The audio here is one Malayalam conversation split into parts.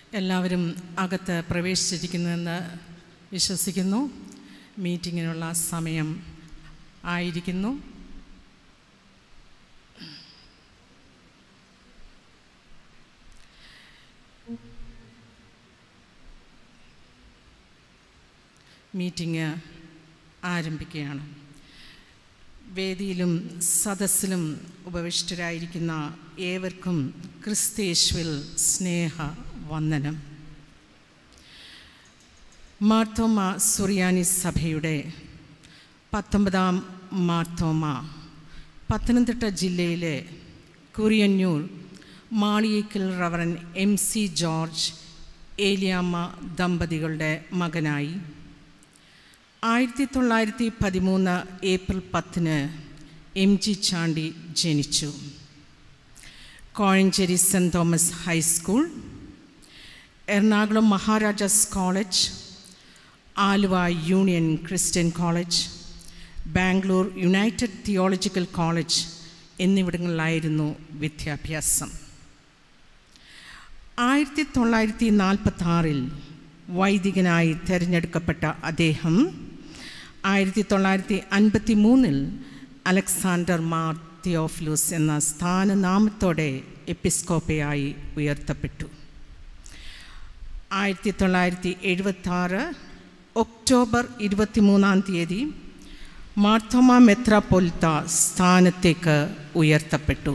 എല്ലാവരും അകത്ത് പ്രവേശിച്ചിരിക്കുന്നുവെന്ന് വിശ്വസിക്കുന്നു മീറ്റിങ്ങിനുള്ള സമയം ആയിരിക്കുന്നു മീറ്റിംഗ് ആരംഭിക്കുകയാണ് വേദിയിലും സദസ്സിലും ഉപവിഷ്ടരായിരിക്കുന്ന ഏവർക്കും ക്രിസ്തേശ്വിൽ സ്നേഹ വന്ദനം മാർത്തോമ സുറിയാനി സഭയുടെ പത്തൊമ്പതാം മാർത്തോമ പത്തനംതിട്ട ജില്ലയിലെ Kuriyannoor Maliyekkal reverend M C George Eliyamma ദമ്പതികളുടെ മകനായി ആയിരത്തി തൊള്ളായിരത്തി പതിമൂന്ന് ഏപ്രിൽ പത്തിന് എം ജി ചാണ്ടി ജനിച്ചു Kozhencherry cent Thomas High School Ernakulam Maharajas College Aluva Union Christian College Bangalore United Theological College എന്നിവിടങ്ങളിലായിരുന്നു വിദ്യാഭ്യാസം ആയിരത്തി തൊള്ളായിരത്തി നാൽപ്പത്തി ആറിൽ വൈദികനായി തിരഞ്ഞെടുക്കപ്പെട്ട അദ്ദേഹം ആയിരത്തി തൊള്ളായിരത്തി അൻപത്തി മൂന്നിൽ അലക്സാണ്ടർ മാർ തിയോഫിലൂസ് എന്ന സ്ഥാനനാമത്തോടെ എപ്പിസ്കോപ്പയായി ഉയർത്തപ്പെട്ടു ആയിരത്തി തൊള്ളായിരത്തി എഴുപത്തി ആറ് ഒക്ടോബർ ഇരുപത്തിമൂന്നാം തീയതി മാർത്തോമ മെത്രാപ്പൊലിത്ത സ്ഥാനത്തേക്ക് ഉയർത്തപ്പെട്ടു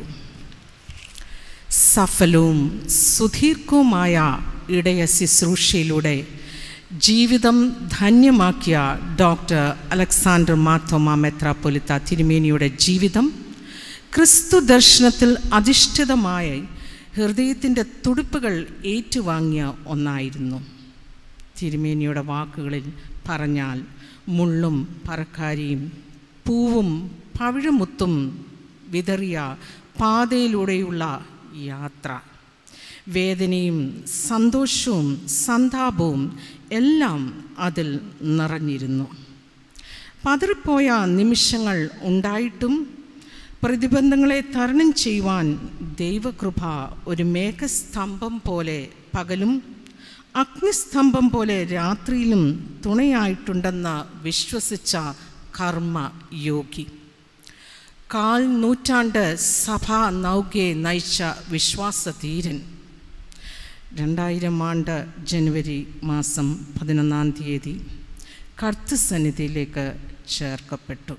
സഫലവും സുദീർഘവുമായ ഇടയ ശുശ്രൂഷയിലൂടെ ജീവിതം ധന്യമാക്കിയ ഡോക്ടർ അലക്സാണ്ടർ മാർത്തോമ മെത്രാപ്പൊലിത്ത തിരുമേനിയുടെ ജീവിതം ക്രിസ്തു ദർശനത്തിൽ അധിഷ്ഠിതമായ ഹൃദയത്തിൻ്റെ തുടിപ്പുകൾ ഏറ്റുവാങ്ങിയ ഒന്നായിരുന്നു തിരുമേനിയുടെ വാക്കുകളിൽ പറഞ്ഞാൽ മുള്ളും പറക്കാരിയും പൂവും പവിഴമുത്തും വിതറിയ പാതയിലൂടെയുള്ള യാത്ര വേദനയും സന്തോഷവും സന്താപവും എല്ലാം അതിൽ നിറഞ്ഞിരുന്നു പതറിപ്പോയ നിമിഷങ്ങൾ ഉണ്ടായിട്ടും പ്രതിബന്ധങ്ങളെ തരണം ചെയ്യുവാൻ ദൈവകൃപ ഒരു മേഘസ്തംഭം പോലെ പകലും അഗ്നിസ്തംഭം പോലെ രാത്രിയിലും തുണയായിട്ടുണ്ടെന്ന് വിശ്വസിച്ച കർമ്മ യോഗി കാൽ നൂറ്റാണ്ട് സഭാ നൗകയെ നയിച്ച വിശ്വാസധീരൻ രണ്ടായിരം ആണ്ട് ജനുവരി മാസം പതിനൊന്നാം തീയതി കർത്തസന്നിധിയിലേക്ക് ചേർക്കപ്പെട്ടു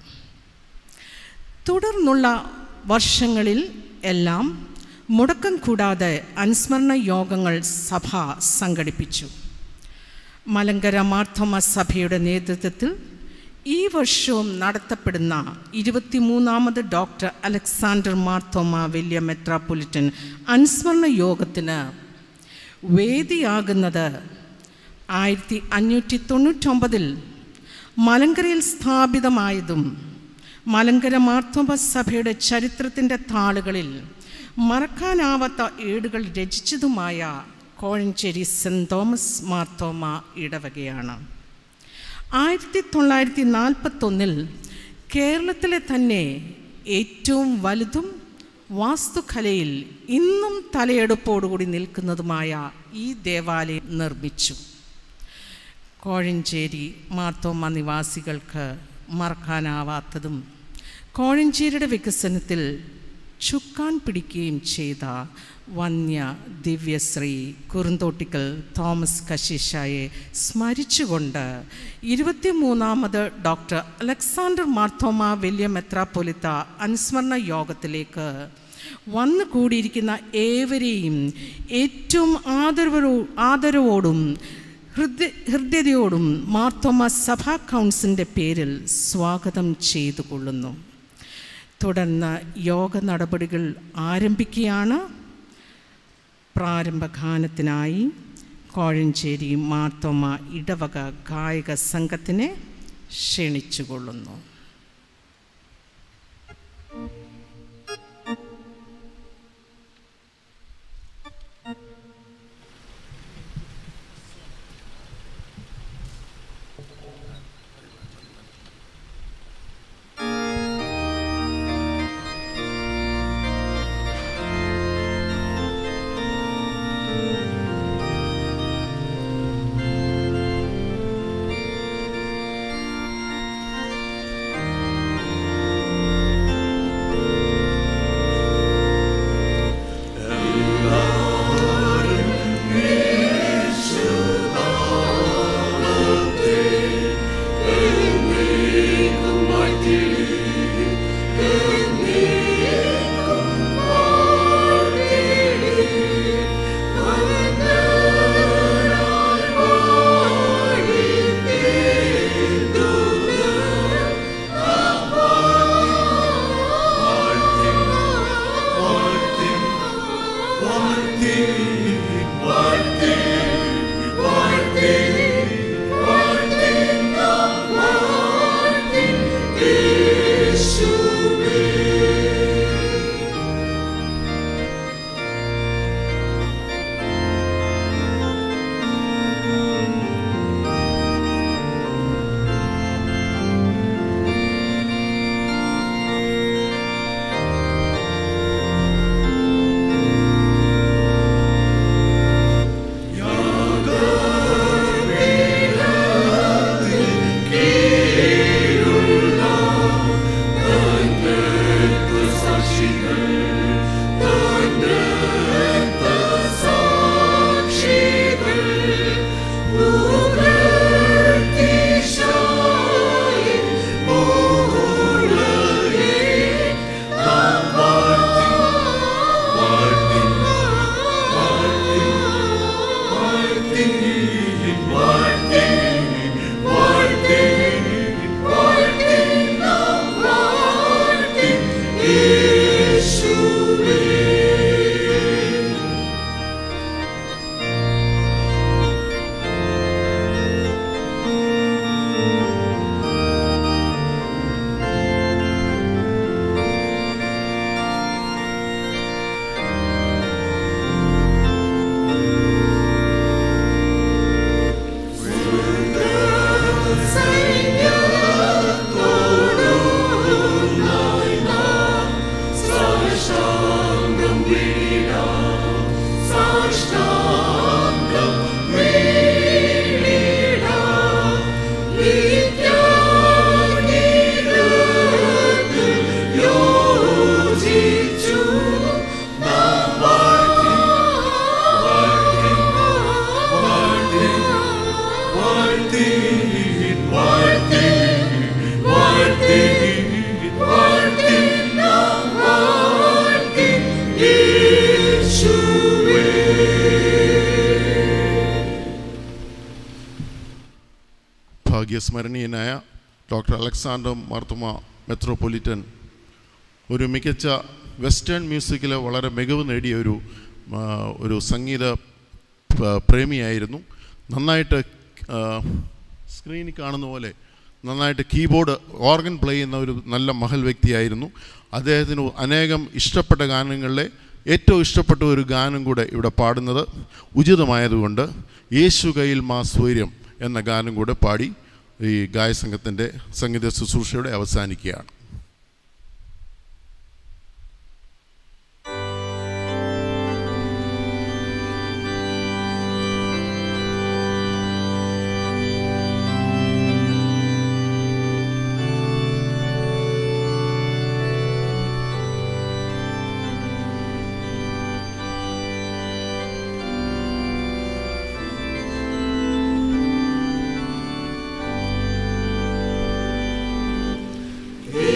തുടർന്നുള്ള വർഷങ്ങളിൽ എല്ലാം മുടക്കം കൂടാതെ അനുസ്മരണ യോഗങ്ങൾ സഭ സംഘടിപ്പിച്ചു മലങ്കര മാർത്തോമ സഭയുടെ നേതൃത്വത്തിൽ ഈ വർഷവും നടത്തപ്പെടുന്ന ഇരുപത്തിമൂന്നാമത് ഡോക്ടർ അലക്സാണ്ടർ മാർത്തോമ വലിയ മെത്രാപ്പൊലിറ്റൻ അനുസ്മരണ യോഗത്തിന് വേദിയാകുന്നത് ആയിരത്തി അഞ്ഞൂറ്റി തൊണ്ണൂറ്റൊമ്പതിൽ മലങ്കരയിൽ സ്ഥാപിതമായതും മലങ്കര മാർത്തോമ സഭയുടെ ചരിത്രത്തിൻ്റെ താളുകളിൽ മറക്കാനാവാത്ത ഏടുകൾ രചിച്ചതുമായ കോഴഞ്ചേരി സെൻറ് തോമസ് മാർത്തോമ ഇടവകയാണ് ആയിരത്തി തൊള്ളായിരത്തി നാൽപ്പത്തൊന്നിൽ കേരളത്തിലെ തന്നെ ഏറ്റവും വലുതും വാസ്തുകലയിൽ ഇന്നും തലയെടുപ്പോടുകൂടി നിൽക്കുന്നതുമായ ഈ ദേവാലയം നിർമ്മിച്ചു കോഴഞ്ചേരി മാർത്തോമ നിവാസികൾക്ക് മറക്കാനാവാത്തതും കോഴഞ്ചേരിയുടെ വികസനത്തിൽ ചുക്കാൻ പിടിക്കുകയും ചെയ്ത വന്യ ദിവ്യശ്രീ കുറുന്തോട്ടിക്കൽ തോമസ് കശീഷായെ സ്മരിച്ചുകൊണ്ട് ഇരുപത്തിമൂന്നാമത് ഡോക്ടർ അലക്സാണ്ടർ മാർത്തോമ വലിയ മെത്രാപ്പൊലിത്ത അനുസ്മരണ യോഗത്തിലേക്ക് വന്നു കൂടിയിരിക്കുന്ന ഏവരെയും ഏറ്റവും ആദരവോ ആദരവോടും ഹൃദയ ഹൃദ്യതയോടും മാർത്തോമ സഭാ കൗൺസിലിൻ്റെ പേരിൽ സ്വാഗതം ചെയ്തു കൊള്ളുന്നു തുടർന്ന് യോഗ നടപടികൾ ആരംഭിക്കുകയാണ് പ്രാരംഭഗാനത്തിനായി കോഴഞ്ചേരി മാർത്തോമ ഇടവക ഗായക സംഘത്തിനെ ക്ഷണിച്ചുകൊള്ളുന്നു ും ഭാഗ്യസ്മരണീയനായ ഡോക്ടർ അലക്സാണ്ടർ മാർത്തമ മെത്രോപൊലിറ്റൻ ഒരു മികച്ച വെസ്റ്റേൺ മ്യൂസിക്കിൽ വളരെ മികവ് നേടിയ ഒരു ആ, ഒരു സംഗീത പ- പ്രേമിയായിരുന്നു നന്നായിട്ട് ആ, സ്ക്രീനിൽ കാണുന്ന പോലെ നന്നായിട്ട് കീബോർഡ് ഓർഗൻ പ്ലേ ചെയ്യുന്ന ഒരു നല്ല മഹൽ വ്യക്തിയായിരുന്നു അദ്ദേഹത്തിന് അനേകം ഇഷ്ടപ്പെട്ട ഗാനങ്ങളിലെ ഏറ്റവും ഇഷ്ടപ്പെട്ട ഒരു ഗാനം കൂടെ ഇവിടെ പാടുന്നത് ഉചിതമായതുകൊണ്ട് യേശു കയ്യിൽ മാ സ്വൈര്യം എന്ന ഗാനം കൂടെ പാടി ഈ ഗായസംഘത്തിൻ്റെ സംഗീത ശുശ്രൂഷയുടെ അവസാനിക്കുകയാണ് യേശുവേ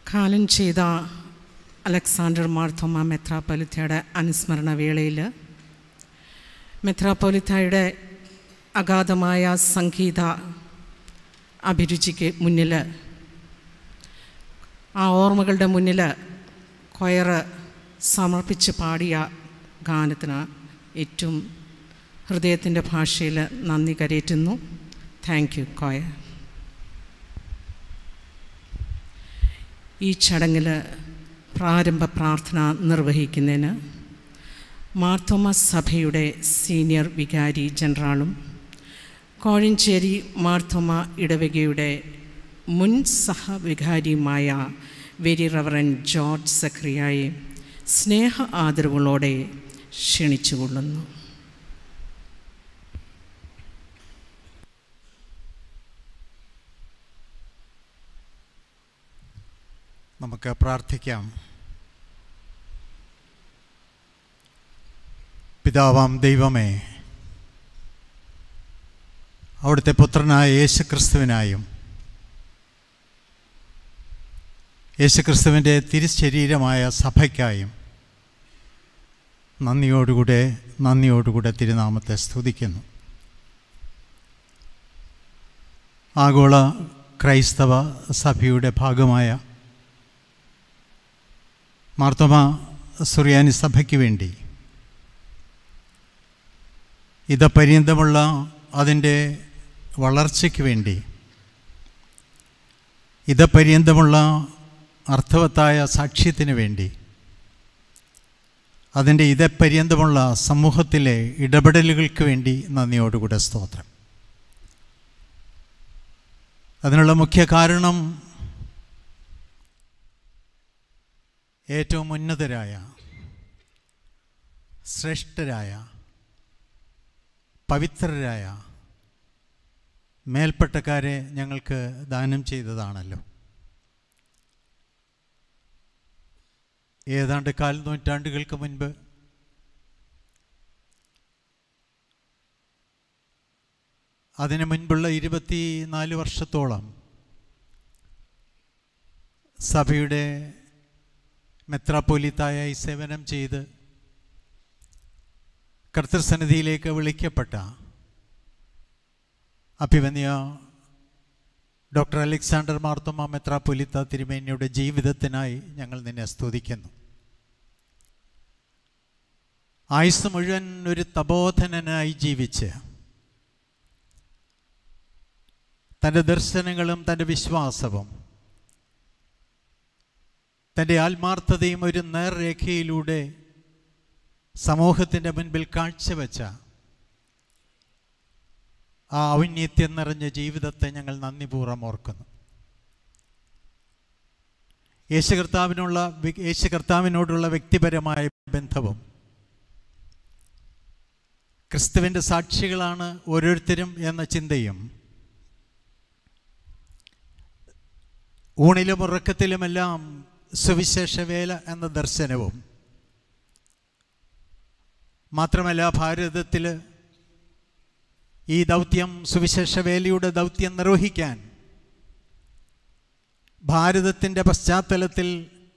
കാലം ചെയ്ത അലക്സാണ്ടർ മാർത്തോമ മെത്രാപ്പൊലിത്തയുടെ അനുസ്മരണ വേളയിൽ മെത്രാപ്പൊലിത്തയുടെ അഗാധമായ സംഗീത അഭിരുചിക്ക് മുന്നിൽ ആ ഓർമ്മകളുടെ മുന്നിൽ കൊയറ് സമർപ്പിച്ച് പാടിയ ഗാനത്തിന് ഏറ്റവും ഹൃദയത്തിൻ്റെ ഭാഷയിൽ നന്ദി കരേറ്റുന്നു താങ്ക് യു കോയ ഈ ചടങ്ങിൽ പ്രാരംഭ പ്രാർത്ഥന നിർവഹിക്കുന്നതിന് മാർത്തോമ സഭയുടെ സീനിയർ വികാരി ജനറാളും കോഴഞ്ചേരി മാർത്തോമ ഇടവകയുടെ മുൻ സഹവികാരിയുമായ വെരി റവറൻ ജോർജ് സക്രിയായെ സ്നേഹ ആദരവുകളോടെ ക്ഷണിച്ചുകൊള്ളുന്നു നമുക്ക് പ്രാർത്ഥിക്കാം പിതാവാം ദൈവമേ അവിടുത്തെ പുത്രനായ യേശുക്രിസ്തുവിനായും യേശുക്രിസ്തുവിൻ്റെ തിരുശരീരമായ സഭയ്ക്കായും നന്ദിയോടുകൂടെ നന്ദിയോടുകൂടെ തിരുനാമത്തെ സ്തുതിക്കുന്നു ആഗോള ക്രൈസ്തവ സഭയുടെ ഭാഗമായ മാർത്തോമ സുറിയാനി സഭയ്ക്ക് വേണ്ടി ഇതപര്യന്തമുള്ള അതിൻ്റെ വളർച്ചയ്ക്ക് വേണ്ടി ഇതപര്യന്തമുള്ള അർത്ഥവത്തായ സാക്ഷ്യത്തിന് വേണ്ടി അതിൻ്റെ ഇതപര്യന്തമുള്ള സമൂഹത്തിലെ ഇടപെടലുകൾക്ക് വേണ്ടി നന്ദിയോടുകൂടെ സ്തോത്രം അതിനുള്ള മുഖ്യ കാരണം ഏറ്റവും ഉന്നതരായ ശ്രേഷ്ഠരായ പവിത്രരായ മേൽപ്പട്ടക്കാരെ ഞങ്ങൾക്ക് ദാനം ചെയ്തതാണല്ലോ ഏതാണ്ട് കാൽ നൂറ്റാണ്ടുകൾക്ക് മുൻപ് അതിനു മുൻപുള്ള ഇരുപത്തി നാല് വർഷത്തോളം സഭയുടെ മെത്രാപ്പോലിത്തായായി സേവനം ചെയ്ത് കർത്തൃസന്നിധിയിലേക്ക് വിളിക്കപ്പെട്ട അഭിവന്യ ഡോക്ടർ അലക്സാണ്ടർ മാർത്തോമ മെത്രാപ്പൊലിത്ത തിരുമേനിയുടെ ജീവിതത്തിനായി ഞങ്ങൾ നിന്നെ സ്തുതിക്കുന്നു ആയുസ് മുഴുവൻ ഒരു തപോധനനായി ജീവിച്ച് തൻ്റെ ദർശനങ്ങളും തൻ്റെ വിശ്വാസവും തൻ്റെ ആത്മാർത്ഥതയും ഒരു നേർരേഖയിലൂടെ സമൂഹത്തിൻ്റെ മുൻപിൽ കാഴ്ചവെച്ച ആ ഔന്നത്യം നിറഞ്ഞ ജീവിതത്തെ ഞങ്ങൾ നന്ദിപൂർവ്വം ഓർക്കുന്നു യേശു കർത്താവിനുള്ള യേശു കർത്താവിനോടുള്ള വ്യക്തിപരമായ ബന്ധവും ക്രിസ്തുവിൻ്റെ സാക്ഷികളാണ് ഓരോരുത്തരും എന്ന ചിന്തയും ഊണിലും ഉറക്കത്തിലുമെല്ലാം സുവിശേഷ വേല എന്ന ദർശനവും മാത്രമല്ല ഭാരതത്തിൽ ഈ ദൗത്യം സുവിശേഷ വേലയുടെ ദൗത്യം നിർവഹിക്കാൻ ഭാരതത്തിൻ്റെ പശ്ചാത്തലത്തിൽ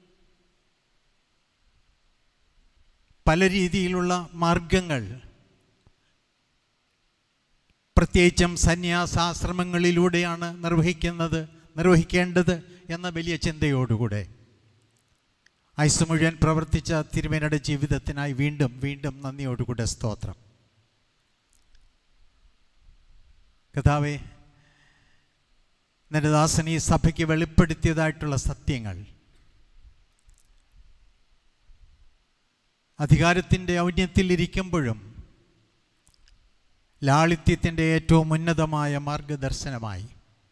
പല രീതിയിലുള്ള മാർഗങ്ങൾ പ്രത്യേകിച്ചും സന്യാസാശ്രമങ്ങളിലൂടെയാണ് നിർവഹിക്കുന്നത് നിർവഹിക്കേണ്ടത് എന്ന വലിയ ചിന്തയോടുകൂടെ ഐസ് മുഴുവൻ പ്രവർത്തിച്ച തിരുമേനയുടെ ജീവിതത്തിനായി വീണ്ടും വീണ്ടും നന്ദിയോടുകൂടെ സ്തോത്രം കഥാവേ നിന്റെ ദാസൻ ഈ സഭയ്ക്ക് വെളിപ്പെടുത്തിയതായിട്ടുള്ള സത്യങ്ങൾ അധികാരത്തിൻ്റെ ഔന്നത്യത്തിലിരിക്കുമ്പോഴും ലാളിത്യത്തിൻ്റെ ഏറ്റവും ഉന്നതമായ മാർഗദർശനമായി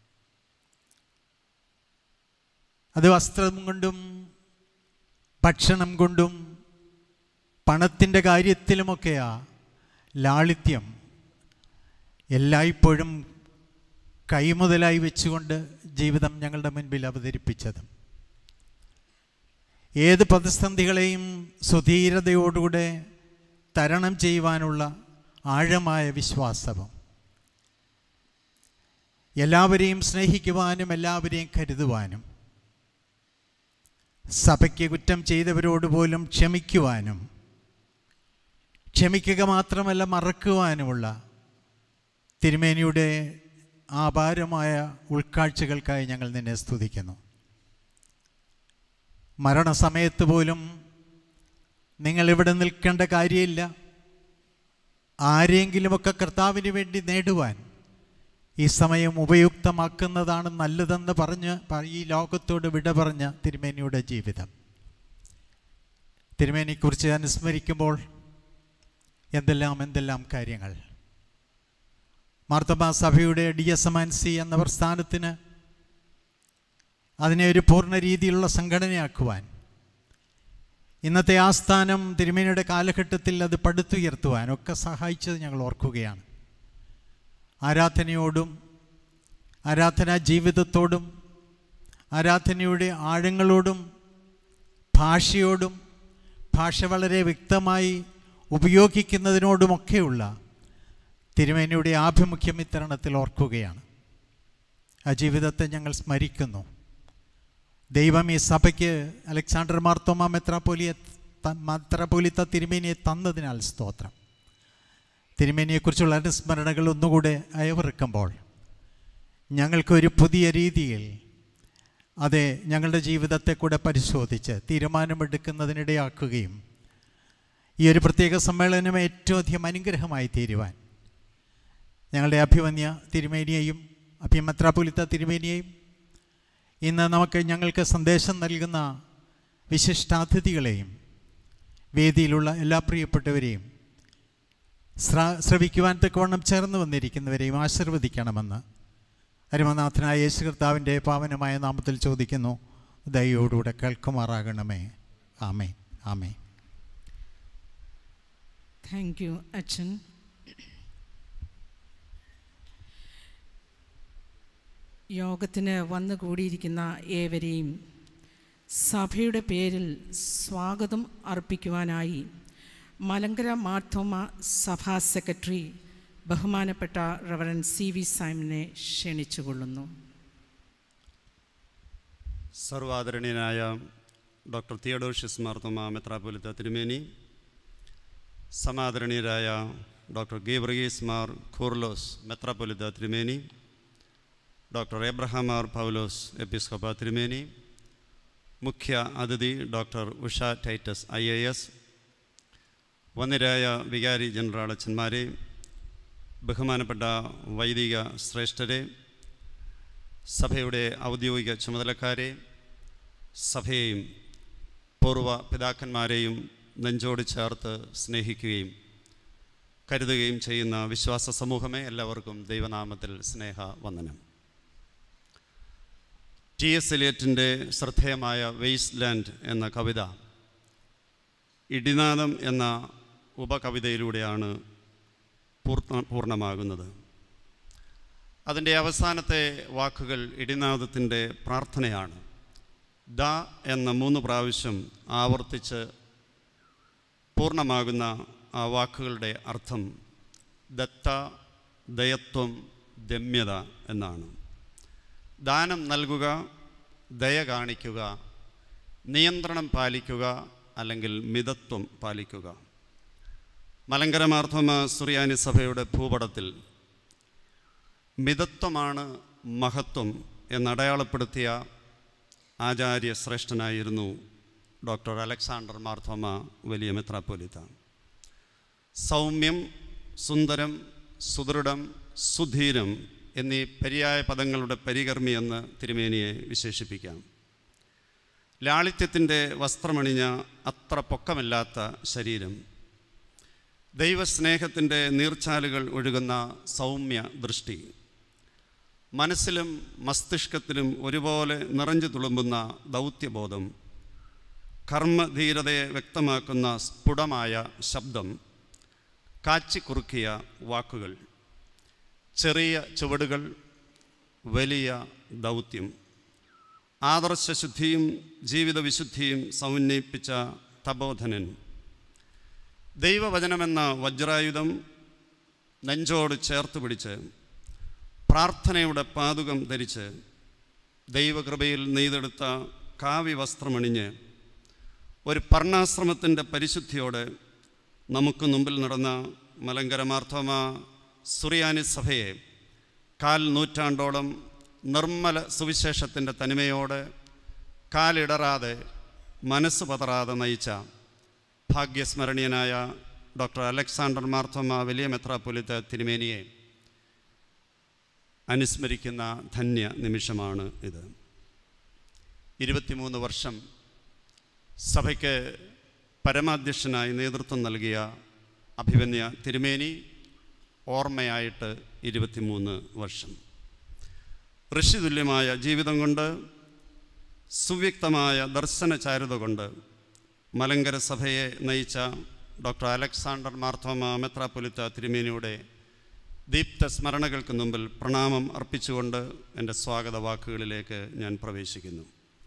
അത് വസ്ത്രം കൊണ്ടും ഭക്ഷണം കൊണ്ടും പണത്തിൻ്റെ കാര്യത്തിലുമൊക്കെയാ ലാളിത്യം എല്ലായ്പ്പോഴും കൈമുതലായി വെച്ചുകൊണ്ട് ജീവിതം ഞങ്ങളുടെ മുൻപിൽ അവതരിപ്പിച്ചത് ഏത് പ്രതിസന്ധികളെയും സുധീരതയോടുകൂടെ തരണം ചെയ്യുവാനുള്ള ആഴമായ വിശ്വാസവും എല്ലാവരെയും സ്നേഹിക്കുവാനും എല്ലാവരെയും കരുതുവാനും സഭയ്ക്ക് കുറ്റം ചെയ്തവരോട് പോലും ക്ഷമിക്കുവാനും ക്ഷമിക്കുക മാത്രമല്ല മറക്കുവാനുമുള്ള തിരുമേനിയുടെ ആപാരമായ ഉൾക്കാഴ്ചകൾക്കായി ഞങ്ങൾ നിന്നെ സ്തുതിക്കുന്നു മരണസമയത്ത് പോലും നിങ്ങൾ ഇവിടെ നിൽക്കേണ്ട കാര്യമില്ല ആരെങ്കിലുമൊക്കെ കർത്താവിന് വേണ്ടി നേടുവാൻ ഈ സമയം ഉപയുക്തമാക്കുന്നതാണ് നല്ലതെന്ന് പറഞ്ഞ് പ- ഈ ലോകത്തോട് വിട പറഞ്ഞ തിരുമേനിയുടെ ജീവിതം തിരുമേനിയെക്കുറിച്ച് അനുസ്മരിക്കുമ്പോൾ എന്തെല്ലാം എന്തെല്ലാം കാര്യങ്ങൾ മാർത്തമ സഭയുടെ D S M and C എന്ന പ്രസ്ഥാനത്തിന് അതിനെ ഒരു പൂർണ്ണ രീതിയിലുള്ള സംഘടനയാക്കുവാൻ ഇന്നത്തെ ആസ്ഥാനം തിരുമേനിയുടെ കാലഘട്ടത്തിൽ അത് പടുത്തുയർത്തുവാൻ ഒക്കെ സഹായിച്ചത് ഞങ്ങൾ ഓർക്കുകയാണ് ആരാധനയോടും ആരാധനാ ജീവിതത്തോടും ആരാധനയുടെ ആഴങ്ങളോടും ഭാഷയോടും ഭാഷ വളരെ വ്യക്തമായി ഉപയോഗിക്കുന്നതിനോടുമൊക്കെയുള്ള തിരുമേനിയുടെ ആഭിമുഖ്യം ഇത്തരണത്തിൽ ഓർക്കുകയാണ് ആ ജീവിതത്തെ ഞങ്ങൾ സ്മരിക്കുന്നു ദൈവം ഈ സഭയ്ക്ക് അലക്സാണ്ടർ മാർത്തോമ മെത്രാപ്പോലിയെ മെത്രാപ്പോലിത്ത തിരുമേനിയെ തന്നതിനാൽ സ്തോത്രം തിരുമേനിയെക്കുറിച്ചുള്ള അനുസ്മരണകൾ ഒന്നുകൂടെ അയവിറക്കുമ്പോൾ ഞങ്ങൾക്കൊരു പുതിയ രീതിയിൽ അതെ ഞങ്ങളുടെ ജീവിതത്തെ കൂടെ പരിശോധിച്ച് തീരുമാനമെടുക്കുന്നതിനിടയാക്കുകയും ഈ ഒരു പ്രത്യേക സമ്മേളനം ഏറ്റവും അധികം അനുഗ്രഹമായി തീരുവാൻ ഞങ്ങളുടെ അഭിമന്യ തിരുമേനിയെയും അഭിമത്രാപുലിത്ത തിരുമേനിയെയും ഇന്ന് നമുക്ക് ഞങ്ങൾക്ക് സന്ദേശം നൽകുന്ന വിശിഷ്ടാതിഥികളെയും വേദിയിലുള്ള എല്ലാ പ്രിയപ്പെട്ടവരെയും ശ്ര ശ്രവിക്കുവാൻ തക്കവണ്ണം ചേർന്ന് വന്നിരിക്കുന്നവരെയും ആശീർവദിക്കണമെന്ന് അരുമനാഥനായ യേശു കർത്താവിൻ്റെ പാവനമായ നാമത്തിൽ ചോദിക്കുന്നു ദയോടുകൂടെ കേൾക്കുമാറാകണമേ ആമേ ആമേ താങ്ക് യു അച്ഛൻ യോഗത്തിന് വന്നുകൂടിയിരിക്കുന്ന ഏവരെയും സഭയുടെ പേരിൽ സ്വാഗതം അർപ്പിക്കുവാനായി മലങ്കര മാർത്തോമ സഭാ സെക്രട്ടറി ബഹുമാനപ്പെട്ട റവറൻ സി വി സൈമിനെ ക്ഷണിച്ചുകൊള്ളുന്നു സർവാദരണീയനായ ഡോക്ടർ തിയഡോഷ്യസ് മാർത്തോമ മെത്രാപ്പൊലിത്ത തിരുമേനി സമാദരണീയരായ ഡോക്ടർ ഗീബ്രഗീസ് മാർ ഖൂർലോസ് മെത്രാപ്പൊലിത്ത തിരുമേനി ഡോക്ടർ എബ്രഹാം മാർ പൗലോസ് എപ്പിസ്കോപ്പ തിരുമേനി മുഖ്യ അതിഥി doctor Usha Titus I A S വന്നിരായ വികാരി ജനറൽ അച്ഛന്മാരെ ബഹുമാനപ്പെട്ട വൈദിക ശ്രേഷ്ഠരെ സഭയുടെ ഔദ്യോഗിക ചുമതലക്കാരെ സഭയെയും പൂർവ്വ പിതാക്കന്മാരെയും നെഞ്ചോട് ചേർത്ത് സ്നേഹിക്കുകയും കരുതുകയും ചെയ്യുന്ന വിശ്വാസ സമൂഹമേ എല്ലാവർക്കും ദൈവനാമത്തിൽ സ്നേഹ വന്ദനം ടി എസ് എലിയറ്റിൻ്റെ ശ്രദ്ധേയമായ വേസ്റ്റ് ലാൻഡ് എന്ന കവിത ഇടിനാദം എന്ന ഉപകവിതയിലൂടെയാണ് പൂർണ്ണ പൂർണ്ണമാകുന്നത് അതിൻ്റെ അവസാനത്തെ വാക്കുകൾ ഇടിനാദത്തിൻ്റെ പ്രാർത്ഥനയാണ് ദ എന്ന മൂന്ന് പ്രാവശ്യം ആവർത്തിച്ച് പൂർണ്ണമാകുന്ന ആ വാക്കുകളുടെ അർത്ഥം ദത്ത ദയത്വം ദമ്യത എന്നാണ് ദാനം നൽകുക ദയ കാണിക്കുക നിയന്ത്രണം പാലിക്കുക അല്ലെങ്കിൽ മിതത്വം പാലിക്കുക മലങ്കര മാർത്തോമ സുറിയാനി സഭയുടെ ഭൂപടത്തിൽ മിതത്വമാണ് മഹത്വം എന്നടയാളപ്പെടുത്തിയ ആചാര്യ ശ്രേഷ്ഠനായിരുന്നു ഡോക്ടർ അലക്സാണ്ടർ മാർത്തോമ വലിയ മെത്രാപ്പോലിത്ത സൗമ്യം സുന്ദരം സുദൃഢം സുധീരം എന്നീ പര്യായ പദങ്ങളുടെ പരികർമ്മി എന്ന് തിരുമേനിയെ വിശേഷിപ്പിക്കാം ലാളിത്യത്തിൻ്റെ വസ്ത്രമണിഞ്ഞ അത്ര പൊക്കമില്ലാത്ത ശരീരം ദൈവസ്നേഹത്തിൻ്റെ നീർച്ചാലുകൾ ഒഴുകുന്ന സൗമ്യ ദൃഷ്ടി മനസ്സിലും മസ്തിഷ്കത്തിലും ഒരുപോലെ നിറഞ്ഞു തുളുമ്പുന്ന ദൗത്യബോധം കർമ്മധീരതയെ വ്യക്തമാക്കുന്ന സ്ഫുടമായ ശബ്ദം കാച്ചിക്കുറുക്കിയ വാക്കുകൾ ചെറിയ ചുവടുകൾ വലിയ ദൗത്യം ആദർശശുദ്ധിയും ജീവിതവിശുദ്ധിയും സമന്വയിപ്പിച്ച തപോധനൻ ദൈവവചനമെന്ന വജ്രായുധം നെഞ്ചോട് ചേർത്ത് പിടിച്ച് പ്രാർത്ഥനയുടെ പാതുകം ധരിച്ച് ദൈവകൃപയിൽ നെയ്തെടുത്ത കാവ്യ വസ്ത്രമണിഞ്ഞ് ഒരു പർണാശ്രമത്തിൻ്റെ പരിശുദ്ധിയോടെ നമുക്ക് മുമ്പിൽ നടന്ന മലങ്കര മാർത്തോമ സുറിയാനി സഭയെ കാൽ നൂറ്റാണ്ടോളം നിർമ്മല സുവിശേഷത്തിൻ്റെ തനിമയോടെ കാലിടറാതെ മനസ്സ് പതറാതെ നയിച്ച ഭാഗ്യസ്മരണീയനായ ഡോക്ടർ അലക്സാണ്ടർ മാർത്തോമ വലിയ മെത്രാപ്പൊലിത്ത തിരുമേനിയെ അനുസ്മരിക്കുന്ന ധന്യ നിമിഷമാണ് ഇത് ഇരുപത്തിമൂന്ന് വർഷം സഭയ്ക്ക് പരമാധ്യക്ഷനായി നേതൃത്വം നൽകിയ അഭിമന്യ തിരുമേനി ഓർമ്മയായിട്ട് ഇരുപത്തിമൂന്ന് വർഷം ഋഷിതുല്യമായ ജീവിതം കൊണ്ട് സുവ്യക്തമായ ദർശനചാരുത കൊണ്ട് മലങ്കര സഭയെ നയിച്ച ഡോക്ടർ അലക്സാണ്ടർ മാർത്തോമ മെത്രാപ്പൊലിത്ത തിരുമേനിയുടെ ദീപ്ത സ്മരണകൾക്ക് മുമ്പിൽ പ്രണാമം അർപ്പിച്ചുകൊണ്ട് എൻ്റെ സ്വാഗത വാക്കുകളിലേക്ക് ഞാൻ പ്രവേശിക്കുന്നു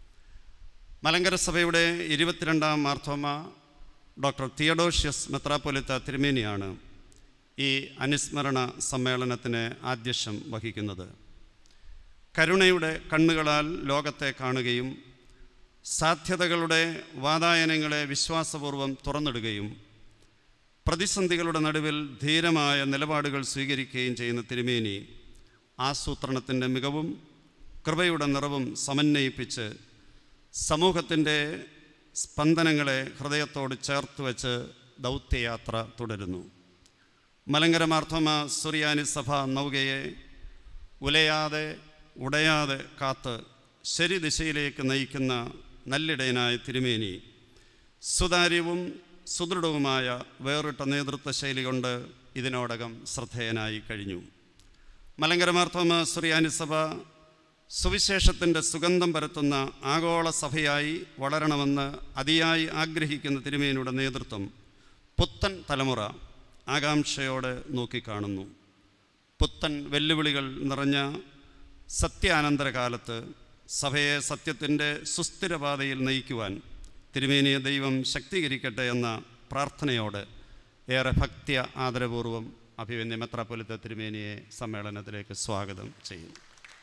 മലങ്കര സഭയുടെ ഇരുപത്തിരണ്ടാം മാർത്തോമ ഡോക്ടർ തിയഡോഷ്യസ് മെത്രാപ്പൊലിത്ത തിരുമേനിയാണ് ഈ അനുസ്മരണ സമ്മേളനത്തിന് ആദ്യക്ഷം വഹിക്കുന്നത് കരുണയുടെ കണ്ണുകളാൽ ലോകത്തെ കാണുകയും സാധ്യതകളുടെ വാതായനങ്ങളെ വിശ്വാസപൂർവം തുറന്നിടുകയും പ്രതിസന്ധികളുടെ നടുവിൽ ധീരമായ നിലപാടുകൾ സ്വീകരിക്കുകയും ചെയ്യുന്ന തിരുമേനി ആസൂത്രണത്തിൻ്റെ മികവും കൃപയുടെ നിറവും സമന്വയിപ്പിച്ച് സമൂഹത്തിൻ്റെ സ്പന്ദനങ്ങളെ ഹൃദയത്തോട് ചേർത്ത് വെച്ച് ദൗത്യയാത്ര തുടരുന്നു മലങ്കര മാർത്തോമ സുറിയാനി സഭ നൗകയെ ഉലയാതെ ഉടയാതെ കാത്ത് ശരി ദിശയിലേക്ക് നയിക്കുന്ന നല്ലിടയനായ തിരുമേനി സുതാര്യവും സുദൃഢവുമായ വേറിട്ട നേതൃത്വ ശൈലി കൊണ്ട് ഇതിനോടകം ശ്രദ്ധേയനായി കഴിഞ്ഞു മലങ്കര മാർത്തോമ സുറിയാനി സഭ സുവിശേഷത്തിൻ്റെ സുഗന്ധം പരത്തുന്ന ആഗോള സഭയായി വളരണമെന്ന് അതിയായി ആഗ്രഹിക്കുന്ന തിരുമേനിയുടെ നേതൃത്വം പുത്തൻ തലമുറ ആകാംക്ഷയോടെ നോക്കിക്കാണുന്നു പുത്തൻ വെല്ലുവിളികൾ നിറഞ്ഞ സത്യാനന്തര കാലത്ത് സഭയെ സത്യത്തിൻ്റെ സുസ്ഥിരപാതയിൽ നയിക്കുവാൻ തിരുമേനിയെ ദൈവം ശക്തീകരിക്കട്ടെ എന്ന പ്രാർത്ഥനയോടെ ഏറെ ഭക്ത്യ ആദരപൂർവ്വം അഭിവന്യ മെത്രാപ്പൊലിത്ത തിരുമേനിയെ സമ്മേളനത്തിലേക്ക് സ്വാഗതം ചെയ്യുന്നു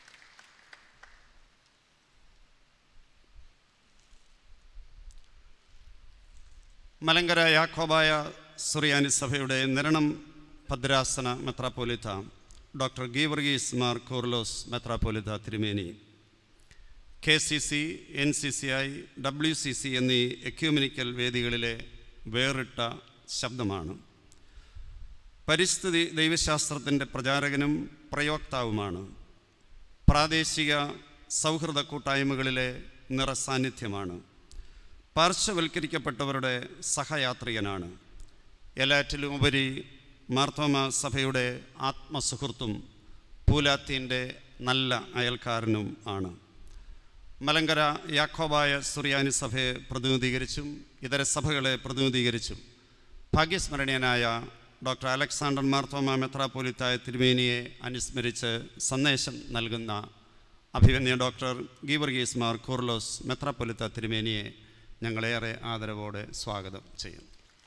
മലങ്കര യാക്കോബായ സുറിയാനി സഭയുടെ നിരണം ഭദ്രാസന മെത്രാപ്പൊലിത്ത ഡോക്ടർ ഗീവർഗീസ് മാർ കോർലോസ് മെത്രാപ്പൊലിത്ത തിരുമേനി K C C N C C I W C C എന്നീ എക്യൂമിനിക്കൽ വേദികളിലെ വേറിട്ട ശബ്ദമാണ് പരിസ്ഥിതി ദൈവശാസ്ത്രത്തിൻ്റെ പ്രചാരകനും പ്രയോക്താവുമാണ് പ്രാദേശിക സൗഹൃദ കൂട്ടായ്മകളിലെ നിറസാന്നിധ്യമാണ് പാർശ്വവൽക്കരിക്കപ്പെട്ടവരുടെ സഹയാത്രികനാണ് എല്ലാറ്റിലും ഉപരി മാർത്തോമ സഭയുടെ ആത്മസുഹൃത്തും പൂലാത്തീൻ്റെ നല്ല അയൽക്കാരനും ആണ് മലങ്കര യാക്കോബായ സുറിയാനി സഭയെ പ്രതിനിധീകരിച്ചും ഇതര സഭകളെ പ്രതിനിധീകരിച്ചും ഭാഗ്യസ്മരണീയനായ ഡോക്ടർ അലക്സാണ്ടർ മാർത്തോമ മെത്രാപ്പോലിത്തായ തിരുമേനിയെ അനുസ്മരിച്ച് സന്ദേശം നൽകുന്ന അഭിമന്യ ഡോക്ടർ ഗീവർഗീസ് മാർ കൂർലോസ് മെത്രാപ്പൊലിത്ത തിരുമേനിയെ ഞങ്ങളേറെ ആദരവോടെ സ്വാഗതം ചെയ്യുന്നു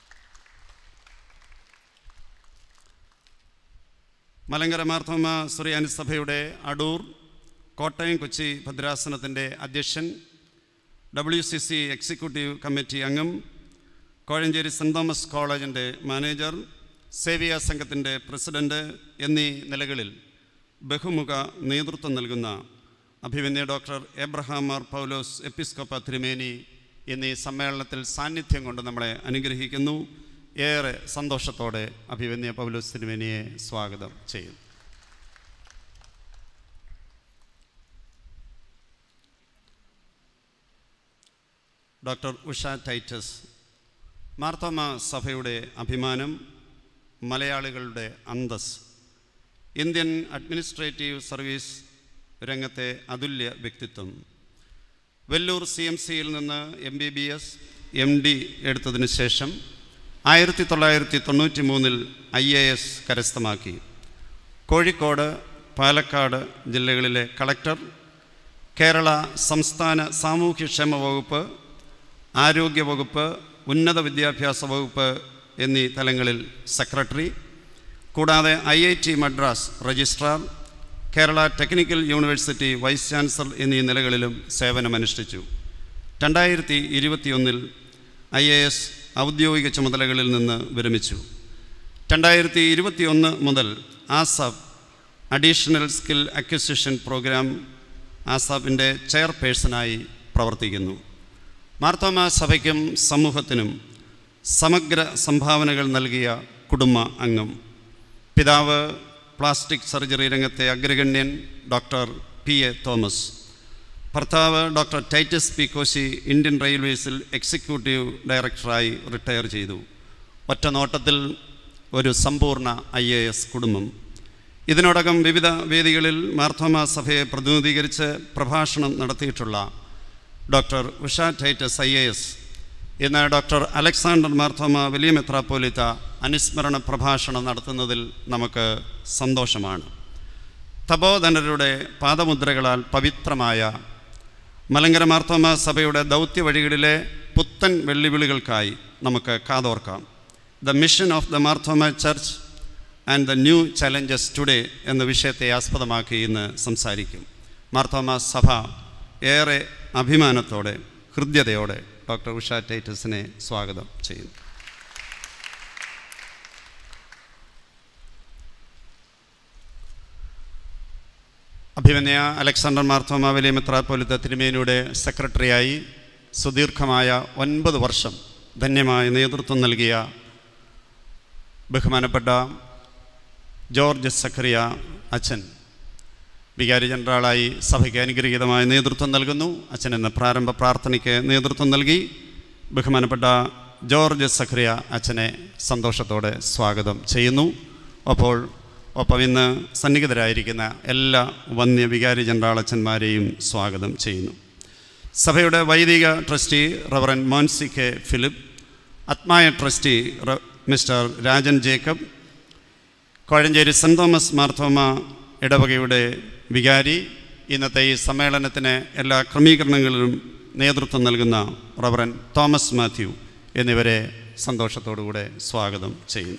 മലങ്കര മാർത്തോമ സുറിയാനി സഭയുടെ അടൂർ കോട്ടയം കൊച്ചി ഭദ്രാസനത്തിൻ്റെ അധ്യക്ഷൻ W C C executive committee അംഗം കോഴഞ്ചേരി സെൻറ് തോമസ് കോളേജിൻ്റെ മാനേജർ സേവിയ സംഘത്തിൻ്റെ പ്രസിഡന്റ് എന്നീ നിലകളിൽ ബഹുമുഖ നേതൃത്വം നൽകുന്ന അഭിമന്യ ഡോക്ടർ എബ്രഹാം മാർ പൗലോസ് എപ്പിസ്കോപ്പ തിരുമേനി എന്നീ സമ്മേളനത്തിൽ സാന്നിധ്യം കൊണ്ട് നമ്മളെ അനുഗ്രഹിക്കുന്നു ഏറെ സന്തോഷത്തോടെ അഭിമന്യ പൗലോസ് തിരുമേനിയെ സ്വാഗതം ചെയ്യും ഡോക്ടർ ഉഷ ടൈറ്റസ് മാർത്തോമ സഭയുടെ അഭിമാനം മലയാളികളുടെ അന്തസ് ഇന്ത്യൻ അഡ്മിനിസ്ട്രേറ്റീവ് സർവീസ് രംഗത്തെ അതുല്യ വ്യക്തിത്വം വെല്ലൂർ സി എം സിയിൽ നിന്ന് M B B S M D എടുത്തതിന് ശേഷം ആയിരത്തി തൊള്ളായിരത്തി തൊണ്ണൂറ്റി മൂന്നിൽ ഐ എ എസ് കരസ്ഥമാക്കി കോഴിക്കോട് പാലക്കാട് ജില്ലകളിലെ കളക്ടർ കേരള സംസ്ഥാന സാമൂഹ്യക്ഷേമ വകുപ്പ് ആരോഗ്യ വകുപ്പ് ഉന്നത വിദ്യാഭ്യാസ വകുപ്പ് എന്നീ തലങ്ങളിൽ സെക്രട്ടറി കൂടാതെ I I T Madras registrar Kerala technical university vice chancellor എന്നീ നിലകളിലും സേവനമനുഷ്ഠിച്ചു രണ്ടായിരത്തി ഇരുപത്തിയൊന്നിൽ ഐ എ എസ് ഔദ്യോഗിക ചുമതലകളിൽ നിന്ന് വിരമിച്ചു രണ്ടായിരത്തി ഇരുപത്തിയൊന്ന് മുതൽ ASAP additional skill acquisition programme ആസാബിൻ്റെ ചെയർപേഴ്സണായി പ്രവർത്തിക്കുന്നു മാർത്തോമ സഭയ്ക്കും സമൂഹത്തിനും സമഗ്ര സംഭാവനകൾ നൽകിയ കുടുംബ അംഗം പിതാവ് പ്ലാസ്റ്റിക് സർജറി രംഗത്തെ അഗ്രഗണ്യൻ ഡോക്ടർ പി എ തോമസ് ഭർത്താവ് doctor Titus P Koshy Indian റെയിൽവേസിൽ എക്സിക്യൂട്ടീവ് ഡയറക്ടറായി റിട്ടയർ ചെയ്തു ഒറ്റ നോട്ടത്തിൽ ഒരു സമ്പൂർണ്ണ ഐ എ എസ് കുടുംബം ഇതിനോടകം വിവിധ വേദികളിൽ മാർത്തോമ സഭയെ പ്രതിനിധീകരിച്ച് പ്രഭാഷണം നടത്തിയിട്ടുള്ള doctor Usha Titus I A S ഇന്ന് ഡോക്ടർ അലക്സാണ്ടർ മാർത്തോമ വലിയ മെത്രാപ്പോലിത്ത അനുസ്മരണ പ്രഭാഷണം നടത്തുന്നതിൽ നമുക്ക് സന്തോഷമാണ് തപോധനരുടെ പാദമുദ്രകളാൽ പവിത്രമായ മലങ്കര മാർത്തോമ സഭയുടെ ദൗത്യ വഴികളിലെ പുത്തൻ വെല്ലുവിളികൾക്കായി നമുക്ക് കാതോർക്കാം the mission of the Marthoma church and the new challenges today എന്ന വിഷയത്തെ ആസ്പദമാക്കി ഇന്ന് സംസാരിക്കും മാർത്തോമ സഭ ഏറെ അഭിമാനത്തോടെ ഹൃദ്യതയോടെ ഡോക്ടർ ഉഷ ടൈറ്റസിനെ സ്വാഗതം ചെയ്യുന്നു അഭിമന്യ അലക്സാണ്ടർ മാർത്തോമ വലിയ മെത്രാപ്പോലിത്ത തിരുമേനിയുടെ സെക്രട്ടറിയായി സുദീർഘമായ ഒൻപത് വർഷം ധന്യമായ നേതൃത്വം നൽകിയ ബഹുമാനപ്പെട്ട ജോർജ് സഖറിയ അച്ഛൻ വികാരി ജനറലായി സഭയ്ക്ക് അനുഗ്രഹീതമായ നേതൃത്വം നൽകുന്നു അച്ഛൻ എന്ന പ്രാരംഭ പ്രാർത്ഥനയ്ക്ക് നേതൃത്വം നൽകി ബഹുമാനപ്പെട്ട ജോർജ് സഖറിയ അച്ഛനെ സന്തോഷത്തോടെ സ്വാഗതം ചെയ്യുന്നു അപ്പോൾ ഒപ്പം ഇന്ന് സന്നിഹിതരായിരിക്കുന്ന എല്ലാ വന്യ വികാരി ജനറൽ അച്ഛന്മാരെയും സ്വാഗതം ചെയ്യുന്നു സഭയുടെ വൈദിക trustee reverend Moncy K Philip ആത്മായ ട്രസ്റ്റി റ- mister Rajan Jacob Kozhencherry cent Thomas Marthoma ഇടവകയുടെ വികാരി ഇന്നത്തെ ഈ സമ്മേളനത്തിന് എല്ലാ ക്രമീകരണങ്ങളിലും നേതൃത്വം നൽകുന്ന റവറൻ തോമസ് മാത്യു എന്നിവരെ സന്തോഷത്തോടുകൂടെ സ്വാഗതം ചെയ്യുന്നു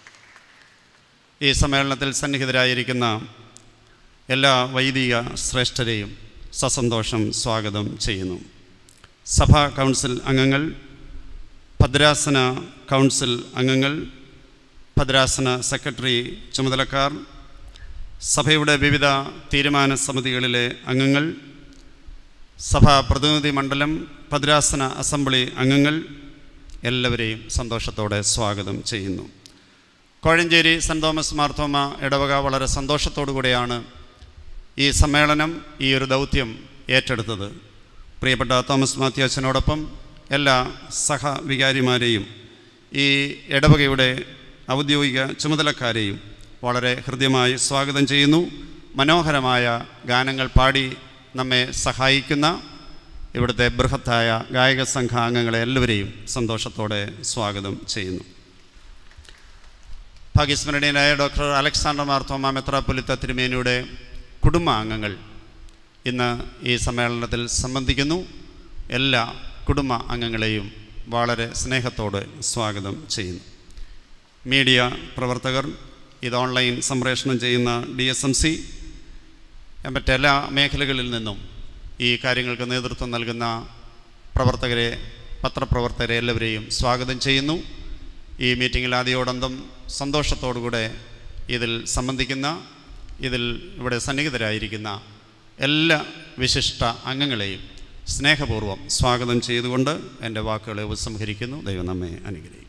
ഈ സമ്മേളനത്തിൽ സന്നിഹിതരായിരിക്കുന്ന എല്ലാ വൈദിക ശ്രേഷ്ഠരെയും സസന്തോഷം സ്വാഗതം ചെയ്യുന്നു സഭാ കൗൺസിൽ അംഗങ്ങൾ ഭദ്രാസന കൗൺസിൽ അംഗങ്ങൾ ഭദ്രാസന സെക്രട്ടറി ചുമതലക്കാർ സഭയുടെ വിവിധ തീരുമാന സമിതികളിലെ അംഗങ്ങൾ സഭാ പ്രതിനിധി മണ്ഡലം ഭദ്രാസന അസംബ്ലി അംഗങ്ങൾ എല്ലാവരെയും സന്തോഷത്തോടെ സ്വാഗതം ചെയ്യുന്നു കോഴഞ്ചേരി സെൻറ് തോമസ് മാർത്തോമ ഇടവക വളരെ സന്തോഷത്തോടു കൂടിയാണ് ഈ സമ്മേളനം ഈ ഒരു ദൗത്യം ഏറ്റെടുത്തത് പ്രിയപ്പെട്ട തോമസ് മാത്യു അച്ഛനോടൊപ്പം എല്ലാ സഹവികാരിമാരെയും ഈ ഇടവകയുടെ ഔദ്യോഗിക ചുമതലക്കാരെയും വളരെ ഹൃദ്യമായി സ്വാഗതം ചെയ്യുന്നു മനോഹരമായ ഗാനങ്ങൾ പാടി നമ്മെ സഹായിക്കുന്ന ഇവിടുത്തെ ബൃഹത്തായ ഗായക സംഘ അംഗങ്ങളെ എല്ലാവരെയും സന്തോഷത്തോടെ സ്വാഗതം ചെയ്യുന്നു ഭാഗ്യസ്മരണീയനായ ഡോക്ടർ അലക്സാണ്ടർ മാർത്തോമ മെത്രാപ്പൊലിത്ത തിരുമേനിയുടെ കുടുംബ അംഗങ്ങൾ ഇന്ന് ഈ സമ്മേളനത്തിൽ സംബന്ധിക്കുന്നു എല്ലാ കുടുംബ അംഗങ്ങളെയും വളരെ സ്നേഹത്തോടെ സ്വാഗതം ചെയ്യുന്നു മീഡിയ പ്രവർത്തകർ ഇത് ഓൺലൈൻ സംപ്രേഷണം ചെയ്യുന്ന ഡി എസ് എം സി മറ്റെല്ലാ മേഖലകളിൽ നിന്നും ഈ കാര്യങ്ങൾക്ക് നേതൃത്വം നൽകുന്ന പ്രവർത്തകരെ പത്രപ്രവർത്തകരെ എല്ലാവരെയും സ്വാഗതം ചെയ്യുന്നു ഈ മീറ്റിങ്ങിൽ ആദ്യോടന്തം സന്തോഷത്തോടുകൂടെ ഇതിൽ സംബന്ധിക്കുന്ന ഇതിൽ ഇവിടെ സന്നിഹിതരായിരിക്കുന്ന എല്ലാ വിശിഷ്ട അംഗങ്ങളെയും സ്നേഹപൂർവ്വം സ്വാഗതം ചെയ്തുകൊണ്ട് എൻ്റെ വാക്കുകളെ ഉപസംഹരിക്കുന്നു ദൈവം നമ്മെ അനുഗ്രഹിക്കും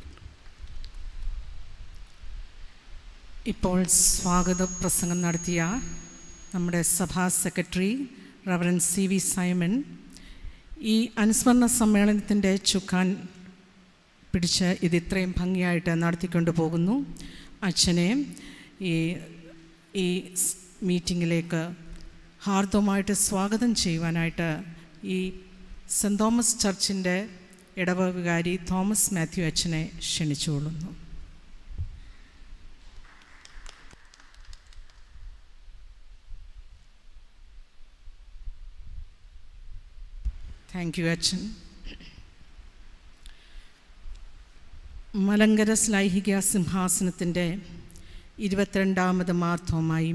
ഇപ്പോൾ സ്വാഗത പ്രസംഗം നടത്തിയ നമ്മുടെ സഭാ secretary reverend C V Simon ഈ അനുസ്മരണ സമ്മേളനത്തിൻ്റെ ചുക്കാൻ പിടിച്ച് ഇത് ഇത്രയും ഭംഗിയായിട്ട് നടത്തിക്കൊണ്ട് പോകുന്നു അച്ഛനെ ഈ ഈ സ് മീറ്റിങ്ങിലേക്ക് ഹാർദവമായിട്ട് സ്വാഗതം ചെയ്യുവാനായിട്ട് ഈ സെൻറ് തോമസ് ചർച്ചിൻ്റെ ഇടവ വികാരി തോമസ് മാത്യു അച്ഛനെ ക്ഷണിച്ചുകൊള്ളുന്നു താങ്ക് യു അച്ഛൻ മലങ്കര ശ്ലൈഹിക സിംഹാസനത്തിൻ്റെ ഇരുപത്തിരണ്ടാമത് മാർത്തോമായും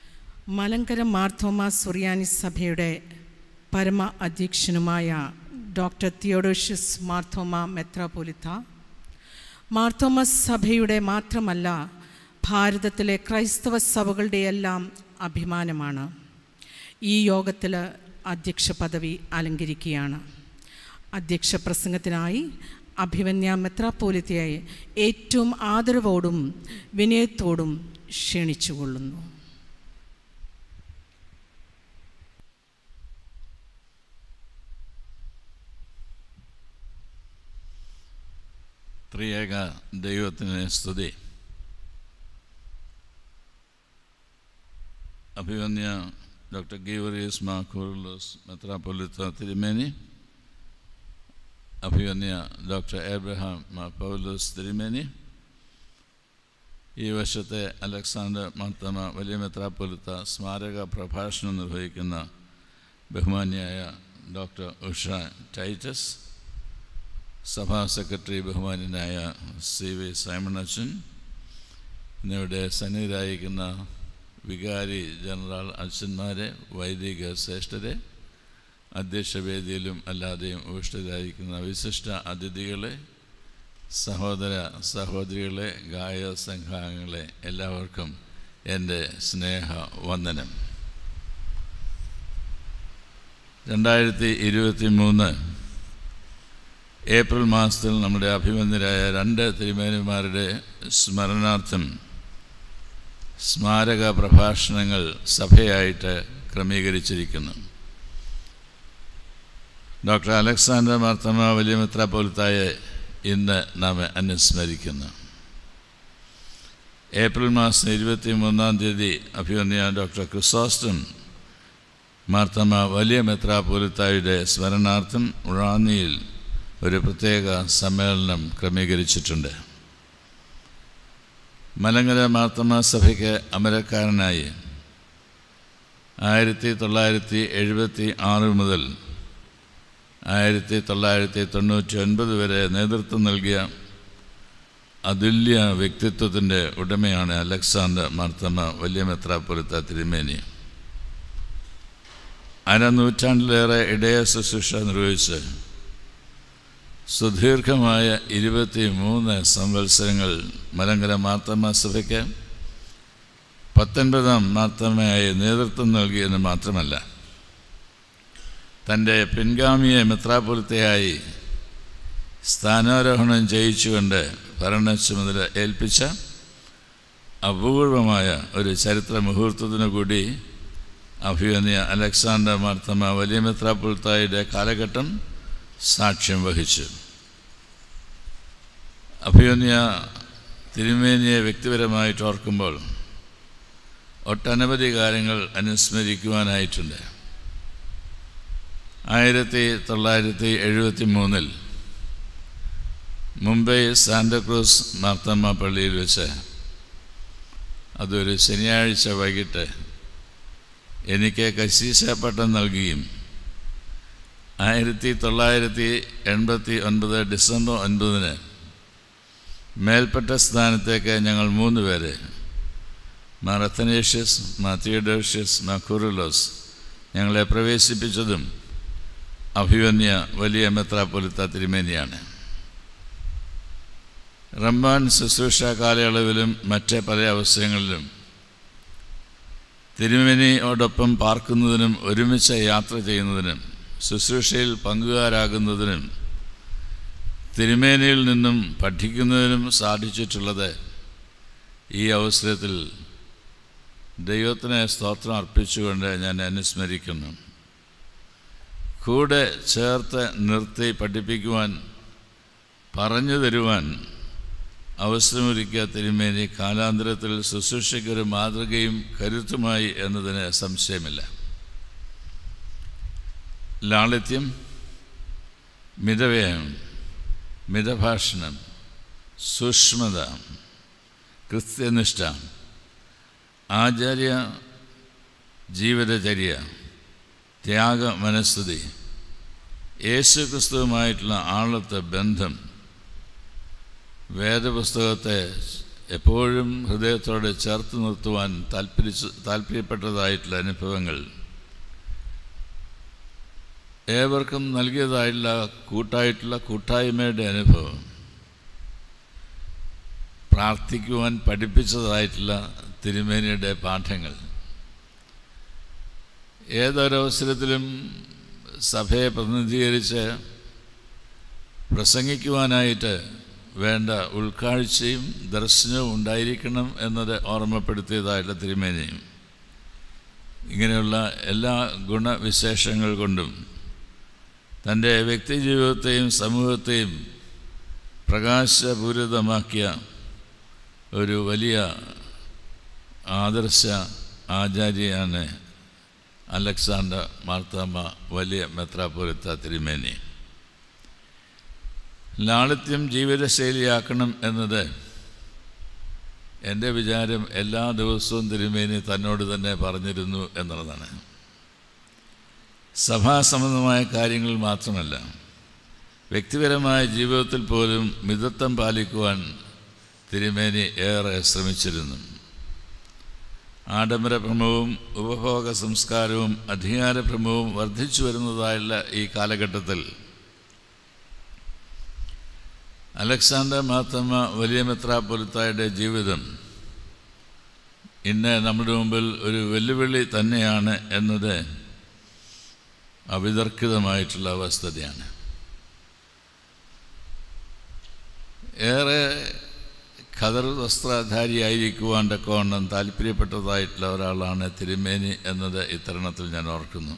മലങ്കര മാർത്തോമ സുറിയാനി സഭയുടെ പരമ അധ്യക്ഷനുമായ ഡോക്ടർ തിയോഡോഷ്യസ് മാർത്തോമ മെത്രാപോലിത്ത മാർത്തോമ സഭയുടെ മാത്രമല്ല ഭാരതത്തിലെ ക്രൈസ്തവ സഭകളുടെയെല്ലാം അഭിമാനമാണ് ഈ യോഗത്തിൽ അധ്യക്ഷ പദവി അലങ്കരിക്കുകയാണ് അധ്യക്ഷ പ്രസംഗത്തിനായി അഭിമന്യ മെത്രാപ്പോലിത്തയായി ഏറ്റവും ആദരവോടും വിനയത്തോടും ക്ഷണിച്ചുകൊള്ളുന്നു ത്രിയേക ദൈവത്തിന് സ്തുതി അഭിമന്യ ഡോക്ടർ ഗീവറിയസ് മാക്കൂർലോസ് മെത്രാപ്പൊലിത്ത തിരുമേനി അഭിമന്യ ഡോക്ടർ എബ്രഹാം മാ പൗലോസ് തിരുമേനി ഈ വർഷത്തെ അലക്സാണ്ടർ മാർത്തമ വലിയ മെത്രാപ്പൊലിത്ത സ്മാരക പ്രഭാഷണം നിർവഹിക്കുന്ന ബഹുമാന്യായ ഡോക്ടർ ഉഷ ടൈറ്റസ് സഭാ സെക്രട്ടറി ബഹുമാനായ സി വി സൈമണച്ചൻ എന്നിവിടെ സന്നിഹിതരായിരിക്കുന്ന വികാരി ജനറൽ അച്ഛന്മാരെ വൈദിക ശ്രേഷ്ഠരെ അധ്യക്ഷവേദിയിലും അല്ലാതെയും ഉപസ്ഥിതരായിരിക്കുന്ന വിശിഷ്ട അതിഥികളെ സഹോദര സഹോദരികളെ ഗായ സംഘാംഗങ്ങളെ എല്ലാവർക്കും എൻ്റെ സ്നേഹ വന്ദനം രണ്ടായിരത്തി ഇരുപത്തി മൂന്ന് ഏപ്രിൽ മാസത്തിൽ നമ്മുടെ അഭിമന്യരായ രണ്ട് തിരുമേനിമാരുടെ സ്മരണാർത്ഥം സ്മാരക പ്രഭാഷണങ്ങൾ സഭയായിട്ട് ക്രമീകരിച്ചിരിക്കുന്നു ഡോക്ടർ അലക്സാണ്ടർ മാർത്തമ വലിയ മെത്രാപ്പോലത്തായെ ഇന്ന് നാം അനുസ്മരിക്കുന്നു ഏപ്രിൽ മാസം ഇരുപത്തി മൂന്നാം തീയതി അഭിമന്യ ഡോക്ടർ ക്രിസോസ്റ്റം മാർത്തമ വലിയ മെത്രാപ്പോലത്തായുടെ സ്മരണാർത്ഥം റാന്നിയിൽ ഒരു പ്രത്യേക സമ്മേളനം ക്രമീകരിച്ചിട്ടുണ്ട് മലങ്കര മാർത്തമ സഭയ്ക്ക് അമരക്കാരനായി ആയിരത്തി തൊള്ളായിരത്തി എഴുപത്തി ആറ് മുതൽ ആയിരത്തി തൊള്ളായിരത്തി തൊണ്ണൂറ്റി ഒൻപത് വരെ നേതൃത്വം നൽകിയ അതുല്യ വ്യക്തിത്വത്തിൻ്റെ ഉടമയാണ് അലക്സാണ്ടർ മാർത്തമ വലിയ മെത്രാപ്പൊരുത്ത തിരുമേനി അരനൂറ്റാണ്ടിലേറെ ഇടയ ശുശ്രൂഷ നിർവഹിച്ച് സുദീർഘമായ ഇരുപത്തി മൂന്ന് സംവത്സരങ്ങൾ മലങ്കര മാർത്തമ സഭയ്ക്ക് പത്തൊൻപതാം മാർത്തമയായി നേതൃത്വം നൽകിയെന്ന് മാത്രമല്ല തൻ്റെ പിൻഗാമിയെ മെത്രാപുരത്തെയായി സ്ഥാനാരോഹണം ചെയ്യിച്ചുകൊണ്ട് ഭരണ ചുമതല ഏൽപ്പിച്ച അപൂർവമായ ഒരു ചരിത്ര മുഹൂർത്തത്തിനു കൂടി അഭിമന്യ അലക്സാണ്ടർ മാർത്തമ വലിയ മെത്രാപുരത്തായുടെ കാലഘട്ടം സാക്ഷ്യം വഹിച്ചു അഭിമന്യ തിരുമേനിയെ വ്യക്തിപരമായിട്ട് ഓർക്കുമ്പോൾ ഒട്ടനവധി കാര്യങ്ങൾ അനുസ്മരിക്കുവാനായിട്ടുണ്ട് ആയിരത്തി തൊള്ളായിരത്തി എഴുപത്തി മൂന്നിൽ മുംബൈ സാന്റക്രൂസ് മാർത്തമ്മ പള്ളിയിൽ വെച്ച് അതൊരു ശനിയാഴ്ച വൈകിട്ട് എനിക്ക് കശീശ പട്ടം നൽകുകയും ആയിരത്തി തൊള്ളായിരത്തി എൺപത്തി ഒൻപത് ഡിസംബർ ഒൻപതിന് മേൽപ്പെട്ട സ്ഥാനത്തേക്ക് ഞങ്ങൾ മൂന്ന് പേര് മാർ അത്തനേഷ്യസ് മാ തിയഡോഷ്യസ് മാ കുറുലോസ് ഞങ്ങളെ പ്രവേശിപ്പിച്ചതും അഭിവന്യ വലിയ മെത്രാപ്പൊലിത്ത തിരുമേനിയാണ് റംബാൻ ശുശ്രൂഷ കാലയളവിലും മറ്റ് പല അവസരങ്ങളിലും തിരുമേനിയോടൊപ്പം പാർക്കുന്നതിനും ഒരുമിച്ച് യാത്ര ചെയ്യുന്നതിനും ശുശ്രൂഷയിൽ പങ്കുകാരാകുന്നതിനും തിരുമേനിയിൽ നിന്നും പഠിക്കുന്നതിനും സാധിച്ചിട്ടുള്ളത് ഈ അവസരത്തിൽ ദൈവത്തിന് സ്തോത്രം അർപ്പിച്ചുകൊണ്ട് ഞാൻ അനുസ്മരിക്കുന്നു കൂടെ ചേർത്ത് നിർത്തി പഠിപ്പിക്കുവാൻ പറഞ്ഞു തരുവാൻ അവസരമൊരുക്കിയ തിരുമേനി കാലാന്തരത്തിൽ ശുശ്രൂഷയ്ക്കൊരു മാതൃകയും കരുത്തുമായി എന്നതിന് സംശയമില്ല ലാളിത്യം മിതവ്യയം മിതഭാഷണം സൂക്ഷ്മത കൃത്യനിഷ്ഠ ആചാര്യ ജീവിതചര്യ ത്യാഗ മനസ്ഥിതി യേശു ക്രിസ്തുവുമായിട്ടുള്ള ആളത്തെ ബന്ധം വേദപുസ്തകത്തെ എപ്പോഴും ഹൃദയത്തോടെ ചേർത്ത് നിർത്തുവാൻ താല്പര്യ താല്പര്യപ്പെട്ടതായിട്ടുള്ള അനുഭവങ്ങൾ ഏവർക്കും നൽകിയതായിട്ടുള്ള കൂട്ടായിട്ടുള്ള കൂട്ടായ്മയുടെ അനുഭവം പ്രാർത്ഥിക്കുവാൻ പഠിപ്പിച്ചതായിട്ടുള്ള തിരുമേനിയുടെ പാഠങ്ങൾ ഏതൊരവസരത്തിലും സഭയെ പ്രതിനിധീകരിച്ച് പ്രസംഗിക്കുവാനായിട്ട് വേണ്ട ഉൾക്കാഴ്ചയും ദർശനവും ഉണ്ടായിരിക്കണം എന്നത് ഓർമ്മപ്പെടുത്തിയതായിട്ടുള്ള തിരുമേനിയും ഇങ്ങനെയുള്ള എല്ലാ ഗുണവിശേഷങ്ങൾ കൊണ്ടും തൻ്റെ വ്യക്തിജീവിതത്തെയും സമൂഹത്തെയും പ്രകാശപൂരിതമാക്കിയ ഒരു വലിയ ആദർശ ആചാര്യയാണ് അലക്സാണ്ടർ മാർത്താമ്മ വലിയ മെത്രാപുരത്ത തിരുമേനി ലാളിത്യം ജീവിതശൈലിയാക്കണം എന്നത് എൻ്റെ വിചാരം എല്ലാ ദിവസവും തിരുമേനി തന്നോട് തന്നെ പറഞ്ഞിരുന്നു എന്നുള്ളതാണ് സഭാസംബന്ധമായ കാര്യങ്ങൾ മാത്രമല്ല വ്യക്തിപരമായ ജീവിതത്തിൽ പോലും മിതത്വം പാലിക്കുവാൻ തിരുമേനി ഏറെ ശ്രമിച്ചിരുന്നു ആഡംബരഭ്രമവും ഉപഭോഗ സംസ്കാരവും അധികാരഭ്രമവും വർദ്ധിച്ചു വരുന്നതായുള്ള ഈ കാലഘട്ടത്തിൽ അലക്സാണ്ടർ മാത്തമ്മ വലിയ മെത്രാപ്പൊലിത്തായുടെ ജീവിതം ഇന്ന് നമ്മുടെ മുമ്പിൽ ഒരു വെല്ലുവിളി തന്നെയാണ് എന്നത് അവിതർക്കിതമായിട്ടുള്ള വസ്തുതയാണ് ഏറെ ഖദർ വസ്ത്രധാരിയായിരിക്കുവാൻ തക്കവണ്ണം താല്പര്യപ്പെട്ടതായിട്ടുള്ള ഒരാളാണ് തിരുമേനി എന്നത് ഇത്തരണത്തിൽ ഞാൻ ഓർക്കുന്നു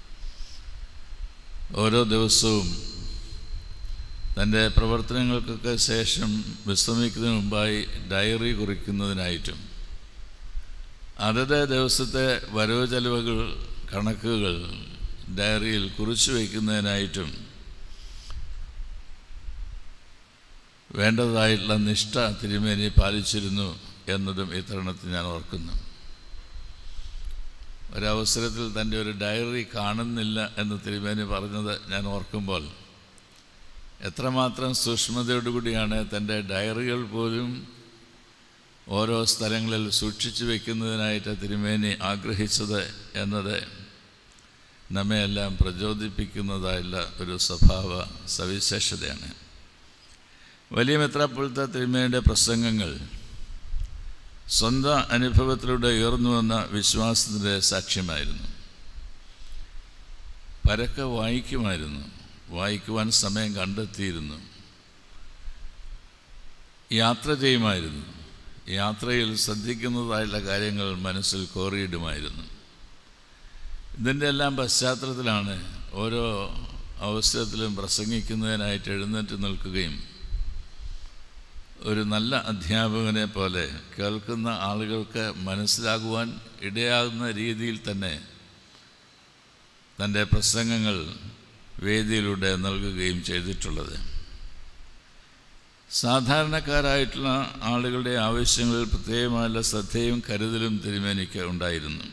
ഓരോ ദിവസവും തൻ്റെ പ്രവർത്തനങ്ങൾക്കൊക്കെ ശേഷം വിശ്രമിക്കുന്നതിന് മുമ്പായി ഡയറി കുറിക്കുന്നതിനായിട്ടും അതത് ദിവസത്തെ വരവ് ചെലവുകൾ കണക്കുകൾ ഡയറിയിൽ കുറിച്ചു വയ്ക്കുന്നതിനായിട്ടും വേണ്ടതായിട്ടുള്ള നിഷ്ഠ തിരുമേനി പാലിച്ചിരുന്നു എന്നതും ഈ തരുണത്തിൽ ഞാൻ ഓർക്കുന്നു ഒരവസരത്തിൽ തൻ്റെ ഒരു ഡയറി കാണുന്നില്ല എന്ന് തിരുമേനി പറഞ്ഞത് ഞാൻ ഓർക്കുമ്പോൾ എത്രമാത്രം സൂക്ഷ്മതയോടുകൂടിയാണ് തൻ്റെ ഡയറികൾ പോലും ഓരോ സ്ഥലങ്ങളിൽ സൂക്ഷിച്ചു വയ്ക്കുന്നതിനായിട്ട് തിരുമേനി ആഗ്രഹിച്ചത് എന്നത് നമ്മെയെല്ലാം പ്രചോദിപ്പിക്കുന്നതായുള്ള ഒരു സ്വഭാവ സവിശേഷതയാണ് വലിയ മെത്രാപ്പൊളിത്ത തിരുമേനിയുടെ പ്രസംഗങ്ങൾ സ്വന്തം അനുഭവത്തിലൂടെ ഉയർന്നു വന്ന വിശ്വാസത്തിൻ്റെ സാക്ഷ്യമായിരുന്നു പരക്കെ വായിക്കുമായിരുന്നു വായിക്കുവാൻ സമയം കണ്ടെത്തിയിരുന്നു യാത്ര ചെയ്യുമായിരുന്നു യാത്രയിൽ ശ്രദ്ധിക്കുന്നതായുള്ള കാര്യങ്ങൾ മനസ്സിൽ കോറിയിടുമായിരുന്നു ഇതിൻ്റെ എല്ലാം പശ്ചാത്തലത്തിലാണ് ഓരോ അവസരത്തിലും പ്രസംഗിക്കുന്നതിനായിട്ട് എഴുന്നേറ്റ് നിൽക്കുകയും ഒരു നല്ല അധ്യാപകനെ പോലെ കേൾക്കുന്ന ആളുകൾക്ക് മനസ്സിലാകുവാൻ ഇടയാകുന്ന രീതിയിൽ തന്നെ തൻ്റെ പ്രസംഗങ്ങൾ വേദിയിലൂടെ നൽകുകയും ചെയ്തിട്ടുള്ളത് സാധാരണക്കാരായിട്ടുള്ള ആളുകളുടെ ആവശ്യങ്ങളിൽ പ്രത്യേകമായുള്ള ശ്രദ്ധയും കരുതലും തിരുമേനിക്ക് ഉണ്ടായിരുന്നു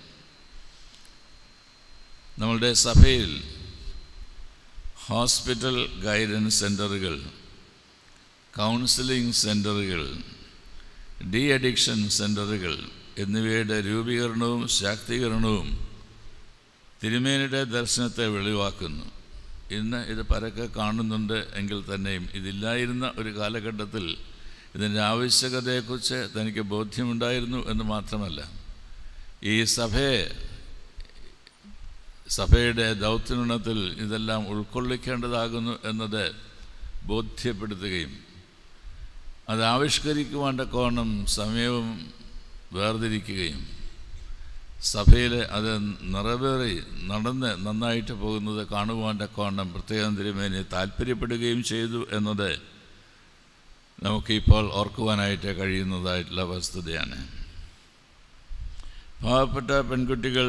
നമ്മളുടെ സഭയിൽ ഹോസ്പിറ്റൽ ഗൈഡൻസ് സെൻ്ററുകൾ കൗൺസിലിംഗ് സെൻ്ററുകൾ ഡി അഡിക്ഷൻ സെൻ്ററുകൾ എന്നിവയുടെ രൂപീകരണവും ശാക്തീകരണവും തിരുമേനിയുടെ ദർശനത്തെ വെളിവാക്കുന്നു ഇന്ന് ഇത് പരക്കെ കാണുന്നുണ്ട് എങ്കിൽ തന്നെയും ഇതില്ലായിരുന്ന ഒരു കാലഘട്ടത്തിൽ ഇതിൻ്റെ ആവശ്യകതയെക്കുറിച്ച് തനിക്ക് ബോധ്യമുണ്ടായിരുന്നു എന്ന് മാത്രമല്ല ഈ സഭയെ സഭയുടെ ദൗത്യനിർണത്തിൽ ഇതെല്ലാം ഉൾക്കൊള്ളിക്കേണ്ടതാകുന്നു എന്നത് ബോധ്യപ്പെടുത്തുകയും അത് ആവിഷ്കരിക്കുവാൻ്റെ കോണം സമയവും വേർതിരിക്കുകയും സഭയിൽ അത് നിറവേറി നടന്ന് നന്നായിട്ട് പോകുന്നത് കാണുവാൻ്റെ കോണം പ്രത്യേകം തിരുമേനി താല്പര്യപ്പെടുകയും ചെയ്തു എന്നത് നമുക്കിപ്പോൾ ഓർക്കുവാനായിട്ട് കഴിയുന്നതായിട്ടുള്ള വസ്തുതയാണ് പാവപ്പെട്ട പെൺകുട്ടികൾ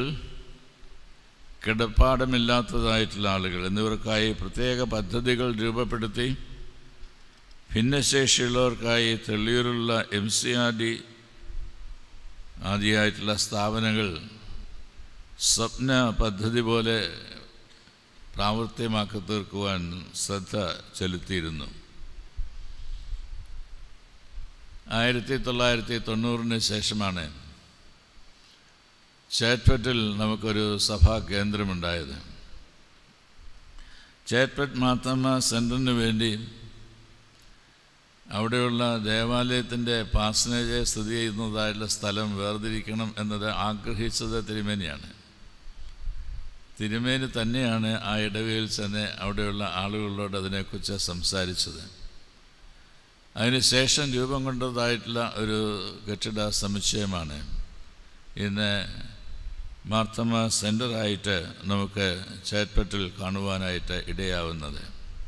കിടപ്പാടമില്ലാത്തതായിട്ടുള്ള ആളുകൾ എന്നിവർക്കായി പ്രത്യേക പദ്ധതികൾ രൂപപ്പെടുത്തി ഭിന്നശേഷിയുള്ളവർക്കായി തെള്ളിയൂരുള്ള എം സി ആർ ഡി ആദ്യമായിട്ടുള്ള സ്ഥാപനങ്ങൾ സ്വപ്ന പദ്ധതി പോലെ പ്രാവർത്തികമാക്കി തീർക്കുവാൻ ശ്രദ്ധ ചെലുത്തിയിരുന്നു ആയിരത്തി തൊള്ളായിരത്തി തൊണ്ണൂറിന് ശേഷമാണ് ചേറ്റ്പറ്റിൽ നമുക്കൊരു സഭാ കേന്ദ്രമുണ്ടായത് ചേർപ്പറ്റ് മാത്തമ്മ സെൻറ്ററിന് വേണ്ടി അവിടെയുള്ള ദേവാലയത്തിൻ്റെ പാസനേജ് സ്ഥിതി ചെയ്യുന്നതായിട്ടുള്ള സ്ഥലം വേർതിരിക്കണം എന്നത് ആഗ്രഹിച്ചത് തിരുമേനിയാണ് തിരുമേനി തന്നെയാണ് ആ ഇടവയിൽ ചെന്ന് അവിടെയുള്ള ആളുകളോട് അതിനെക്കുറിച്ച് സംസാരിച്ചത് അതിനുശേഷം രൂപം കൊണ്ടതായിട്ടുള്ള ഒരു കെട്ടിട സമുച്ചയമാണ് ഇന്ന് മാർത്തമ സെൻ്ററായിട്ട് നമുക്ക് ചേർപ്പറ്റിൽ കാണുവാനായിട്ട് ഇടയാവുന്നത്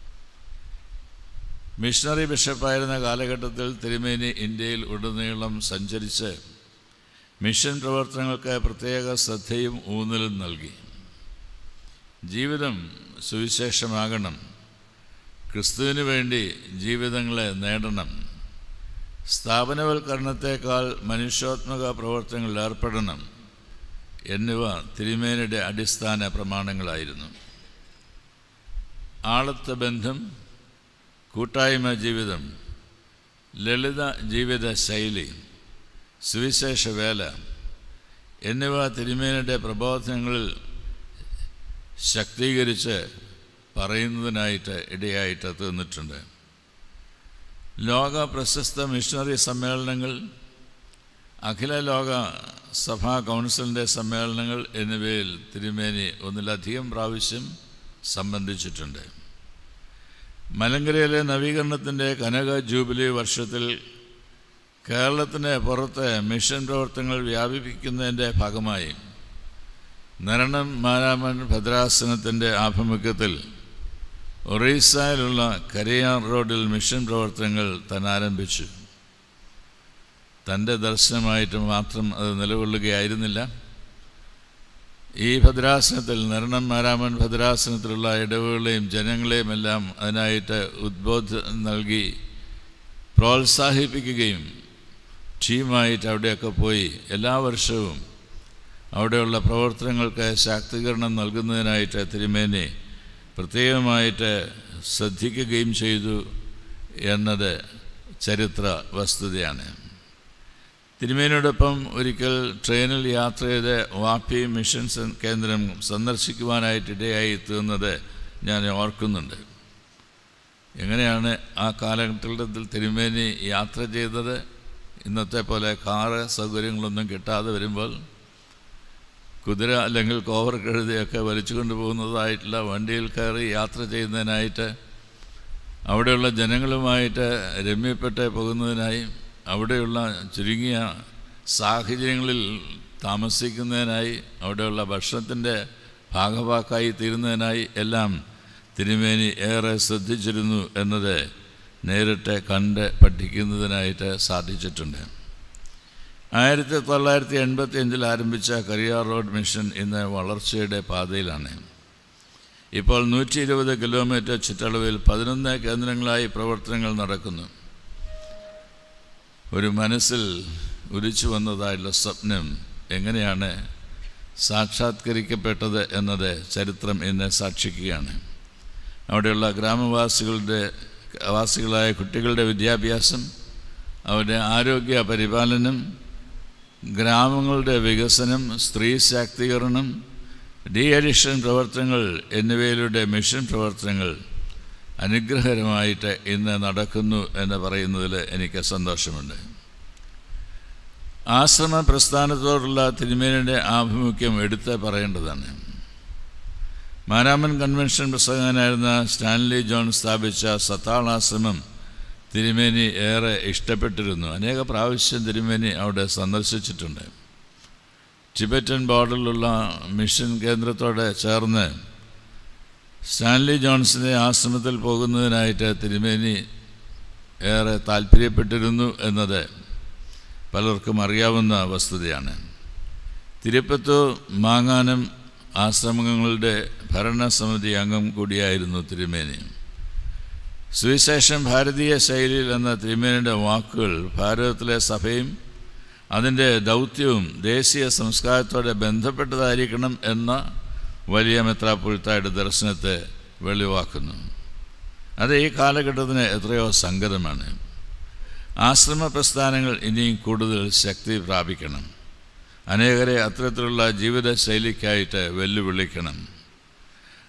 മിഷണറി ബിഷപ്പായിരുന്ന കാലഘട്ടത്തിൽ തിരുമേനി ഇന്ത്യയിൽ ഉടനീളം സഞ്ചരിച്ച് മിഷൻ പ്രവർത്തനങ്ങൾക്ക് പ്രത്യേക ശ്രദ്ധയും ഊന്നലും നൽകി ജീവിതം സുവിശേഷമാകണം ക്രിസ്തുവിന് വേണ്ടി ജീവിതങ്ങളെ നേടണം സ്ഥാപനവൽക്കരണത്തേക്കാൾ മനുഷ്യോത്മക പ്രവർത്തനങ്ങളിൽ ഏർപ്പെടണം എന്നിവ തിരുമേനിയുടെ അടിസ്ഥാന പ്രമാണങ്ങളായിരുന്നു ആളത്ത ബന്ധം കൂട്ടായ്മ ജീവിതം ലളിത ജീവിത ശൈലി സുവിശേഷ വേല എന്നിവ തിരുമേനിയുടെ പ്രബോധനങ്ങളിൽ ശക്തീകരിച്ച് പറയുന്നതിനായിട്ട് ഇടയായിട്ട് തീർന്നിട്ടുണ്ട് ലോക പ്രശസ്ത മിഷണറി സമ്മേളനങ്ങൾ അഖില ലോക സഭാ കൗൺസിലിൻ്റെ സമ്മേളനങ്ങൾ എന്നിവയിൽ തിരുമേനി ഒന്നിലധികം പ്രാവശ്യം സംബന്ധിച്ചിട്ടുണ്ട് മലങ്കരയിലെ നവീകരണത്തിൻ്റെ കനക ജൂബിലി വർഷത്തിൽ കേരളത്തിന് പുറത്ത് മിഷൻ പ്രവർത്തനങ്ങൾ വ്യാപിപ്പിക്കുന്നതിൻ്റെ ഭാഗമായി നരണം മാരാമൻ ഭദ്രാസനത്തിൻ്റെ ആഭിമുഖ്യത്തിൽ ഒറീസയിലുള്ള കരയാർ റോഡിൽ മിഷൻ പ്രവർത്തനങ്ങൾ താൻ ആരംഭിച്ചു തൻ്റെ ദർശനമായിട്ട് മാത്രം അത് നിലകൊള്ളുകയായിരുന്നില്ല ഈ ഭദ്രാസനത്തിൽ നരണം മാരാമൻ ഭദ്രാസനത്തിലുള്ള ഇടവുകളെയും ജനങ്ങളെയും എല്ലാം അതിനായിട്ട് ഉദ്ബോധം നൽകി പ്രോത്സാഹിപ്പിക്കുകയും ടീമായിട്ട് അവിടെയൊക്കെ പോയി എല്ലാ വർഷവും അവിടെയുള്ള പ്രവർത്തനങ്ങൾക്ക് ശാക്തീകരണം നൽകുന്നതിനായിട്ട് തിരുമേനി പ്രത്യേകമായിട്ട് ശ്രദ്ധിക്കുകയും ചെയ്തു എന്നത് ചരിത്ര വസ്തുതയാണ് തിരുമേനിയോടൊപ്പം ഒരിക്കൽ ട്രെയിനിൽ യാത്ര ചെയ്ത് വാപ്പി മിഷൻ കേന്ദ്രം സന്ദർശിക്കുവാനായിട്ട് ഇടയായി തീർന്നത് ഞാൻ ഓർക്കുന്നുണ്ട് എങ്ങനെയാണ് ആ കാലഘട്ടത്തിൽ തിരുമേനി യാത്ര ചെയ്തത് ഇന്നത്തെ പോലെ കാറ് സൗകര്യങ്ങളൊന്നും കിട്ടാതെ വരുമ്പോൾ കുതിര അല്ലെങ്കിൽ കോവർ കഴുതിയൊക്കെ വലിച്ചു കൊണ്ടുപോകുന്നതായിട്ടുള്ള വണ്ടിയിൽ കയറി യാത്ര ചെയ്യുന്നതിനായിട്ട് അവിടെയുള്ള ജനങ്ങളുമായിട്ട് രമ്യപ്പെട്ട് പോകുന്നതിനായി അവിടെയുള്ള ചുരുങ്ങിയ സാഹചര്യങ്ങളിൽ താമസിക്കുന്നതിനായി അവിടെയുള്ള ഭക്ഷണത്തിൻ്റെ ഭാഗവാക്കായി തീരുന്നതിനായി എല്ലാം തിരുമേനി ഏറെ ശ്രദ്ധിച്ചിരുന്നു എന്നത് നേരിട്ട് കണ്ട് പഠിക്കുന്നതിനായിട്ട് സാധിച്ചിട്ടുണ്ട് ആയിരത്തി തൊള്ളായിരത്തി എൺപത്തി അഞ്ചിൽ ആരംഭിച്ച കരിയാർ റോഡ് മിഷൻ ഇന്ന് വളർച്ചയുടെ പാതയിലാണ് ഇപ്പോൾ നൂറ്റി ഇരുപത് കിലോമീറ്റർ ചുറ്റളവിൽ പതിനൊന്ന് കേന്ദ്രങ്ങളായി പ്രവർത്തനങ്ങൾ നടക്കുന്നു ഒരു മനസ്സിൽ ഉദിച്ചു വന്നതായുള്ള സ്വപ്നം എങ്ങനെയാണ് സാക്ഷാത്കരിക്കപ്പെട്ടത് എന്നത് ചരിത്രം ഇന്ന് സാക്ഷിക്കുകയാണ് അവിടെയുള്ള ഗ്രാമവാസികളുടെ വാസികളായ കുട്ടികളുടെ വിദ്യാഭ്യാസം അവരുടെ ആരോഗ്യ പരിപാലനം ഗ്രാമങ്ങളുടെ വികസനം സ്ത്രീ ശാക്തീകരണം ഡി അഡിഷൻ പ്രവർത്തനങ്ങൾ എന്നിവയിലൂടെ മിഷൻ പ്രവർത്തനങ്ങൾ അനുഗ്രഹകരമായിട്ട് ഇന്ന് നടക്കുന്നു എന്ന് പറയുന്നതിൽ എനിക്ക് സന്തോഷമുണ്ട് ആശ്രമ പ്രസ്ഥാനത്തോടുള്ള തിരുമേനിയുടെ ആഭിമുഖ്യം എടുത്ത് പറയേണ്ടതാണ് മാരാമൻ കൺവെൻഷൻ പ്രസംഗനായിരുന്ന സ്റ്റാൻലി ജോൺ സ്ഥാപിച്ച സത്താളാശ്രമം തിരുമേനി ഏറെ ഇഷ്ടപ്പെട്ടിരുന്നു അനേക പ്രാവശ്യം തിരുമേനി അവിടെ സന്ദർശിച്ചിട്ടുണ്ട് ടിബറ്റൻ ബോർഡറിലുള്ള മിഷൻ കേന്ദ്രത്തോടെ ചേർന്ന് സ്റ്റാൻലി ജോൺസിൻ്റെ ആശ്രമത്തിൽ പോകുന്നതിനായിട്ട് തിരുമേനി ഏറെ താല്പര്യപ്പെട്ടിരുന്നു എന്നത് പലർക്കും അറിയാവുന്ന വസ്തുതയാണ് തിരുപ്പത്തൂർ മാങ്ങാനം ആശ്രമങ്ങളുടെ ഭരണസമിതി അംഗം കൂടിയായിരുന്നു തിരുമേനി സുവിശേഷം ഭാരതീയ ശൈലിയിൽ എന്ന തിരുമേനിയുടെ വാക്കുകൾ ഭാരതത്തിലെ സഭയും അതിൻ്റെ ദൗത്യവും ദേശീയ സംസ്കാരത്തോടെ ബന്ധപ്പെട്ടതായിരിക്കണം എന്ന വലിയ മെത്രാപ്പൊഴുത്തായുടെ ദർശനത്തെ വെളിവാക്കുന്നു അത് ഈ കാലഘട്ടത്തിന് എത്രയോ സങ്കടമാണ് ആശ്രമ പ്രസ്ഥാനങ്ങൾ ഇനിയും കൂടുതൽ ശക്തി പ്രാപിക്കണം അനേകരെ അത്തരത്തിലുള്ള ജീവിതശൈലിക്കായിട്ട് വെല്ലുവിളിക്കണം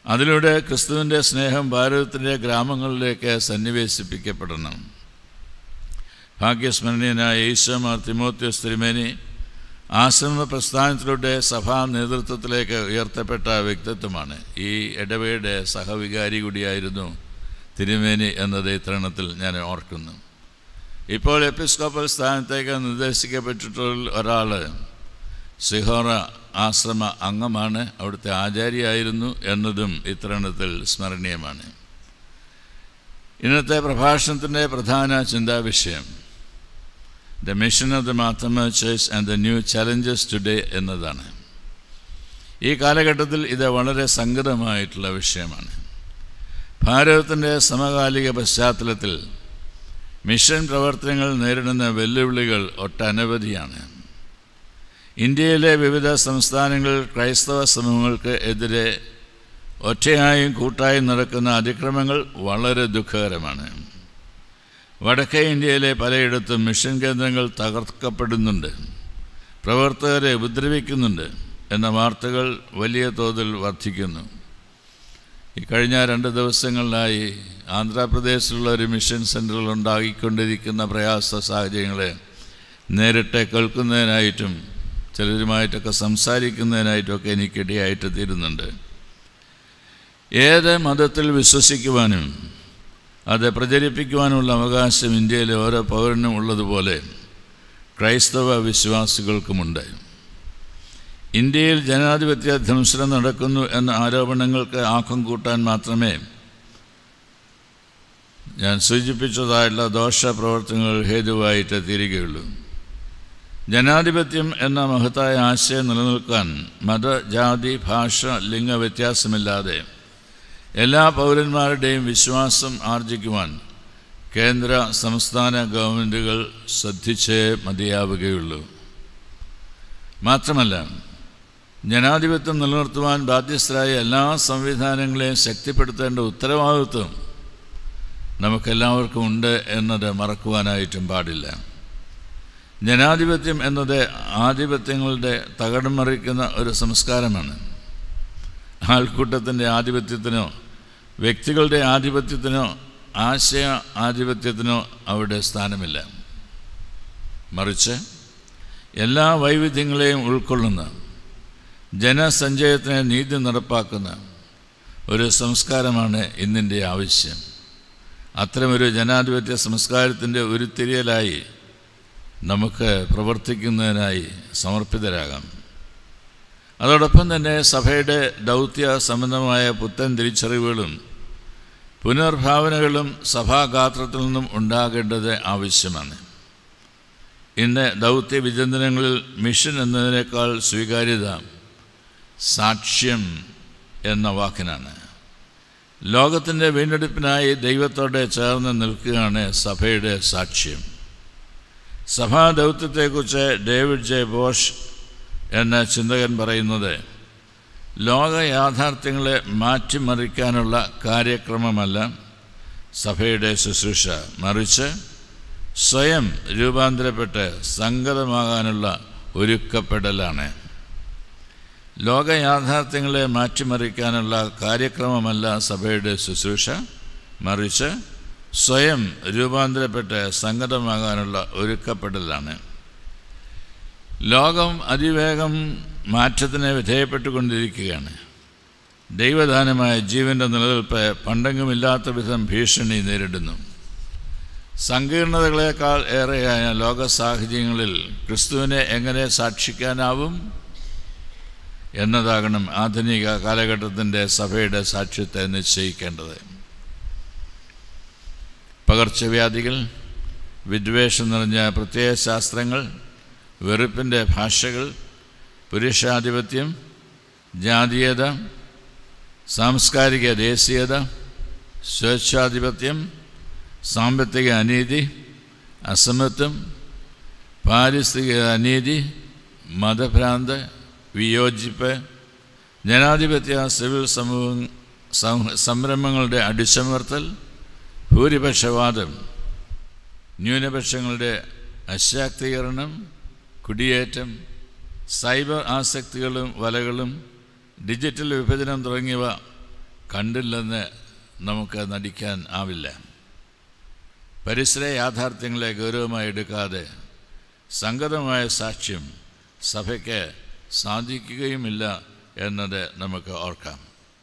അതിലൂടെ ക്രിസ്തുവിൻ്റെ സ്നേഹം ഭാരതത്തിൻ്റെ ഗ്രാമങ്ങളിലേക്ക് സന്നിവേശിപ്പിക്കപ്പെടണം ഭാഗ്യസ്മരണീയനായ ഈശോമാർ തിമോത്യോസ് തിരുമേനി ആശ്രമ പ്രസ്ഥാനത്തിലൂടെ സഭാ നേതൃത്വത്തിലേക്ക് ഉയർത്തപ്പെട്ട വ്യക്തിത്വമാണ് ഈ ഇടവയുടെ സഹവികാരി കൂടിയായിരുന്നു തിരുമേനി എന്നത് ഈ തരുണത്തിൽ ഞാൻ ഓർക്കുന്നു ഇപ്പോൾ എപ്പിസ്കോപ്പൽ സ്ഥാനത്തേക്ക് നിർദ്ദേശിക്കപ്പെട്ടിട്ടുള്ള ഒരാൾ സിഹോറ ആശ്രമ അംഗമാണ് അവിടുത്തെ ആചാര്യായിരുന്നു എന്നതും ഇത്തരണത്തിൽ സ്മരണീയമാണ് ഇന്നത്തെ പ്രഭാഷണത്തിൻ്റെ പ്രധാന ചിന്താവിഷയം the mission of the Marthoma churches and the new challenges today എന്നതാണ് ഈ കാലഘട്ടത്തിൽ ഇത് വളരെ സങ്കടമായിട്ടുള്ള വിഷയമാണ് ഭാരതത്തിൻ്റെ സമകാലിക പശ്ചാത്തലത്തിൽ മിഷൻ പ്രവർത്തനങ്ങൾ നേരിടുന്ന വെല്ലുവിളികൾ ഒട്ടനവധിയാണ് ഇന്ത്യയിലെ വിവിധ സംസ്ഥാനങ്ങളിൽ ക്രൈസ്തവ സമൂഹങ്ങൾക്ക് എതിരെ ഒറ്റയായും കൂട്ടായും നടക്കുന്ന അതിക്രമങ്ങൾ വളരെ ദുഃഖകരമാണ് വടക്കേ ഇന്ത്യയിലെ പലയിടത്തും മിഷൻ കേന്ദ്രങ്ങൾ തകർക്കപ്പെടുന്നുണ്ട് പ്രവർത്തകരെ ഉപദ്രവിക്കുന്നുണ്ട് എന്ന വാർത്തകൾ വലിയ തോതിൽ വർദ്ധിക്കുന്നു ഈ കഴിഞ്ഞ രണ്ട് ദിവസങ്ങളിലായി ആന്ധ്രാപ്രദേശിലുള്ള ഒരു മിഷൻ സെൻറ്ററിൽ ഉണ്ടാകിക്കൊണ്ടിരിക്കുന്ന പ്രയാസ സാഹചര്യങ്ങളെ നേരിട്ട് കേൾക്കുന്നതിനായിട്ടും ചിലരുമായിട്ടൊക്കെ സംസാരിക്കുന്നതിനായിട്ടൊക്കെ എനിക്കിടയായിട്ട് തീരുന്നുണ്ട് ഏത് മതത്തിൽ വിശ്വസിക്കുവാനും അത് പ്രചരിപ്പിക്കുവാനുള്ള അവകാശം ഇന്ത്യയിലെ ഓരോ പൗരനും ഉള്ളതുപോലെ ക്രൈസ്തവ വിശ്വാസികൾക്കുമുണ്ട് ഇന്ത്യയിൽ ജനാധിപത്യ ധ്വംസനം നടക്കുന്നു എന്ന ആരോപണങ്ങൾക്ക് ആക്കം കൂട്ടാൻ മാത്രമേ ഞാൻ സൂചിപ്പിച്ചതായിട്ടുള്ള ദോഷ പ്രവർത്തനങ്ങൾ ഹേതുവായിട്ട് തീരുകയുള്ളൂ ജനാധിപത്യം എന്ന മഹത്തായ ആശയം നിലനിൽക്കാൻ മത ജാതി ഭാഷ ലിംഗ വ്യത്യാസമില്ലാതെ എല്ലാ പൗരന്മാരുടെയും വിശ്വാസം ആർജിക്കുവാൻ കേന്ദ്ര സംസ്ഥാന ഗവൺമെൻറ്റുകൾ ശ്രദ്ധിച്ചേ മതിയാവുകയുള്ളൂ മാത്രമല്ല ജനാധിപത്യം നിലനിർത്തുവാൻ ബാധ്യസ്ഥരായ എല്ലാ സംവിധാനങ്ങളെയും ശക്തിപ്പെടുത്തേണ്ട ഉത്തരവാദിത്വം നമുക്കെല്ലാവർക്കും ഉണ്ട് എന്നത് മറക്കുവാനായിട്ടും പാടില്ല ജനാധിപത്യം എന്നത് ആധിപത്യങ്ങളുടെ തകടം മറിക്കുന്ന ഒരു സംസ്കാരമാണ് ആൾക്കൂട്ടത്തിൻ്റെ ആധിപത്യത്തിനോ വ്യക്തികളുടെ ആധിപത്യത്തിനോ ആശയ ആധിപത്യത്തിനോ അവിടെ സ്ഥാനമില്ല മറിച്ച് എല്ലാ വൈവിധ്യങ്ങളെയും ഉൾക്കൊള്ളുന്ന ജനസഞ്ചയത്തിന് നീതി നടപ്പാക്കുന്ന ഒരു സംസ്കാരമാണ് ഇന്നിൻ്റെ ആവശ്യം അത്തരമൊരു ജനാധിപത്യ സംസ്കാരത്തിൻ്റെ ഉരുത്തിരിയലായി നമുക്ക് പ്രവർത്തിക്കുന്നതിനായി സമർപ്പിതരാകാം അതോടൊപ്പം തന്നെ സഭയുടെ ദൗത്യ സംബന്ധമായ പുത്തൻ തിരിച്ചറിവുകളും പുനർഭാവനകളും സഭാഗാത്രത്തിൽ നിന്നും ഉണ്ടാകേണ്ടത് ആവശ്യമാണ് ഇന്ന് ദൗത്യ വിചിന്തനങ്ങളിൽ മിഷൻ എന്നതിനേക്കാൾ സ്വീകാര്യത സാക്ഷ്യം എന്ന വാക്കിനാണ് ലോകത്തിൻ്റെ വീണ്ടെടുപ്പിനായി ദൈവത്തോടെ ചേർന്ന് നിൽക്കുകയാണ് സഭയുടെ സാക്ഷ്യം സഭാ ദൗത്യത്തെക്കുറിച്ച് ഡേവിഡ് ജെ ബോഷ് എന്ന ചിന്തകൻ പറയുന്നത് ലോക യാഥാർത്ഥ്യങ്ങളെ മാറ്റിമറിക്കാനുള്ള കാര്യക്രമമല്ല സഭയുടെ ശുശ്രൂഷ മറിച്ച് സ്വയം രൂപാന്തരപ്പെട്ട് സംഗതമാകാനുള്ള ഒരുക്കപ്പെടലാണ് ലോക യാഥാർത്ഥ്യങ്ങളെ മാറ്റിമറിക്കാനുള്ള കാര്യക്രമമല്ല സഭയുടെ ശുശ്രൂഷ മറിച്ച് സ്വയം രൂപാന്തരപ്പെട്ട് സംഗതമാകാനുള്ള ഒരുക്കപ്പെടലാണ് ലോകം അതിവേഗം മാറ്റത്തിന് വിധേയപ്പെട്ടുകൊണ്ടിരിക്കുകയാണ് ദൈവദാനമായ ജീവൻ്റെ നിലനിൽപ്പ് പണ്ടെങ്കുമില്ലാത്ത വിധം ഭീഷണി നേരിടുന്നു സങ്കീർണതകളേക്കാൾ ഏറെയായ ലോക സാഹചര്യങ്ങളിൽ ക്രിസ്തുവിനെ എങ്ങനെ സാക്ഷിക്കാനാവും എന്നതാകണം ആധുനിക കാലഘട്ടത്തിൻ്റെ സഭയുടെ സാക്ഷ്യത്തെ നിശ്ചയിക്കേണ്ടത് പകർച്ചവ്യാധികൾ വിദ്വേഷം നിറഞ്ഞ പ്രത്യയ ശാസ്ത്രങ്ങൾ വെറുപ്പിൻ്റെ ഭാഷകൾ പുരുഷാധിപത്യം ജാതീയത സാംസ്കാരിക ദേശീയത സ്വേച്ഛാധിപത്യം സാമ്പത്തിക അനീതി അസമത്വം പാരിസ്ഥിതിക അനീതി മതഭ്രാന്ത് വിയോജിപ്പ് ജനാധിപത്യ സിവിൽ സമൂഹം സംരംഭങ്ങളുടെ അടിച്ചമർത്തൽ ഭൂരിപക്ഷവാദം ന്യൂനപക്ഷങ്ങളുടെ അശാക്തീകരണം കുടിയേറ്റം സൈബർ ആസക്തികളും വലകളും ഡിജിറ്റൽ വിഭജനം തുടങ്ങിയവ കണ്ടില്ലെന്ന് നമുക്ക് നടിക്കാൻ ആവില്ല പരിസര യാഥാർത്ഥ്യങ്ങളെ ഗൗരവമായി എടുക്കാതെ സംഗതമായ സാക്ഷ്യം സഭയ്ക്ക് സാധിക്കുകയുമില്ല എന്നത് നമുക്ക് ഓർക്കാം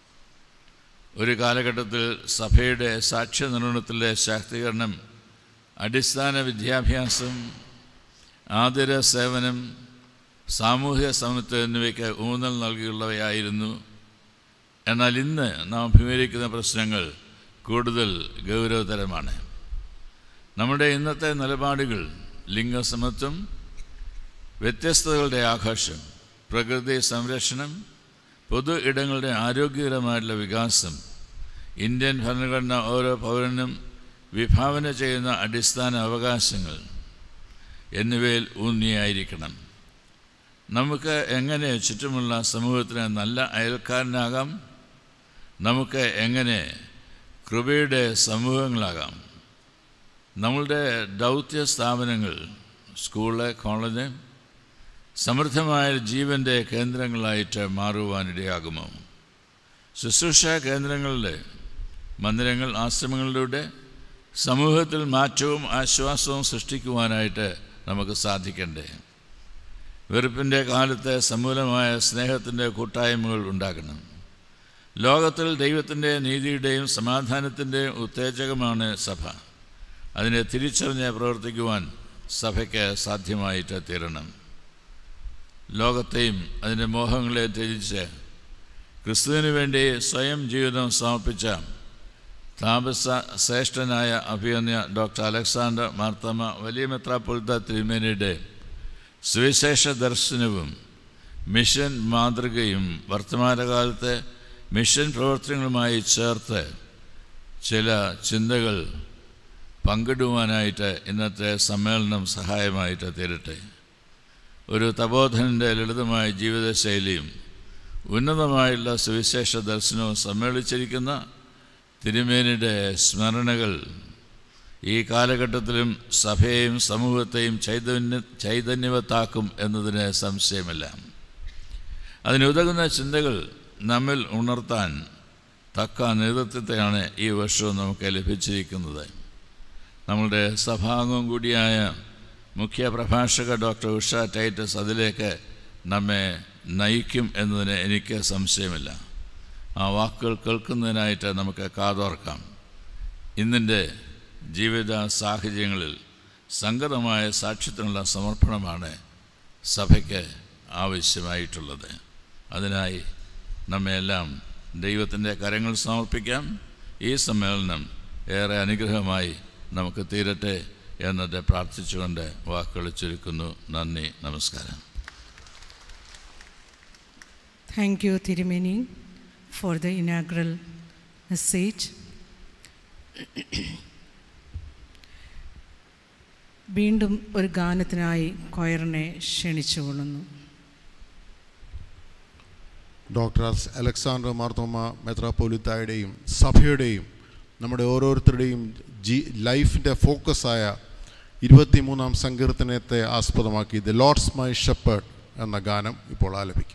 ഒരു കാലഘട്ടത്തിൽ സഭയുടെ സാക്ഷ്യ നിർവഹണത്തിലെ ശാക്തീകരണം അടിസ്ഥാന വിദ്യാഭ്യാസം ആതിര സേവനം സാമൂഹിക സമത്വം എന്നിവയ്ക്ക് ഊന്നൽ നൽകിയുള്ളവയായിരുന്നു എന്നാൽ ഇന്ന് നാം അഭിമുഖീകരിക്കുന്ന പ്രശ്നങ്ങൾ കൂടുതൽ ഗൗരവതരമാണ് നമ്മുടെ ഇന്നത്തെ നിലപാടുകൾ ലിംഗസമത്വം വ്യത്യസ്തതകളുടെ ആഘോഷം പ്രകൃതി സംരക്ഷണം പൊതു ഇടങ്ങളുടെ ആരോഗ്യകരമായിട്ടുള്ള വികാസം ഇന്ത്യൻ ഭരണഘടന ഓരോ പൗരനും വിഭാവന ചെയ്യുന്ന അടിസ്ഥാന അവകാശങ്ങൾ എന്നിവയിൽ ഊന്നിയായിരിക്കണം നമുക്ക് എങ്ങനെ ചുറ്റുമുള്ള സമൂഹത്തിന് നല്ല അയൽക്കാരനാകാം നമുക്ക് എങ്ങനെ കൃപയുടെ സമൂഹങ്ങളാകാം നമ്മളുടെ ദൗത്യ സ്ഥാപനങ്ങൾ സ്കൂള് കോളേജ് സമൃദ്ധമായ ജീവൻ്റെ കേന്ദ്രങ്ങളായിട്ട് മാറുവാനിടയാകുമോ ശുശ്രൂഷ കേന്ദ്രങ്ങളുടെ മന്ദിരങ്ങൾ ആശ്രമങ്ങളിലൂടെ സമൂഹത്തിൽ മാറ്റവും ആശ്വാസവും സൃഷ്ടിക്കുവാനായിട്ട് നമുക്ക് സാധിക്കണ്ടേ വെറുപ്പിൻ്റെ കാലത്ത് സമൂലമായ സ്നേഹത്തിൻ്റെ കൂട്ടായ്മകൾ ഉണ്ടാക്കണം ലോകത്തിൽ ദൈവത്തിൻ്റെ നീതിയുടെയും സമാധാനത്തിൻ്റെയും ഉത്തേജകമാണ് സഭ അതിനെ തിരിച്ചറിഞ്ഞ് പ്രവർത്തിക്കുവാൻ സഭയ്ക്ക് സാധ്യമായിട്ട് തീരണം ലോകത്തെയും അതിൻ്റെ മോഹങ്ങളെ ത്യജിച്ച് ക്രിസ്തുവിന് വേണ്ടി സ്വയം ജീവിതം സമർപ്പിച്ച താപസ ശ്രേഷ്ഠനായ അഭിയന്യ ഡോക്ടർ അലക്സാണ്ടർ മാർത്തമ വലിയ മെത്രാപ്പൊളിത്ത തിരുമേനിയുടെ സുവിശേഷ ദർശനവും മിഷൻ മാതൃകയും വർത്തമാനകാലത്തെ മിഷൻ പ്രവർത്തനങ്ങളുമായി ചേർത്ത് ചില ചിന്തകൾ പങ്കിടുവാനായിട്ട് ഇന്നത്തെ സമ്മേളനം സഹായമായിട്ട് തീരട്ടെ ഒരു തപോധനൻ്റെ ലളിതമായ ജീവിതശൈലിയും ഉന്നതമായുള്ള സുവിശേഷ ദർശനവും സമ്മേളിച്ചിരിക്കുന്ന തിരുമേനിയുടെ സ്മരണകൾ ഈ കാലഘട്ടത്തിലും സഭയെയും സമൂഹത്തെയും ചൈതന്യ ചൈതന്യവത്താക്കും എന്നതിന് സംശയമില്ല അതിനുതകുന്ന ചിന്തകൾ നമ്മിൽ ഉണർത്താൻ തക്ക നേതൃത്വത്തെയാണ് ഈ വർഷവും നമുക്ക് ലഭിച്ചിരിക്കുന്നത് നമ്മളുടെ സഭാംഗം കൂടിയായ മുഖ്യ പ്രഭാഷക ഡോക്ടർ ഉഷ ടൈറ്റസ് അതിലേക്ക് നമ്മെ നയിക്കും എന്നതിന് എനിക്ക് സംശയമില്ല ആ വാക്കുകൾ കേൾക്കുന്നതിനായിട്ട് നമുക്ക് കാതോർക്കാം ഇന്നിൻ്റെ ജീവിത സാഹചര്യങ്ങളിൽ സംഗതമായ സാക്ഷ്യത്തിനുള്ള സമർപ്പണമാണ് സഭയ്ക്ക് ആവശ്യമായിട്ടുള്ളത് അതിനായി നമ്മെല്ലാം ദൈവത്തിൻ്റെ കരങ്ങൾ സമർപ്പിക്കാം ഈ സമ്മേളനം ഏറെ അനുഗ്രഹമായി നമുക്ക് തീരട്ടെ എന്നത് പ്രാർത്ഥിച്ചുകൊണ്ട് വാക്കുകൾ ചുരുക്കുന്നു നന്ദി നമസ്കാരം Thank you, Tirumeni, for the inaugural message. വീണ്ടും ഒരു ഗാനത്തിനായി കൊയറിനെ ക്ഷണിച്ചുകൊള്ളുന്നു ഡോക്ടർ അലക്സാണ്ടർ മാർത്തോമ മെത്രാപ്പോലിത്തായുടെയും സഭയുടെയും നമ്മുടെ ഓരോരുത്തരുടെയും ജി ലൈഫിൻ്റെ ഫോക്കസായ ഇരുപത്തിമൂന്നാം സങ്കീർത്തനത്തെ ആസ്പദമാക്കി ദ ലോർഡ്സ് മൈ ഷെപ്പേർഡ് എന്ന ഗാനം ഇപ്പോൾ ആലപിക്കും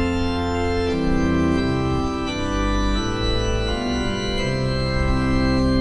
Thank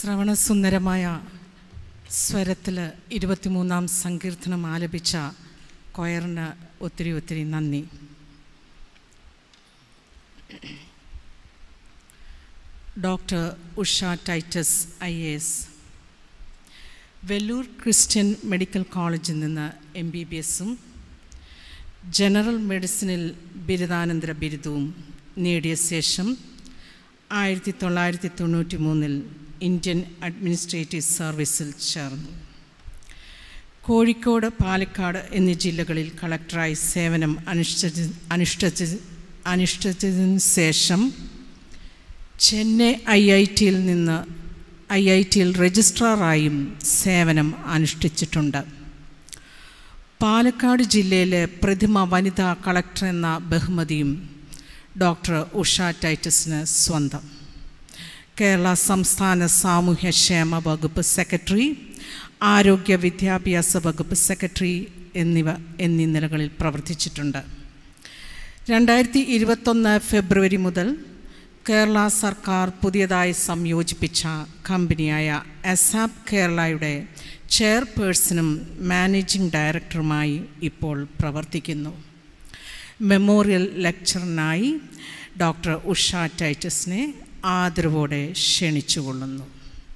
ശ്രവണസുന്ദരമായ സ്വരത്തിൽ ഇരുപത്തിമൂന്നാം സങ്കീർത്തനം ആലപിച്ച കൊയറിന് ഒത്തിരി ഒത്തിരി നന്ദി doctor Usha Titus I A S Vellore Christian Medical കോളേജിൽ നിന്ന് എം ബി ബി എസും ജനറൽ മെഡിസിനിൽ ബിരുദാനന്തര ബിരുദവും നേടിയ ശേഷം ആയിരത്തി തൊള്ളായിരത്തി തൊണ്ണൂറ്റി മൂന്നിൽ ഇന്ത്യൻ അഡ്മിനിസ്ട്രേറ്റീവ് സർവീസിൽ ചേർന്നു കോഴിക്കോട് പാലക്കാട് എന്നീ ജില്ലകളിൽ കളക്ടറായി സേവനം അനുഷ്ഠിച്ച അനുഷ്ഠിച്ച അനുഷ്ഠിച്ചതിന് ശേഷം ചെന്നൈ ഐ ഐ ടിയിൽ നിന്ന് ഐ ഐ ടിയിൽ രജിസ്ട്രാറായും സേവനം അനുഷ്ഠിച്ചിട്ടുണ്ട് പാലക്കാട് ജില്ലയിലെ പ്രതിമ വനിതാ കളക്ടർ എന്ന ബഹുമതിയും ഡോക്ടർ ഉഷ ടൈറ്റസിന് സ്വന്തം കേരള സംസ്ഥാന സാമൂഹ്യക്ഷേമ വകുപ്പ് സെക്രട്ടറി ആരോഗ്യ വിദ്യാഭ്യാസ വകുപ്പ് സെക്രട്ടറി എന്നിവ എന്നീ നിലകളിൽ പ്രവർത്തിച്ചിട്ടുണ്ട് രണ്ടായിരത്തി ഇരുപത്തൊന്ന് ഫെബ്രുവരി മുതൽ കേരള സർക്കാർ പുതിയതായി സംയോജിപ്പിച്ച കമ്പനിയായ അസാപ് കേരളയുടെ ചെയർപേഴ്സണും മാനേജിംഗ് ഡയറക്ടറുമായി ഇപ്പോൾ പ്രവർത്തിക്കുന്നു മെമ്മോറിയൽ ലെക്ചറിനായി ഡോക്ടർ ഉഷ ടൈറ്റസിനെ ആദരവോടെ ക്ഷണിച്ചുകൊള്ളുന്നു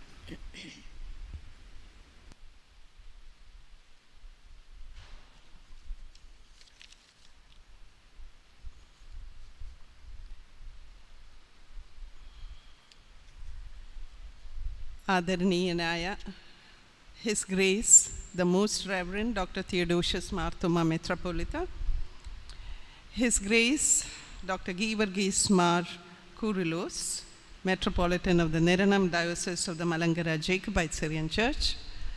ആദരണീയനായ His grace the most reverend doctor Theodosius Marthoma മെത്രപ്പൊലിത്ത His Grace doctor Geevarghese Mar Coorilos metropolitan of the Niranam diocese of the Malankara Jacobite Syrian church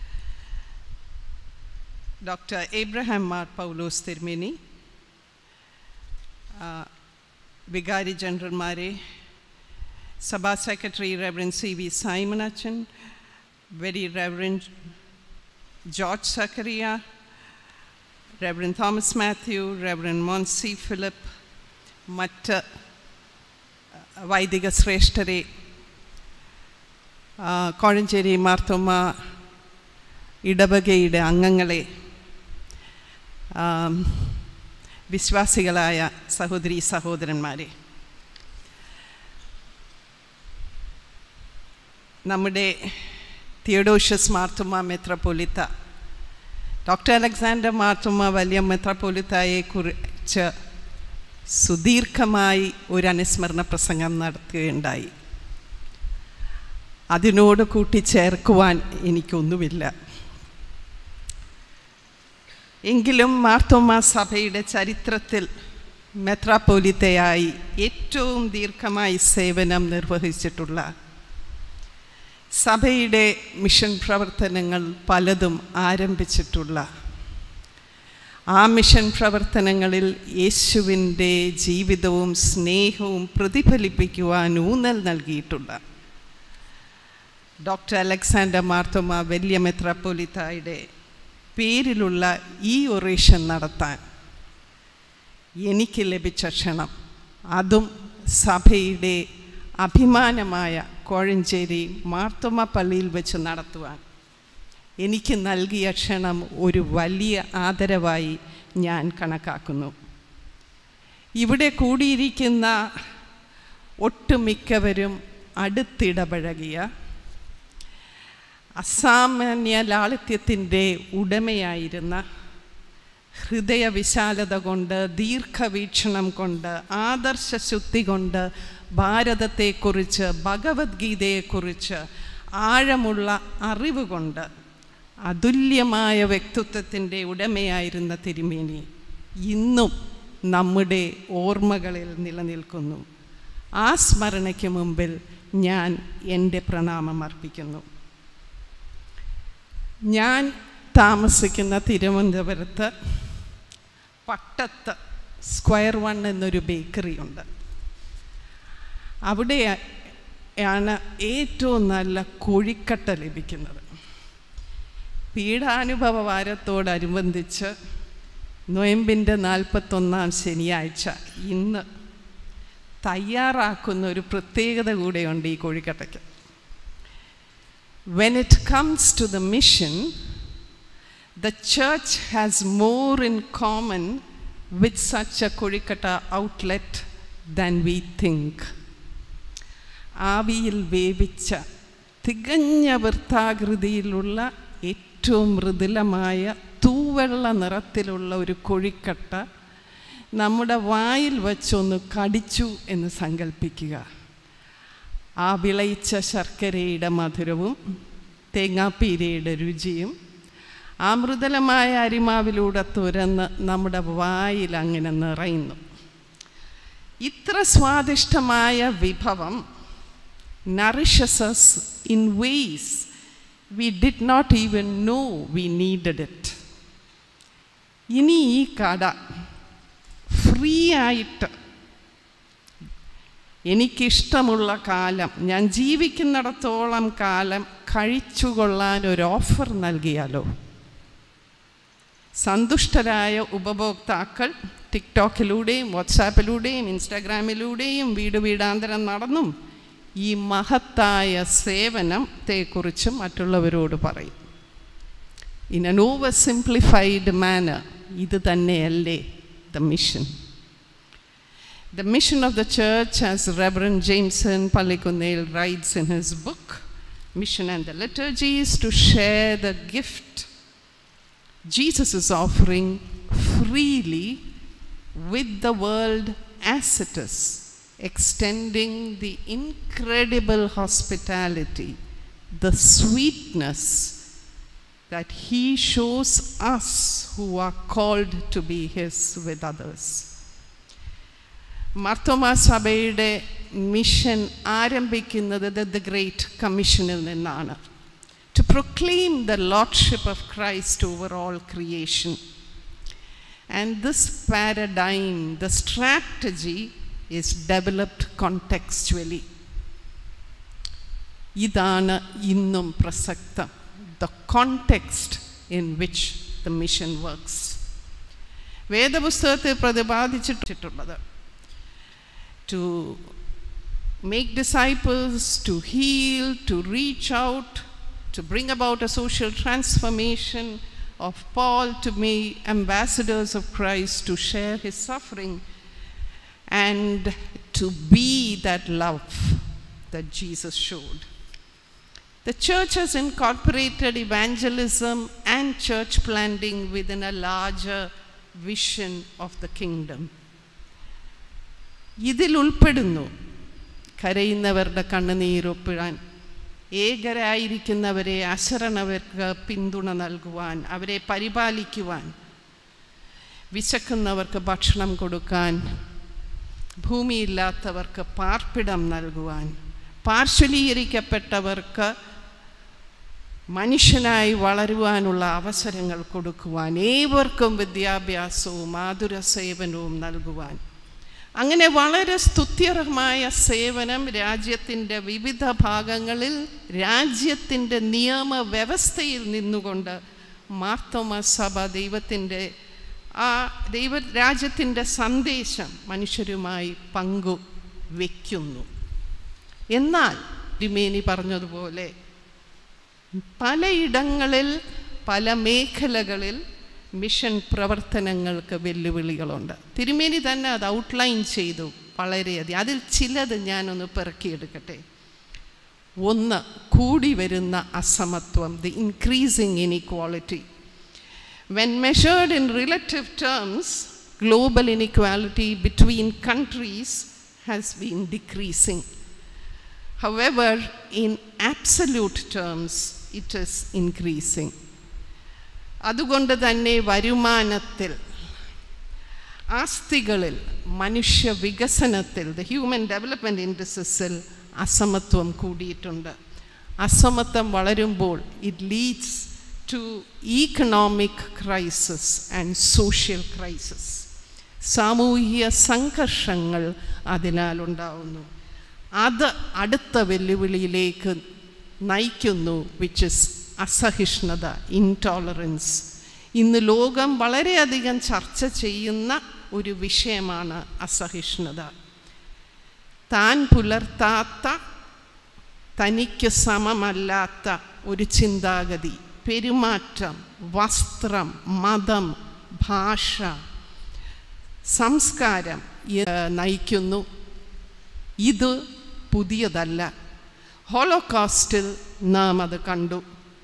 doctor Abraham Mar Paulose തിരുമേനി വികാരി ജനറൽമാരെ Sabha Secretary Reverend C.V. Simon Achan, Very Reverend George Zakaria, Reverend Thomas Matthew, Reverend Monsi Philip, മറ്റ് വൈദിക ശ്രേഷ്ഠരെ കോഴഞ്ചേരി മാർത്തോമ ഇടവകയുടെ അംഗങ്ങളെ വിശ്വാസികളായ സഹോദരി സഹോദരന്മാരെ നമ്മുടെ തിയഡോഷ്യസ് മാർത്തുമ മെത്രപ്പൊലിത്ത ഡോക്ടർ അലക്സാണ്ടർ മാർത്തുമ വലിയ മെത്രപ്പൊലിത്തയെ കുറിച്ച് സുദീർഘമായി ഒരു അനുസ്മരണ പ്രസംഗം നടത്തുകയുണ്ടായി അതിനോട് കൂട്ടിച്ചേർക്കുവാൻ എനിക്കൊന്നുമില്ല എങ്കിലും മാർത്തോമ സഭയുടെ ചരിത്രത്തിൽ മെത്രാപ്പോലിത്തയായി ഏറ്റവും ദീർഘമായി സേവനം നിർവഹിച്ചിട്ടുള്ള സഭയുടെ മിഷൻ പ്രവർത്തനങ്ങൾ പലതും ആരംഭിച്ചിട്ടുള്ള ആ മിഷൻ പ്രവർത്തനങ്ങളിൽ യേശുവിൻ്റെ ജീവിതവും സ്നേഹവും പ്രതിഫലിപ്പിക്കുവാൻ ഊന്നൽ നൽകിയിട്ടുള്ള ഡോക്ടർ അലക്സാണ്ടർ മാർത്തോമ വലിയ മെത്രാപ്പൊലിത്തായുടെ പേരിലുള്ള ഈ ഒറേഷൻ നടത്താൻ എനിക്ക് ലഭിച്ച ക്ഷണം അതും സഭയുടെ അഭിമാനമായ കോഴഞ്ചേരി മാർത്തോമ പള്ളിയിൽ വെച്ച് നടത്തുവാൻ എനിക്ക് നൽകിയ ക്ഷണം ഒരു വലിയ ആദരവായി ഞാൻ കണക്കാക്കുന്നു ഇവിടെ കൂടിയിരിക്കുന്ന ഒട്ടുമിക്കവരും അടുത്തിടപഴകിയ അസാമാന്യ ലാളിത്യത്തിൻ്റെ ഉടമയായിരുന്ന ഹൃദയവിശാലത കൊണ്ട് ദീർഘവീക്ഷണം കൊണ്ട് ആദർശശുദ്ധി കൊണ്ട് ഭാരതത്തെക്കുറിച്ച് ഭഗവത്ഗീതയെക്കുറിച്ച് ആഴമുള്ള അറിവ് കൊണ്ട് അതുല്യമായ വ്യക്തിത്വത്തിൻ്റെ ഉടമയായിരുന്ന തിരുമേനി ഇന്നും നമ്മുടെ ഓർമ്മകളിൽ നിലനിൽക്കുന്നു ആ സ്മരണയ്ക്ക് മുമ്പിൽ ഞാൻ എൻ്റെ പ്രണാമം അർപ്പിക്കുന്നു ഞാൻ താമസിക്കുന്ന തിരുവനന്തപുരത്ത് പട്ടത്ത് സ്ക്വയർ വൺ എന്നൊരു ബേക്കറി ഉണ്ട് അവിടെയാണ് ഏറ്റവും നല്ല കോഴിക്കട്ട ലഭിക്കുന്നത് പീഠാനുഭവ വാരത്തോടനുബന്ധിച്ച് നൊയമ്പിൻ്റെ നാൽപ്പത്തൊന്നാം ശനിയാഴ്ച ഇന്ന് തയ്യാറാക്കുന്ന ഒരു പ്രത്യേകത കൂടെയുണ്ട് ഈ കോഴിക്കട്ടയ്ക്ക് When it comes to the mission, the church has more in common with such a Kurikata outlet than we think. ആവിയിൽ വേവിച്ച തികഞ്ഞ വൃത്താകൃതിയിലുള്ള ഏറ്റവും മൃദുലമായ തൂവെള്ള നിറത്തിലുള്ള ഒരു കൊഴിക്കട്ട നമ്മുടെ വായിൽ വച്ചൊന്ന് കടിച്ചു എന്ന് സങ്കല്പിക്കുക ആ വിളയിച്ച ശർക്കരയുടെ മധുരവും തേങ്ങാപ്പീരയുടെ രുചിയും ആ മൃദുലമായ അരിമാവിലൂടെ തുരന്ന് നമ്മുടെ വായിൽ അങ്ങനെ നിറയുന്നു ഇത്ര സ്വാദിഷ്ടമായ വിഭവം nourishes us in ways we did not even know we needed it. ഇനി ഈ കട ഫ്രീ ആയിട്ട് എനിക്കിഷ്ടമുള്ള കാലം ഞാൻ ജീവിക്കുന്നിടത്തോളം കാലം കഴിച്ചുകൊള്ളാൻ ഒരു ഓഫർ നൽകിയാലോ സന്തുഷ്ടരായ ഉപഭോക്താക്കൾ ടിക്ടോക്കിലൂടെയും വാട്സാപ്പിലൂടെയും ഇൻസ്റ്റാഗ്രാമിലൂടെയും വീട് വീടാന്തരം നടന്നും ഈ മഹത്തായ സേവനത്തെക്കുറിച്ച് മറ്റുള്ളവരോട് പറയും ഇൻ അൻ ഓവർ സിംപ്ലിഫൈഡ് മാനർ ഇത് തന്നെയല്ലേ the mission The mission of the church, as Reverend Jameson Palikunnel writes in his book, Mission and the Liturgy, is to share the gift Jesus is offering freely with the world as it is, extending the incredible hospitality, the sweetness that He shows us who are called to be His with others. Marthoma സഭയുടെ മിഷൻ ആരംഭിക്കുന്നത് ദ ഗ്രേറ്റ് കമ്മീഷനിൽ നിന്നാണ് to proclaim the lordship of Christ over all creation and this paradigm the strategy is developed contextually ഇതാണ് ഇന്നും പ്രസക്തം the context in which the mission works വേദപുസ്തകത്തെ പ്രതിപാദിച്ചിട്ടുള്ളത് to make disciples, to heal, to reach out, to bring about a social transformation of Paul to be ambassadors of Christ, to share his suffering, and to be that love that Jesus showed. The church has incorporated evangelism and church planting within a larger vision of the kingdom. ഇതിൽ ഉൾപ്പെടുന്നു കരയുന്നവരുടെ കണ്ണുനീരൊപ്പിടാൻ ഏകരായിരിക്കുന്നവരെ അശരണവർക്ക് പിന്തുണ നൽകുവാൻ അവരെ പരിപാലിക്കുവാൻ വിശക്കുന്നവർക്ക് ഭക്ഷണം കൊടുക്കാൻ ഭൂമിയില്ലാത്തവർക്ക് പാർപ്പിടം നൽകുവാൻ പാർശ്വലീകരിക്കപ്പെട്ടവർക്ക് മനുഷ്യനായി വളരുവാനുള്ള അവസരങ്ങൾ കൊടുക്കുവാൻ ഏവർക്കും വിദ്യാഭ്യാസവും മാധുര സേവനവും നൽകുവാൻ അങ്ങനെ വളരെ സ്തുത്യർഹമായ സേവനം രാജ്യത്തിൻ്റെ വിവിധ ഭാഗങ്ങളിൽ രാജ്യത്തിൻ്റെ നിയമവ്യവസ്ഥയിൽ നിന്നുകൊണ്ട് മാർത്തോമ സഭ ദൈവത്തിൻ്റെ ആ ദൈവ രാജ്യത്തിൻ്റെ സന്ദേശം മനുഷ്യരുമായി പങ്കു വയ്ക്കുന്നു എന്നാൽ തിരുമേനി പറഞ്ഞതുപോലെ പലയിടങ്ങളിൽ പല മേഖലകളിൽ മിഷൻ പ്രവർത്തനങ്ങൾക്ക് വെല്ലുവിളികളുണ്ട് തിരുമേനി തന്നെ അത് ഔട്ട്ലൈൻ ചെയ്തു വളരെയധികം അതിൽ ചിലത് ഞാനൊന്ന് പെറുക്കിയെടുക്കട്ടെ ഒന്ന് കൂടി വരുന്ന അസമത്വം the increasing inequality when measured in relative terms global inequality between countries has been decreasing however in absolute terms it is increasing അതുകൊണ്ട് തന്നെ വരുമാനത്തിൽ ആസ്തികളിൽ മനുഷ്യ വികസനത്തിൽ ദ ഹ്യൂമൻ ഡെവലപ്മെൻറ്റ് ഇൻഡസ്ട്രീസിൽ അസമത്വം കൂടിയിട്ടുണ്ട് അസമത്വം വളരുമ്പോൾ it leads to economic crisis and social crisis സാമൂഹിക സംഘർഷങ്ങൾ അതിനാൽ ഉണ്ടാവുന്നു അത് അടുത്ത വെല്ലുവിളിയിലേക്ക് നയിക്കുന്നു വിച്ച് ഇസ് അസഹിഷ്ണുത ഇൻടോളറൻസ് ഇന്ന് ലോകം വളരെയധികം ചർച്ച ചെയ്യുന്ന ഒരു വിഷയമാണ് അസഹിഷ്ണുത താൻ പുലർത്താത്ത തനിക്ക് സമമല്ലാത്ത ഒരു ചിന്താഗതി പെരുമാറ്റം വസ്ത്രം മതം ഭാഷ സംസ്കാരം ഏ, നയിക്കുന്നു ഇത് പുതിയതല്ല ഹോളോകാസ്റ്റിൽ നാം അത് കണ്ടു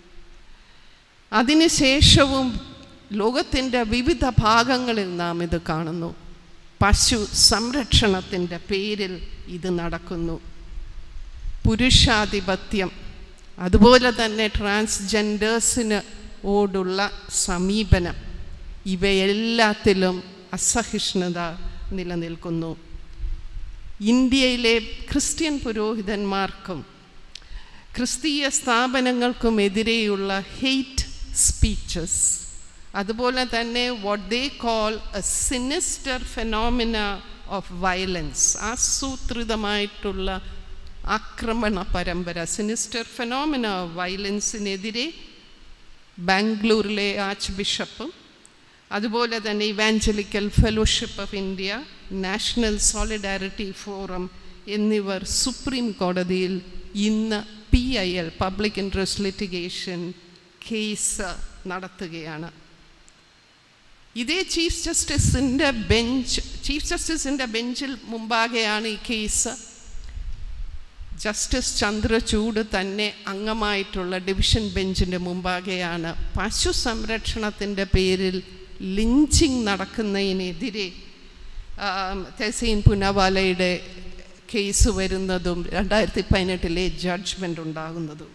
അതിനുശേഷവും ലോകത്തിൻ്റെ വിവിധ ഭാഗങ്ങളിൽ നാം ഇത് കാണുന്നു പശു സംരക്ഷണത്തിൻ്റെ പേരിൽ ഇത് നടക്കുന്നു പുരുഷാധിപത്യം അതുപോലെ തന്നെ ട്രാൻസ്ജെൻഡേഴ്സിന് ഓടുള്ള സമീപനം ഇവയെല്ലാത്തിലും അസഹിഷ്ണുത നിലനിൽക്കുന്നു ഇന്ത്യയിലെ ക്രിസ്ത്യൻ പുരോഹിതന്മാർക്കും ക്രിസ്തീയ സ്ഥാപനങ്ങൾക്കുമെതിരെയുള്ള ഹെയ്റ്റ് സ്പീച്ചസ് അതുപോലെ തന്നെ what they call a sinister phenomena of violence ആസൂത്രിതമായിട്ടുള്ള ആക്രമണ പരമ്പര സിനിസ്റ്റർ ഫെനോമിന ഓഫ് വയലൻസിനെതിരെ ബാംഗ്ലൂരിലെ ആർച്ച് ബിഷപ്പും അതുപോലെ തന്നെ evangelical fellowship of India national solidarity forum എന്നിവർ സുപ്രീം കോടതിയിൽ ഇന്ന് P I L public interest litigation case നടത്തുകയാണ് ഇതേ ചീഫ് ജസ്റ്റിസിൻ്റെ ബെഞ്ച് ചീഫ് ജസ്റ്റിസിൻ്റെ ബെഞ്ചിൽ മുമ്പാകെയാണ് ഈ കേസ് ജസ്റ്റിസ് ചന്ദ്രചൂഡ് തന്നെ അംഗമായിട്ടുള്ള ഡിവിഷൻ ബെഞ്ചിൻ്റെ മുമ്പാകെയാണ് പശു സംരക്ഷണത്തിൻ്റെ പേരിൽ ലിഞ്ചിങ് നടക്കുന്നതിനെതിരെ ആം, തെസീൻ പുനവാലയുടെ കേസ് വരുന്നതും രണ്ടായിരത്തി പതിനെട്ടിലെ ജഡ്ജ്മെൻ്റ് ഉണ്ടാകുന്നതും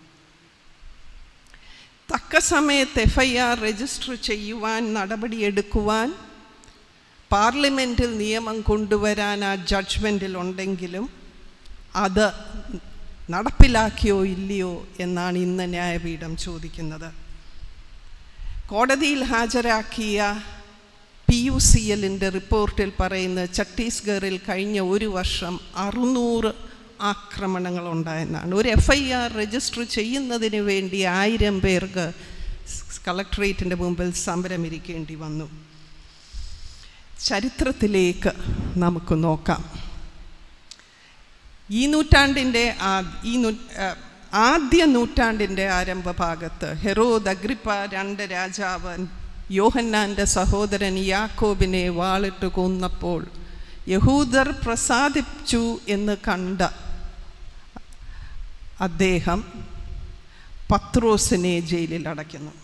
തക്ക സമയത്ത് എഫ് ഐ ആർ രജിസ്റ്റർ ചെയ്യുവാൻ നടപടിയെടുക്കുവാൻ പാർലമെൻറ്റിൽ നിയമം കൊണ്ടുവരാൻ ആ ജഡ്ജ്മെൻറ്റിൽ ഉണ്ടെങ്കിലും അത് നടപ്പിലാക്കിയോ ഇല്ലയോ എന്നാണ് ഇന്ന് ന്യായപീഠം ചോദിക്കുന്നത് കോടതിയിൽ ഹാജരാക്കിയ പി യു സി എല്ലിൻ്റെ റിപ്പോർട്ടിൽ പറയുന്ന ഛത്തീസ്ഗറിൽ കഴിഞ്ഞ ഒരു വർഷം അറുന്നൂറ് ആക്രമണങ്ങൾ ഉണ്ടായെന്നാണ് ഒരു എഫ് ഐ ആർ രജിസ്റ്റർ ചെയ്യുന്നതിന് വേണ്ടി ആയിരം പേർക്ക് കളക്ട്രേറ്റിൻ്റെ മുമ്പിൽ സമരമിരിക്കേണ്ടി വന്നു ചരിത്രത്തിലേക്ക് നമുക്ക് നോക്കാം ഈ നൂറ്റാണ്ടിൻ്റെ ആ ഈ നൂ ആ, ആദ്യ നൂറ്റാണ്ടിൻ്റെ ആരംഭ ഭാഗത്ത് ഹെറോദ് അഗ്രിപ്പ രണ്ട് രാജാവൻ യോഹന്നാൻ്റെ സഹോദരൻ യാക്കോബിനെ വാളിട്ട് കൊന്നപ്പോൾ യഹൂദർ പ്രസാദിച്ചു എന്ന് കണ്ട അദ്ദേഹം പത്രോസിനെ ജയിലിൽ അടയ്ക്കുന്നു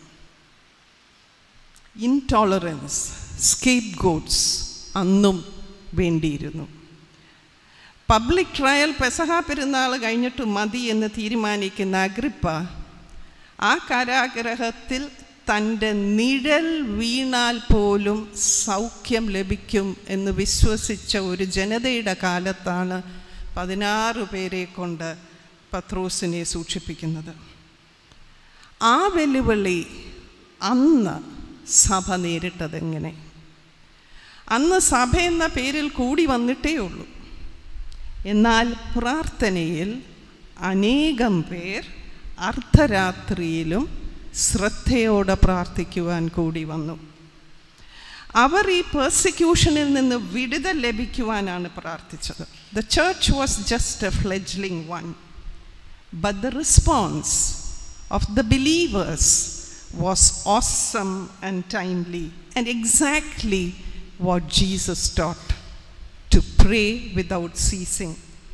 ഇൻടോളറൻസ് സ്കേപ്പ് ഗോഡ്സ് അന്നും വേണ്ടിയിരുന്നു പബ്ലിക് ട്രയൽ പെസഹ പെരുന്നാൾ കഴിഞ്ഞിട്ട് മതി എന്ന് തീരുമാനിക്കുന്ന അഗ്രിപ്പ ആ കാരാഗ്രഹത്തിൽ തൻ്റെ നിഴൽ വീണാൽ പോലും സൗഖ്യം ലഭിക്കും എന്ന് വിശ്വസിച്ച ഒരു ജനതയുടെ കാലത്താണ് പതിനാറ് പേരെ കൊണ്ട് പത്രോസിനെ സൂക്ഷിപ്പിക്കുന്നത് ആ വെല്ലുവിളി അന്ന് സഭ നേരിട്ടതെങ്ങനെ അന്ന് സഭ എന്ന പേരിൽ കൂടി വന്നിട്ടേ ഉള്ളൂ എന്നാൽ പ്രാർത്ഥനയിൽ അനേകം പേർ അർദ്ധരാത്രിയിലും ശ്രദ്ധയോടെ പ്രാർത്ഥിക്കുവാൻ കൂടി വന്നു അവർ ഈ പെർസിക്യൂഷനിൽ നിന്ന് വിടുതൽ ലഭിക്കുവാനാണ് പ്രാർത്ഥിച്ചത് the church was just a fledgling one but the response of the believers was awesome and timely and exactly what Jesus taught to pray without ceasing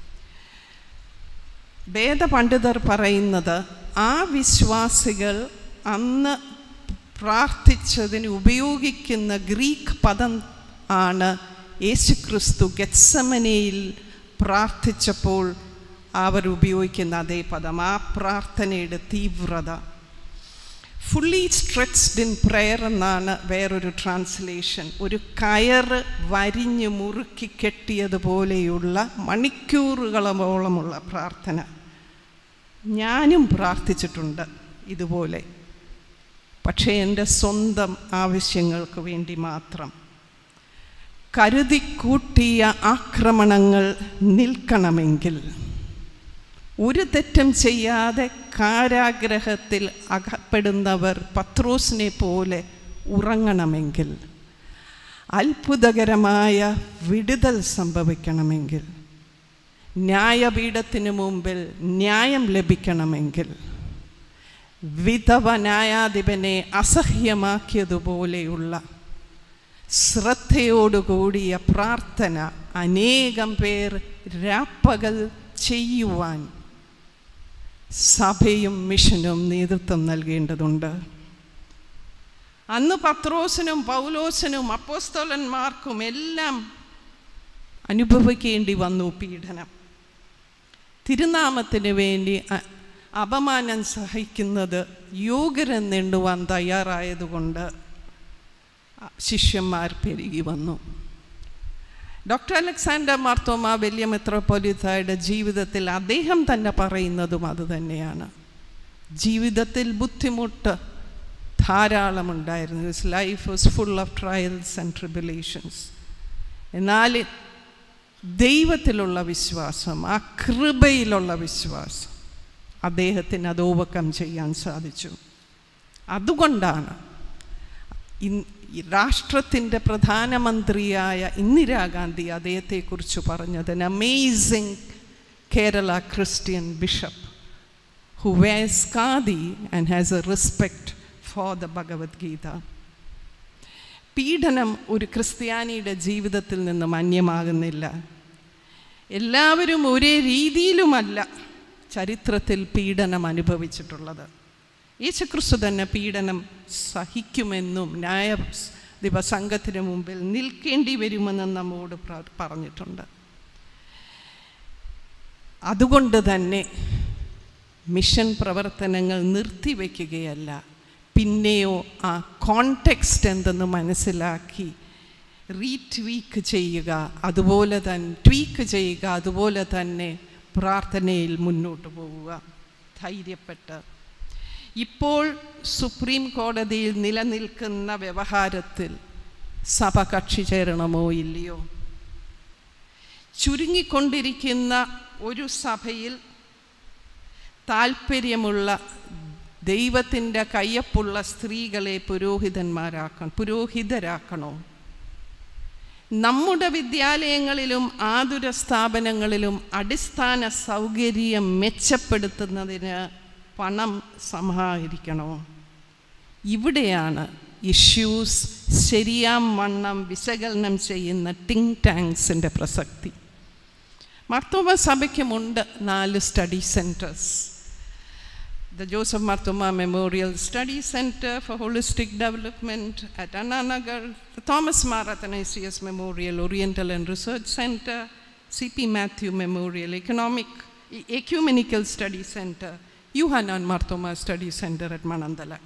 വേദപണ്ഡിതർ പറയുന്നത് ആ വിശ്വാസികൾ അന്ന് പ്രാർത്ഥിച്ചതിന് ഉപയോഗിക്കുന്ന ഗ്രീക്ക് പദം ആണ് യേശുക്രിസ്തു ഗത്സമനയിൽ പ്രാർത്ഥിച്ചപ്പോൾ അവർ ഉപയോഗിക്കുന്ന അതേ പദം ആ പ്രാർത്ഥനയുടെ തീവ്രത ഫുള്ളി സ്ട്രെച്ച്ഡ് ഇൻ പ്രെയർ എന്നാണ് വേറൊരു ട്രാൻസ്ലേഷൻ ഒരു കയറ് വരിഞ്ഞ് മുറുക്കി കെട്ടിയതുപോലെയുള്ള മണിക്കൂറുകളോളമുള്ള പ്രാർത്ഥന ഞാനും പ്രാർത്ഥിച്ചിട്ടുണ്ട് ഇതുപോലെ പക്ഷേ എൻ്റെ സ്വന്തം ആവശ്യങ്ങൾക്ക് വേണ്ടി മാത്രം കരുതിക്കൂട്ടിയ ആക്രമണങ്ങൾ നിൽക്കണമെങ്കിൽ ഒരു തെറ്റും ചെയ്യാതെ കാരാഗ്രഹത്തിൽ അകപ്പെടുന്നവർ പത്രോസിനെ പോലെ ഉറങ്ങണമെങ്കിൽ അത്ഭുതകരമായ വിടുതൽ സംഭവിക്കണമെങ്കിൽ ന്യായപീഠത്തിന് മുമ്പിൽ ന്യായം ലഭിക്കണമെങ്കിൽ വിധവനായാധിപനെ അസഹ്യമാക്കിയതുപോലെയുള്ള ശ്രദ്ധയോടുകൂടിയ പ്രാർത്ഥന അനേകം പേർ രാപ്പകൽ ചെയ്യുവാൻ സഭയും മിഷനും നേതൃത്വം നൽകേണ്ടതുണ്ട് അന്ന് പത്രോസിനും പൗലോസിനും അപ്പോസ്തോലന്മാർക്കും എല്ലാം അനുഭവിക്കേണ്ടി വന്നു പീഡനം തിരുനാമത്തിന് വേണ്ടി അ- അപമാനം സഹിക്കുന്നത് യോഗ്യരെന്നെണ്ണുവാൻ തയ്യാറായതുകൊണ്ട് ശിഷ്യന്മാർ പെരുകി വന്നു ഡോക്ടർ അലക്സാണ്ടർ മാർത്തോമ വലിയ മെത്രോപൊലിത്തയുടെ ജീവിതത്തിൽ അദ്ദേഹം തന്നെ പറയുന്നതും അതുതന്നെയാണ് ജീവിതത്തിൽ ബുദ്ധിമുട്ട് ധാരാളമുണ്ടായിരുന്നു his life was full of trials and tribulations എന്നാൽ ദൈവത്തിലുള്ള വിശ്വാസം ആ കൃപയിലുള്ള വിശ്വാസം അദ്ദേഹത്തിന് അത് ഓവർകം ചെയ്യാൻ സാധിച്ചു അതുകൊണ്ടാണ് ഇൻ- ഈ രാഷ്ട്രത്തിൻ്റെ പ്രധാനമന്ത്രിയായ ഇന്ദിരാഗാന്ധി അദ്ദേഹത്തെക്കുറിച്ച് പറഞ്ഞത് amazing Kerala Christian bishop who vase khadi and has A respect for the Bhagavad Gita പീഡനം ഒരു ക്രിസ്ത്യാനിയുടെ ജീവിതത്തിൽ നിന്നും അന്യമാകുന്നില്ല എല്ലാവരും ഒരേ രീതിയിലുമല്ല ചരിത്രത്തിൽ പീഡനം അനുഭവിച്ചിട്ടുള്ളത് യേശുക്രിസ്തു തന്നെ പീഡനം സഹിക്കുമെന്നും ന്യായ ദിവസംഘത്തിന് മുമ്പിൽ നിൽക്കേണ്ടി വരുമെന്നും നമ്മോട് പ്ര- പറഞ്ഞിട്ടുണ്ട് അതുകൊണ്ട് തന്നെ മിഷൻ പ്രവർത്തനങ്ങൾ നിർത്തിവെക്കുകയല്ല പിന്നെയോ ആ കോണ്ടെക്സ്റ്റ് എന്തെന്ന് മനസ്സിലാക്കി റീട്വീക്ക് ചെയ്യുക അതുപോലെ തന്നെ ട്വീക്ക് ചെയ്യുക അതുപോലെ തന്നെ പ്രാർത്ഥനയിൽ മുന്നോട്ട് പോവുക ധൈര്യപ്പെട്ട് ഇപ്പോൾ സുപ്രീം കോടതിയിൽ നിലനിൽക്കുന്ന വ്യവഹാരത്തിൽ സഭ കക്ഷി ചേരണമോ ഇല്ലയോ ചുരുങ്ങിക്കൊണ്ടിരിക്കുന്ന ഒരു സഭയിൽ താല്പര്യമുള്ള ദൈവത്തിൻ്റെ കയ്യപ്പുള്ള സ്ത്രീകളെ പുരോഹിതന്മാരാക്കണം പുരോഹിതരാക്കണോ നമ്മുടെ വിദ്യാലയങ്ങളിലും ആതുര സ്ഥാപനങ്ങളിലും അടിസ്ഥാന സൗകര്യം മെച്ചപ്പെടുത്തുന്നതിന് പണം സമാഹരിക്കണോ ഇവിടെയാണ് ഇഷ്യൂസ് ശരിയാം വണ്ണം വിശകലനം ചെയ്യുന്ന തിങ്ക് ടാങ്ക്സിൻ്റെ പ്രസക്തി മർത്തോമ സഭയ്ക്കുമുണ്ട് നാല് study centres the Joseph Marthoma Memorial Study Center for Holistic Development at Annanagar, the Thomas Mar Athanasius Memorial Oriental and Research Center, C.P. Matthew Memorial Economic Ecumenical Study Center, Yohanan Marthoma Study Center at Manandala.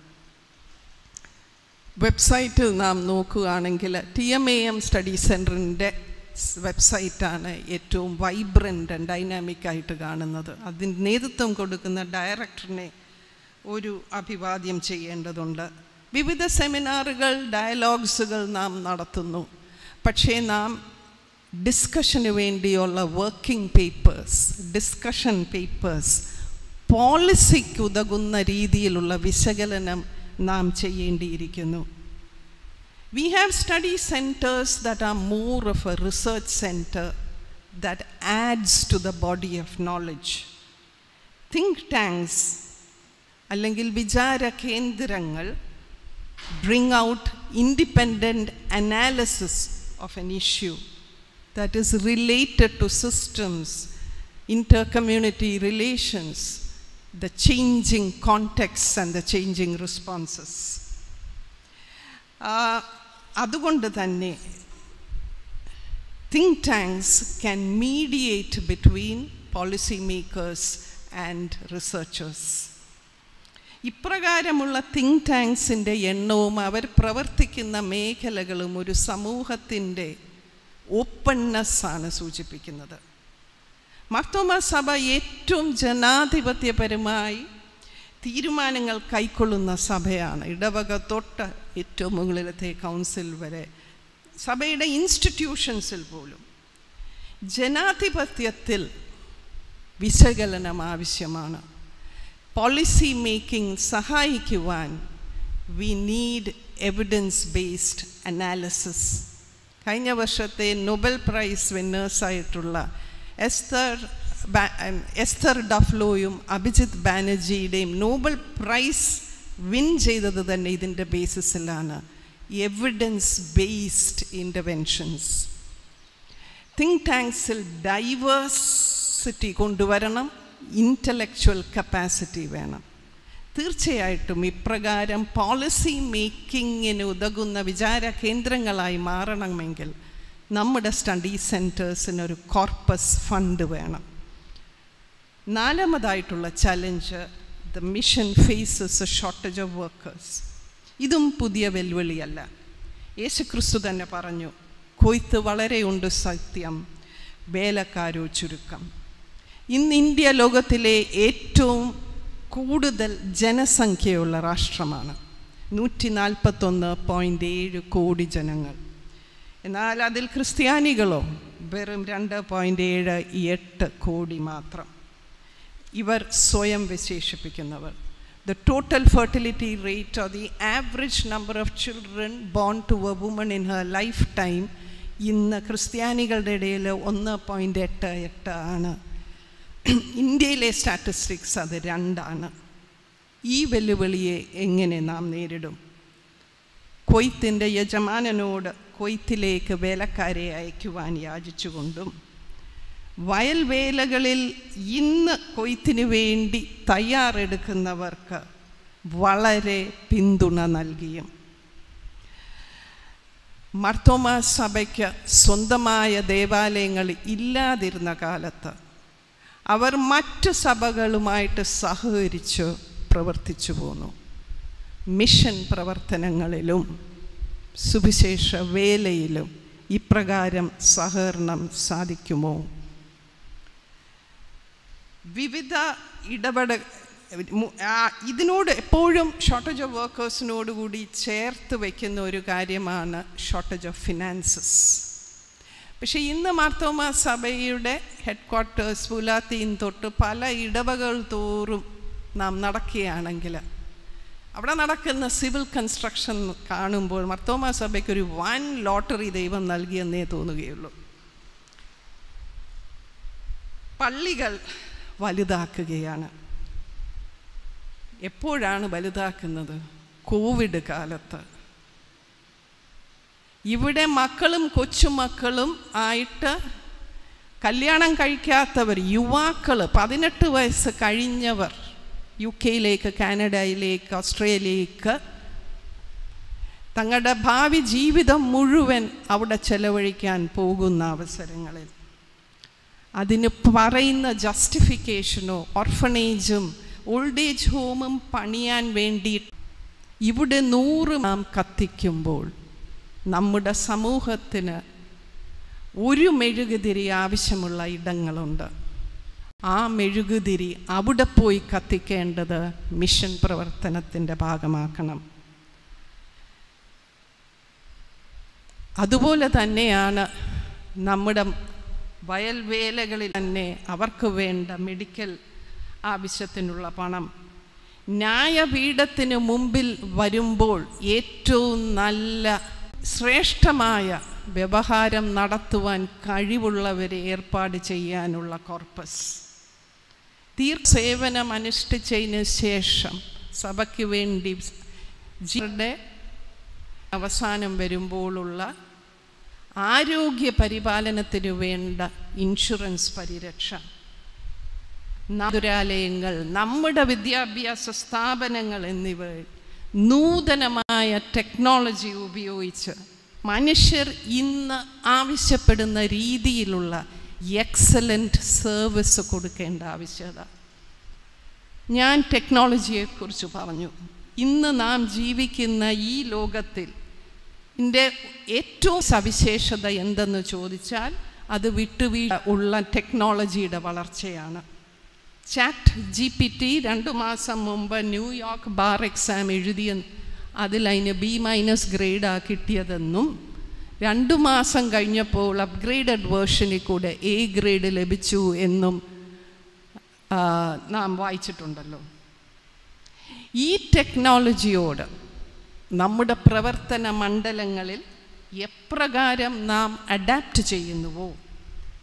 വെബ്സൈറ്റിൽ നാം നോക്കുകയാണെങ്കിൽ T M A M study സെൻറ്ററിൻ്റെ വെബ്സൈറ്റാണ് ഏറ്റവും വൈബ്രൻ്റ് ആൻഡ് ഡൈനാമിക് ആയിട്ട് കാണുന്നത് അതിന് നേതൃത്വം കൊടുക്കുന്ന ഡയറക്ടറിനെ ഒരു അഭിവാദ്യം ചെയ്യേണ്ടതുണ്ട് വിവിധ സെമിനാറുകൾ ഡയലോഗ്സുകൾ നാം നടത്തുന്നു പക്ഷേ നാം ഡിസ്കഷന് വേണ്ടിയുള്ള വർക്കിംഗ് പേപ്പേഴ്സ് ഡിസ്കഷൻ പേപ്പേഴ്സ് പോളിസിക്ക് ഉതകുന്ന രീതിയിലുള്ള വിശകലനം നാം ചെയ്യേണ്ടിയിരിക്കുന്നു We have study centers that are more of a research center that adds to the body of knowledge. Think tanks അല്ലെങ്കിൽ വിചാര കേന്ദ്രങ്ങൾ bring out independent analysis of an issue that is related to systems, intercommunity relations, the changing contexts and the changing responses. ആ, അതുകൊണ്ട് തന്നെ think tanks can mediate between policy makers and researchers ഇപ്രകാരമുള്ള തിങ്ക് ടാങ്ക്സിൻ്റെ എണ്ണവും അവർ പ്രവർത്തിക്കുന്ന മേഖലകളും ഒരു സമൂഹത്തിൻ്റെ ഓപ്പൺനെസ്സാണ് സൂചിപ്പിക്കുന്നത് മർത്തോമ സഭ ഏറ്റവും ജനാധിപത്യപരമായി തീരുമാനങ്ങൾ കൈക്കൊള്ളുന്ന സഭയാണ് ഇടവക തൊട്ട് ഏറ്റവും മുകളിലത്തെ കൗൺസിൽ വരെ സഭയുടെ ഇൻസ്റ്റിറ്റ്യൂഷൻസിൽ പോലും ജനാധിപത്യത്തിൽ വിശകലനം ആവശ്യമാണ് പോളിസി മേക്കിംഗ് സഹായിക്കുവാൻ we need evidence based analysis കഴിഞ്ഞ വർഷത്തെ നൊബൽ പ്രൈസ് വിന്നേഴ്സായിട്ടുള്ള എസ്തർ ബാ- ഉം, എസ്തർ ഡഫ്ലോയും അഭിജിത്ത് ബാനർജിയുടെയും നോബൽ പ്രൈസ് വിൻ ചെയ്തത് തന്നെ ഇതിൻ്റെ ബേസിസിലാണ് എവിഡൻസ് ബേസ്ഡ് ഇൻ്റർവെൻഷൻസ് തിങ്ക് ടാങ്ക്സിൽ ഡൈവേഴ്സിറ്റി കൊണ്ടുവരണം ഇൻ്റലക്ച്വൽ കപ്പാസിറ്റി വേണം തീർച്ചയായിട്ടും ഇപ്രകാരം പോളിസി മേക്കിങ്ങിന് ഉതകുന്ന വിചാര കേന്ദ്രങ്ങളായി മാറണമെങ്കിൽ നമ്മുടെ സ്റ്റഡി സെൻറ്റേഴ്സിനൊരു കോർപ്പസ് ഫണ്ട് വേണം നാലാമതായിട്ടുള്ള challenge the mission faces a shortage of workers ഇതും പുതിയ വെല്ലുവിളിയല്ല യേശുക്രിസ്തു തന്നെ പറഞ്ഞു കൊയ്ത്ത് വളരെയുണ്ട് സത്യം വേലക്കാരോ ചുരുക്കം ഇന്ന് ഇന്ത്യ ലോകത്തിലെ ഏറ്റവും കൂടുതൽ ജനസംഖ്യയുള്ള രാഷ്ട്രമാണ് നൂറ്റി നാൽപ്പത്തൊന്ന് പോയിൻ്റ് ഏഴ് കോടി ജനങ്ങൾ എന്നാൽ അതിൽ ക്രിസ്ത്യാനികളോ വെറും രണ്ട് പോയിൻ്റ് ഏഴ് എട്ട് കോടി മാത്രം ഇവർ സ്വയം വിശേഷിപ്പിക്കുന്നവർ the total fertility rate or the average number of children born to a woman in her life time ഇന്ന് ക്രിസ്ത്യാനികളുടെ ഇടയിൽ ഒന്ന് പോയിൻ്റ് എട്ട് എട്ട് ആണ് ഇന്ത്യയിലെ സ്റ്റാറ്റിസ്റ്റിക്സ് അത് രണ്ടാണ് ഈ വെല്ലുവിളിയെ എങ്ങനെ നാം നേരിടും കൊയ്ത്തിൻ്റെ യജമാനനോട് കൊയ്ത്തിലേക്ക് വേലക്കാരെ അയക്കുവാൻ യാചിച്ചുകൊണ്ടും വയൽവേലകളിൽ ഇന്ന് കൊയ്ത്തിന് വേണ്ടി തയ്യാറെടുക്കുന്നവർക്ക് വളരെ പിന്തുണ നൽകിയും മർത്തോമ സഭയ്ക്ക് സ്വന്തമായ ദേവാലയങ്ങൾ ഇല്ലാതിരുന്ന കാലത്ത് അവർ മറ്റു സഭകളുമായിട്ട് സഹകരിച്ച് പ്രവർത്തിച്ചു പോന്നു മിഷൻ പ്രവർത്തനങ്ങളിലും സുവിശേഷ വേലയിലും ഇപ്രകാരം സഹകരണം സാധിക്കുമോ വിവിധ ഇടപെട മു- ആ, ഇതിനോട് എപ്പോഴും ഷോർട്ടേജ് ഓഫ് വർക്കേഴ്സിനോട് കൂടി ചേർത്ത് വയ്ക്കുന്ന ഒരു കാര്യമാണ് ഷോർട്ടേജ് ഓഫ് ഫിനാൻസസ് പക്ഷേ ഇന്ന് മാർത്തോമ സഭയുടെ ഹെഡ് ക്വാർട്ടേഴ്സ് പുലാത്തീൻ തൊട്ട് പല ഇടവകൾ തോറും നാം നടക്കുകയാണെങ്കിൽ അവിടെ നടക്കുന്ന സിവിൽ കൺസ്ട്രക്ഷൻ കാണുമ്പോൾ മർത്തോമ സഭയ്ക്കൊരു വൻ ലോട്ടറി ദൈവം നൽകിയെന്നേ തോന്നുകയുള്ളൂ പള്ളികൾ വലുതാക്കുകയാണ് എപ്പോഴാണ് വലുതാക്കുന്നത് കോവിഡ് കാലത്ത് ഇവിടെ മക്കളും കൊച്ചുമക്കളും ആയിട്ട് കല്യാണം കഴിക്കാത്തവർ യുവാക്കൾ പതിനെട്ട് വയസ്സ് കഴിഞ്ഞവർ യു കെയിലേക്ക് കാനഡയിലേക്ക് ഓസ്ട്രേലിയയിലേക്ക് തങ്ങളുടെ ഭാവി ജീവിതം മുഴുവൻ അവിടെ ചെലവഴിക്കാൻ പോകുന്ന അവസരങ്ങളിൽ അതിന് പറയുന്ന ജസ്റ്റിഫിക്കേഷനോ ഓർഫണേജും ഓൾഡ് ഏജ് ഹോമും പണിയാൻ വേണ്ടി ഇവിടെ നൂറ് നാം കത്തിക്കുമ്പോൾ നമ്മുടെ സമൂഹത്തിന് ഒരു മെഴുകുതിരി ആവശ്യമുള്ള ഇടങ്ങളുണ്ട് ആ മെഴുകുതിരി അവിടെ പോയി കത്തിക്കേണ്ടത് മിഷൻ പ്രവർത്തനത്തിൻ്റെ ഭാഗമാക്കണം അതുപോലെ തന്നെയാണ് നമ്മുടെ വയൽവേലകളിൽ തന്നെ അവർക്ക് വേണ്ട മെഡിക്കൽ ആവശ്യത്തിനുള്ള പണം ന്യായപീഠത്തിന് മുമ്പിൽ വരുമ്പോൾ ഏറ്റവും നല്ല ശ്രേഷ്ഠമായ വ്യവഹാരം നടത്തുവാൻ കഴിവുള്ളവരെ ഏർപ്പാട് ചെയ്യാനുള്ള കോർപ്പസ് തീർച്ചേവനം അനുഷ്ഠിച്ചതിന് ശേഷം സഭയ്ക്ക് വേണ്ടി ജീവന്റെ അവസാനം വരുമ്പോഴുള്ള ആരോഗ്യ പരിപാലനത്തിന് വേണ്ട ഇൻഷുറൻസ് പരിരക്ഷ നാതുരാലയങ്ങൾ നമ്മുടെ വിദ്യാഭ്യാസ സ്ഥാപനങ്ങൾ എന്നിവ നൂതനമായ ടെക്നോളജി ഉപയോഗിച്ച് മനുഷ്യർ ഇന്ന് ആവശ്യപ്പെടുന്ന രീതിയിലുള്ള എക്സലൻ്റ് സർവീസ് കൊടുക്കേണ്ട ആവശ്യകത ഞാൻ ടെക്നോളജിയെക്കുറിച്ച് പറഞ്ഞു ഇന്ന് നാം ജീവിക്കുന്ന ഈ ലോകത്തിൽ ഇതിൻ്റെ ഏറ്റവും സവിശേഷത എന്തെന്ന് ചോദിച്ചാൽ അത് വിട്ടുവീഴ ഉള്ള ടെക്നോളജിയുടെ വളർച്ചയാണ് ചാറ്റ് ജി പി ടി രണ്ടു മാസം മുമ്പ് ന്യൂയോർക്ക് ബാർ എക്സാം എഴുതിയ അതിൽ അതിന് ബി മൈനസ് ഗ്രേഡാണ് കിട്ടിയതെന്നും രണ്ടു മാസം കഴിഞ്ഞപ്പോൾ അപ്ഗ്രേഡഡ് വേർഷനിൽ കൂടെ എ ഗ്രേഡ് ലഭിച്ചു എന്നും ആ, നാം വായിച്ചിട്ടുണ്ടല്ലോ ഈ ടെക്നോളജിയോട് നമ്മുടെ പ്രവർത്തന മണ്ഡലങ്ങളിൽ എപ്രകാരം നാം അഡാപ്റ്റ് ചെയ്യുന്നുവോ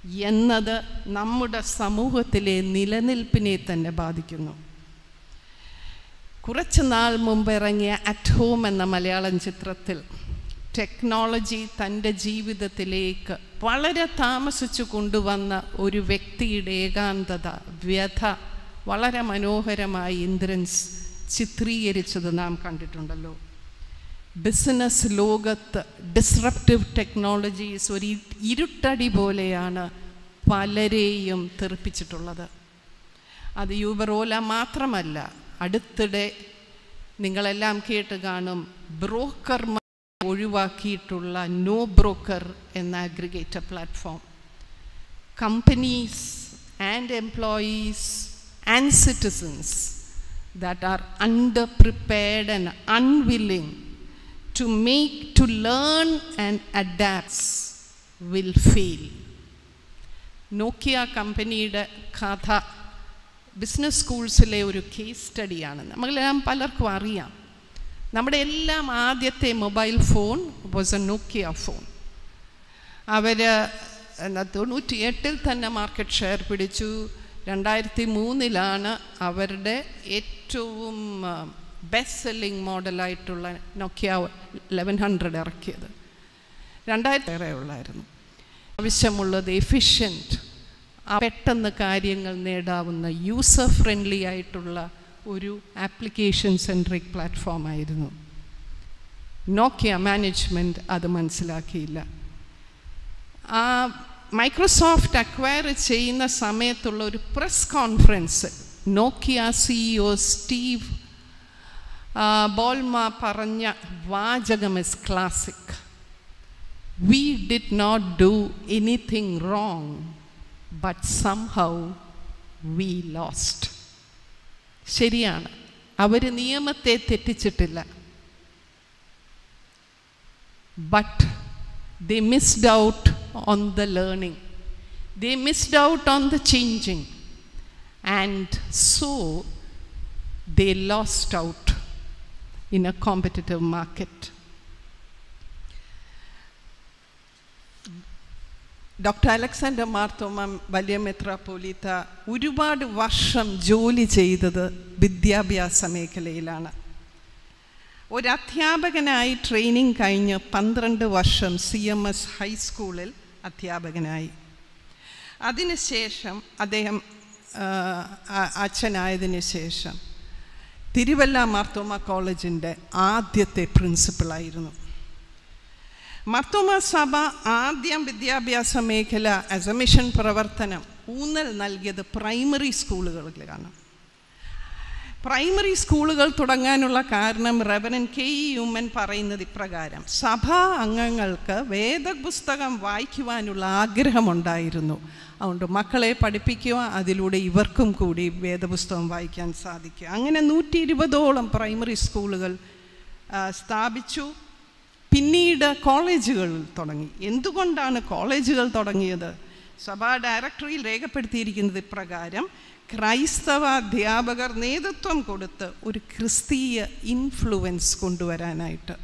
എന്നത് നമ്മുടെ സമൂഹത്തിലെ നിലനിൽപ്പിനെ തന്നെ ബാധിക്കുന്നു കുറച്ച് നാൾ മുമ്പ് ഇറങ്ങിയ അറ്റ് ഹോം എന്ന മലയാളം ചിത്രത്തിൽ ടെക്നോളജി തൻ്റെ ജീവിതത്തിലേക്ക് വളരെ താമസിച്ചു കൊണ്ടുവന്ന ഒരു വ്യക്തിയുടെ ഏകാന്തത വ്യഥ വളരെ മനോഹരമായി ഇന്ദ്രൻസ് ചിത്രീകരിച്ചത് നാം കണ്ടിട്ടുണ്ടല്ലോ ബിസിനസ് ലോകത്ത് ഡിസ്റപ്റ്റീവ് ടെക്നോളജീസ് ഒരു ഇരുട്ടടി പോലെയാണ് പലരെയും തെറിപ്പിച്ചിട്ടുള്ളത് അത് യൂബറോല മാത്രമല്ല അടുത്തിടെ നിങ്ങളെല്ലാം കേട്ട് കാണും ബ്രോക്കർ ഒഴിവാക്കിയിട്ടുള്ള നോ ബ്രോക്കർ എന്ന aggregator platform companies and employees and citizens that are under prepared and unwilling to make, to learn and adapt will fail. Nokia കമ്പനിയുടെ കഥ ബിസിനസ് സ്കൂൾസിലെ ഒരു കേസ് സ്റ്റഡിയാണ് നമ്മളെല്ലാം പലർക്കും അറിയാം നമ്മുടെ എല്ലാം ആദ്യത്തെ mobile phone was a Nokia phone അവർ തൊണ്ണൂറ്റി എട്ടിൽ തന്നെ മാർക്കറ്റ് ഷെയർ പിടിച്ചു രണ്ടായിരത്തി മൂന്നിലാണ് അവരുടെ ഏറ്റവും ബെസ്റ്റ് സെല്ലിംഗ് മോഡലായിട്ടുള്ള നോക്കിയ ലെവൻ ഹൺഡ്രഡ് ഇറക്കിയത് രണ്ടായിരത്തി ഏറെ ഉള്ളായിരുന്നു ആവശ്യമുള്ളത് എഫിഷ്യൻറ്റ് പെട്ടെന്ന് കാര്യങ്ങൾ നേടാവുന്ന യൂസർ ഫ്രണ്ട്ലി ആയിട്ടുള്ള ഒരു ആപ്ലിക്കേഷൻ സെൻട്രിക് പ്ലാറ്റ്ഫോമായിരുന്നു നോക്കിയ മാനേജ്മെൻറ്റ് അത് മനസ്സിലാക്കിയില്ല ആ മൈക്രോസോഫ്റ്റ് അക്വയർ ചെയ്യുന്ന സമയത്തുള്ള ഒരു press conference Nokia CEO Steve Ballmer പറഞ്ഞ വാചകം is classic we did not do anything wrong but somehow we lost ശരിയാണ് അവർ നിയമത്തെ തെറ്റിച്ചിട്ടില്ല but they missed out on the learning they missed out on the changing and so they lost out in a competitive market. Doctor Alexander Marthoma വലിയ മെത്രാപ്പോലീത്ത ഒരുപാട് വർഷം ജോലി ചെയ്തത് വിദ്യാഭ്യാസ മേഖലയിലാണ് ഒരു അധ്യാപകനായി ട്രെയിനിങ് കഴിഞ്ഞ് പന്ത്രണ്ട് വർഷം സി എം എസ് ഹൈസ്കൂളിൽ അധ്യാപകനായി അതിനുശേഷം അദ്ദേഹം അച്ഛനായതിനു ശേഷം തിരുവല്ല മാർത്തോമ കോളേജിൻ്റെ ആദ്യത്തെ പ്രിൻസിപ്പളായിരുന്നു മാർത്തോമ സഭ ആദ്യം വിദ്യാഭ്യാസ മേഖല ആസ് എ മിഷൻ പ്രവർത്തനം ഊന്നൽ നൽകിയത് പ്രൈമറി സ്കൂളുകളിലാണ് പ്രൈമറി സ്കൂളുകൾ തുടങ്ങാനുള്ള കാരണം റെവനൻ കെ ഇ യുമ്മൻ പറയുന്നത് ഇപ്രകാരം സഭാ അംഗങ്ങൾക്ക് വേദപുസ്തകം വായിക്കുവാനുള്ള ആഗ്രഹമുണ്ടായിരുന്നു അതുകൊണ്ട് മക്കളെ പഠിപ്പിക്കുക അതിലൂടെ ഇവർക്കും കൂടി വേദപുസ്തകം വായിക്കാൻ സാധിക്കുക അങ്ങനെ നൂറ്റി ഇരുപതോളം പ്രൈമറി സ്കൂളുകൾ സ്ഥാപിച്ചു പിന്നീട് കോളേജുകൾ തുടങ്ങി എന്തുകൊണ്ടാണ് കോളേജുകൾ തുടങ്ങിയത് സഭാ ഡയറക്ടറിയിൽ രേഖപ്പെടുത്തിയിരിക്കുന്നത് ഇപ്രകാരം ക്രൈസ്തവ അധ്യാപകർ നേതൃത്വം കൊടുത്ത് ഒരു ക്രിസ്തീയ ഇൻഫ്ലുവൻസ് കൊണ്ടുവരാനായിട്ട്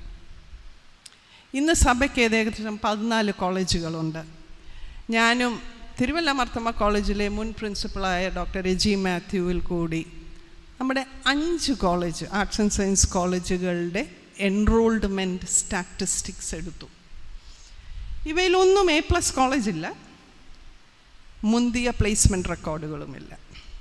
ഇന്ന് സഭയ്ക്ക് ഏകദേശം പതിനാല് കോളേജുകളുണ്ട് ഞാനും തിരുവല്ല മർത്തമ്മ കോളേജിലെ മുൻ പ്രിൻസിപ്പളായ ഡോക്ടർ രജി മാത്യുവിൽ കൂടി നമ്മുടെ അഞ്ച് കോളേജ് ആർട്സ് ആൻഡ് സയൻസ് കോളേജുകളുടെ എൻറോൾഡ്മെൻറ്റ് സ്റ്റാറ്റിസ്റ്റിക്സ് എടുത്തു ഇവയിലൊന്നും എ പ്ലസ് കോളേജില്ല മുന്തിയ പ്ലേസ്മെൻറ്റ് റെക്കോർഡുകളുമില്ല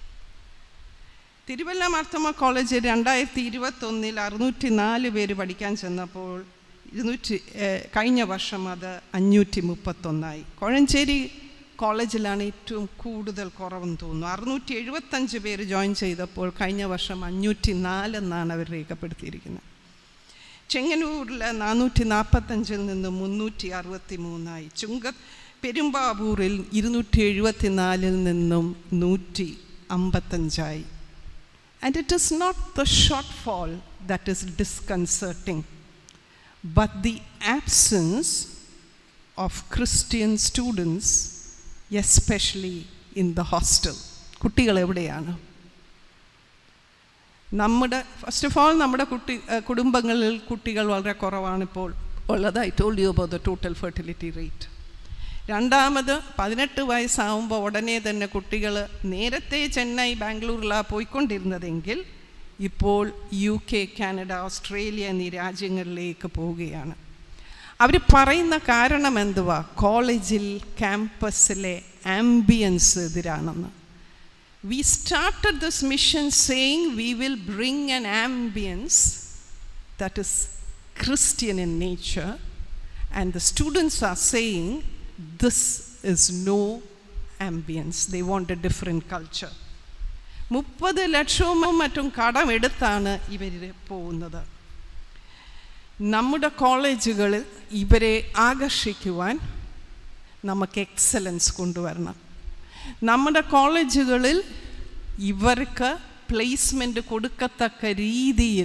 തിരുവല്ല മാർത്തമ്മ കോളേജ് രണ്ടായിരത്തി ഇരുപത്തൊന്നിൽ അറുന്നൂറ്റി നാല് പേര് പഠിക്കാൻ ചെന്നപ്പോൾ ഇരുന്നൂറ്റി കഴിഞ്ഞ വർഷം അത് അഞ്ഞൂറ്റി മുപ്പത്തൊന്നായി കോഴഞ്ചേരി കോളേജിലാണ് ഏറ്റവും കൂടുതൽ കുറവെന്ന് തോന്നുന്നു അറുന്നൂറ്റി എഴുപത്തഞ്ച് പേര് ജോയിൻ ചെയ്തപ്പോൾ കഴിഞ്ഞ വർഷം അഞ്ഞൂറ്റി നാലെന്നാണ് അവർ രേഖപ്പെടുത്തിയിരിക്കുന്നത് ചെങ്ങന്നൂരിൽ നാനൂറ്റി നാൽപ്പത്തഞ്ചിൽ നിന്ന് മുന്നൂറ്റി അറുപത്തി മൂന്നായി ചുങ്ക പെരുമ്പാവൂരിൽ ഇരുന്നൂറ്റി എഴുപത്തി നാലിൽ നിന്നും നൂറ്റി അമ്പത്തഞ്ചായി and it is not the shortfall that is disconcerting but the absence of Christian students, especially in the hostel. കുട്ടികൾ എവിടെയാണ് നമ്മുടെ ഫസ്റ്റ് ഓഫ് ഓൾ നമ്മുടെ കുട്ടി കുടുംബങ്ങളിൽ കുട്ടികൾ വളരെ കുറവാണ് ഇപ്പോൾ ഉള്ളത് I told you about the total fertility rate രണ്ടാമത് പതിനെട്ട് വയസ്സാവുമ്പോൾ ഉടനെ തന്നെ കുട്ടികൾ നേരത്തെ ചെന്നൈ ബാംഗ്ലൂരിലാണ് പോയിക്കൊണ്ടിരുന്നതെങ്കിൽ ഇപ്പോൾ യു കെ കാനഡ ഓസ്ട്രേലിയ എന്നീ രാജ്യങ്ങളിലേക്ക് പോവുകയാണ് അവർ പറയുന്ന കാരണം എന്തുവാ കോളേജിൽ ക്യാമ്പസിലെ ആംബിയൻസ് എതിരാണെന്ന് we started this mission saying we will bring an ambience that is Christian in nature, and the students are saying this is no ambience. They want a different culture. മുപ്പത് ലക്ഷവും മറ്റും കടമെടുത്താണ് ഇവർ പോകുന്നത് നമ്മുടെ കോളേജുകളിൽ ഇവരെ ആകർഷിക്കുവാൻ നമുക്ക് എക്സലൻസ് കൊണ്ടുവരണം നമ്മുടെ കോളേജുകളിൽ ഇവർക്ക് പ്ലേസ്മെൻറ്റ് കൊടുക്കത്തക്ക രീതിയിൽ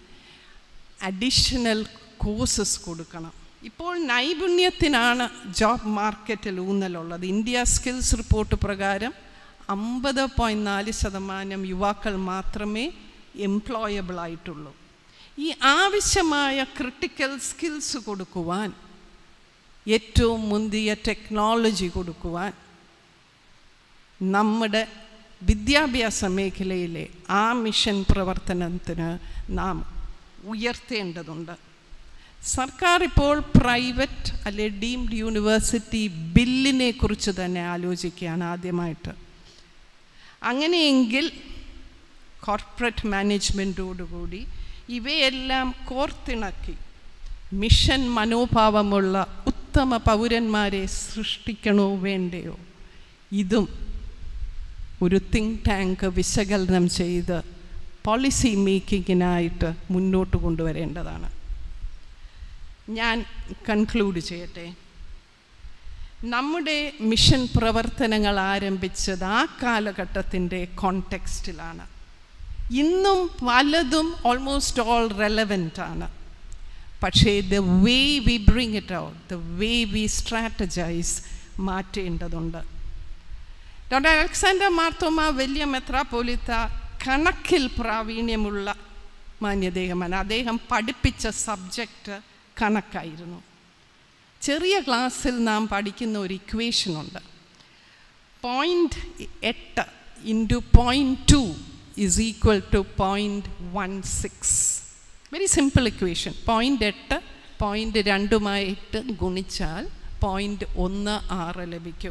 അഡീഷണൽ കോഴ്സസ് കൊടുക്കണം ഇപ്പോൾ നൈപുണ്യത്തിനാണ് ജോബ് മാർക്കറ്റിൽ ഊന്നലുള്ളത് ഇന്ത്യ സ്കിൽസ് റിപ്പോർട്ട് പ്രകാരം അമ്പത് പോയിൻറ്റ് നാല് ശതമാനം യുവാക്കൾ മാത്രമേ എംപ്ലോയബിൾ ആയിട്ടുള്ളൂ ഈ ആവശ്യമായ ക്രിട്ടിക്കൽ സ്കിൽസ് കൊടുക്കുവാൻ ഏറ്റവും മുന്തിയ ടെക്നോളജി കൊടുക്കുവാൻ നമ്മുടെ വിദ്യാഭ്യാസ മേഖലയിലെ ആ മിഷൻ പ്രവർത്തനത്തിന് നാം ഉയർത്തേണ്ടതുണ്ട് സർക്കാർ ഇപ്പോൾ പ്രൈവറ്റ് അല്ലെ ഡീംഡ് യൂണിവേഴ്സിറ്റി ബില്ലിനെ കുറിച്ച് തന്നെ ആലോചിക്കുകയാണ് ആദ്യമായിട്ട് അങ്ങനെയെങ്കിൽ കോർപ്പറേറ്റ് മാനേജ്മെൻറ്റോടുകൂടി ഇവയെല്ലാം കോർത്തിണക്കി മിഷൻ മനോഭാവമുള്ള ഉത്തമ പൗരന്മാരെ സൃഷ്ടിക്കണോ വേണ്ടയോ ഇതും ഒരു തിങ്ക് ടാങ്ക് വിശകലനം ചെയ്ത് പോളിസി മേക്കിങ്ങിനായിട്ട് മുന്നോട്ട് കൊണ്ടുവരേണ്ടതാണ് ഞാൻ കൺക്ലൂഡ് ചെയ്യട്ടെ നമ്മുടെ മിഷൻ പ്രവർത്തനങ്ങൾ ആരംഭിച്ചത് ആ കാലഘട്ടത്തിൻ്റെ കോണ്ടെക്സ്റ്റിലാണ് ഇന്നും പലതും ഓൾമോസ്റ്റ് ഓൾ റെലവൻ്റ് ആണ് പക്ഷേ the way we bring it out the way we strategize മാറ്റേണ്ടതുണ്ട് ഡോക്ടർ അലക്സാണ്ടർ മാർത്തോമ വലിയ മെത്രാപോലിത്ത കണക്കിൽ പ്രാവീണ്യമുള്ള മാന്യദേഹമാണ് അദ്ദേഹം പഠിപ്പിച്ച സബ്ജക്റ്റ് കണക്കായിരുന്നു ചെറിയ ക്ലാസ്സിൽ നാം പഠിക്കുന്ന ഒരു ഇക്വേഷനുണ്ട് പോയിൻ്റ് എട്ട് into point two is equal to point one six very simple equation point എട്ട് പോയിൻ്റ് രണ്ടുമായിട്ട് ഗുണിച്ചാൽ പോയിൻ്റ് ഒന്ന് ആറ് ലഭിക്കും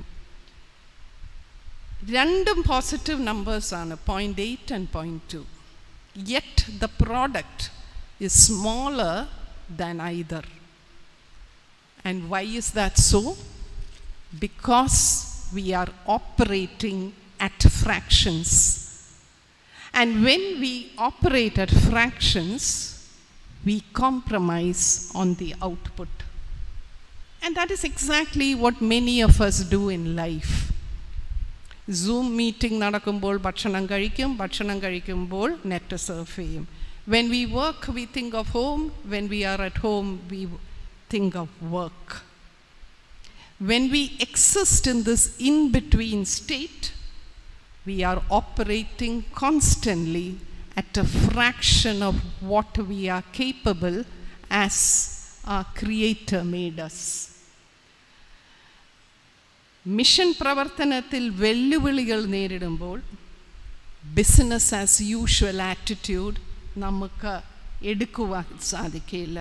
രണ്ടും പോസിറ്റീവ് നമ്പേഴ്സാണ് point eight and point two yet the product is smaller than either and why is that so because we are operating at fractions and when we operate at fractions we compromise on the output. And that is exactly what many of us do in life. Zoom meeting നടക്കുമ്പോൾ ഭക്ഷണം കഴിക്കും ഭക്ഷണം കഴിക്കുമ്പോൾ നെറ്റ് സർഫ് ചെയ്യും when we work we think of home when we are at home we think of work when we exist in this in between state we are operating constantly at a fraction of what we are capable as our Creator made us. Mission പ്രവർത്തനത്തിൽ വെല്ലുവിളികൾ നേരിടുമ്പോൾ ബിസിനസ് ആസ് യൂഷ്വൽ ആറ്റിറ്റ്യൂഡ് നമുക്ക് എടുക്കുവാൻ സാധിക്കില്ല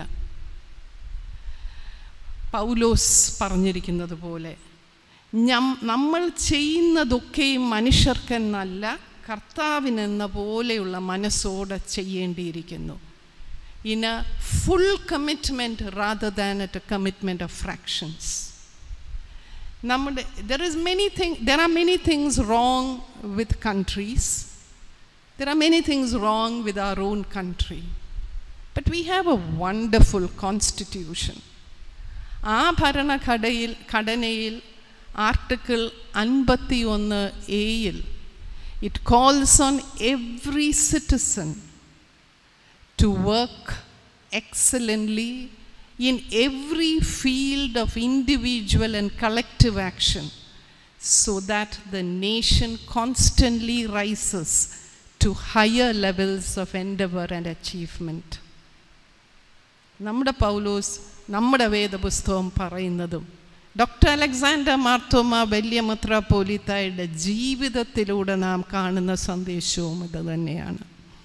പൗലോസ് പറഞ്ഞിരിക്കുന്നത് പോലെ നമ്മൾ ചെയ്യുന്നതൊക്കെയും മനുഷ്യർക്കെന്നല്ല കർത്താവിനെന്ന പോലെയുള്ള മനസ്സോടെ ചെയ്യേണ്ടിയിരിക്കുന്നു in a full commitment rather than at a commitment of fractions നമ്മുടെ there is many thing there are many things wrong with countries there are many things wrong with our own country but we have a wonderful constitution ആ ഭരണഘടയിൽ ഘടനയിൽ ആർട്ടിക്കിൾ അൻപത്തി ഒന്ന് എയിൽ It calls on every citizen to work excellently in every field of individual and collective action so that the nation constantly rises to higher levels of endeavor and achievement. നമ്മുടെ പൗലോസ് നമ്മുടെ വേദപുസ്തകം പറയുന്നതും ഡോക്ടർ അലക്സാണ്ടർ മാർത്തോമ വലിയ മെത്രാപ്പോലിത്തായുടെ ജീവിതത്തിലൂടെ നാം കാണുന്ന സന്ദേശവും ഇത് തന്നെയാണ്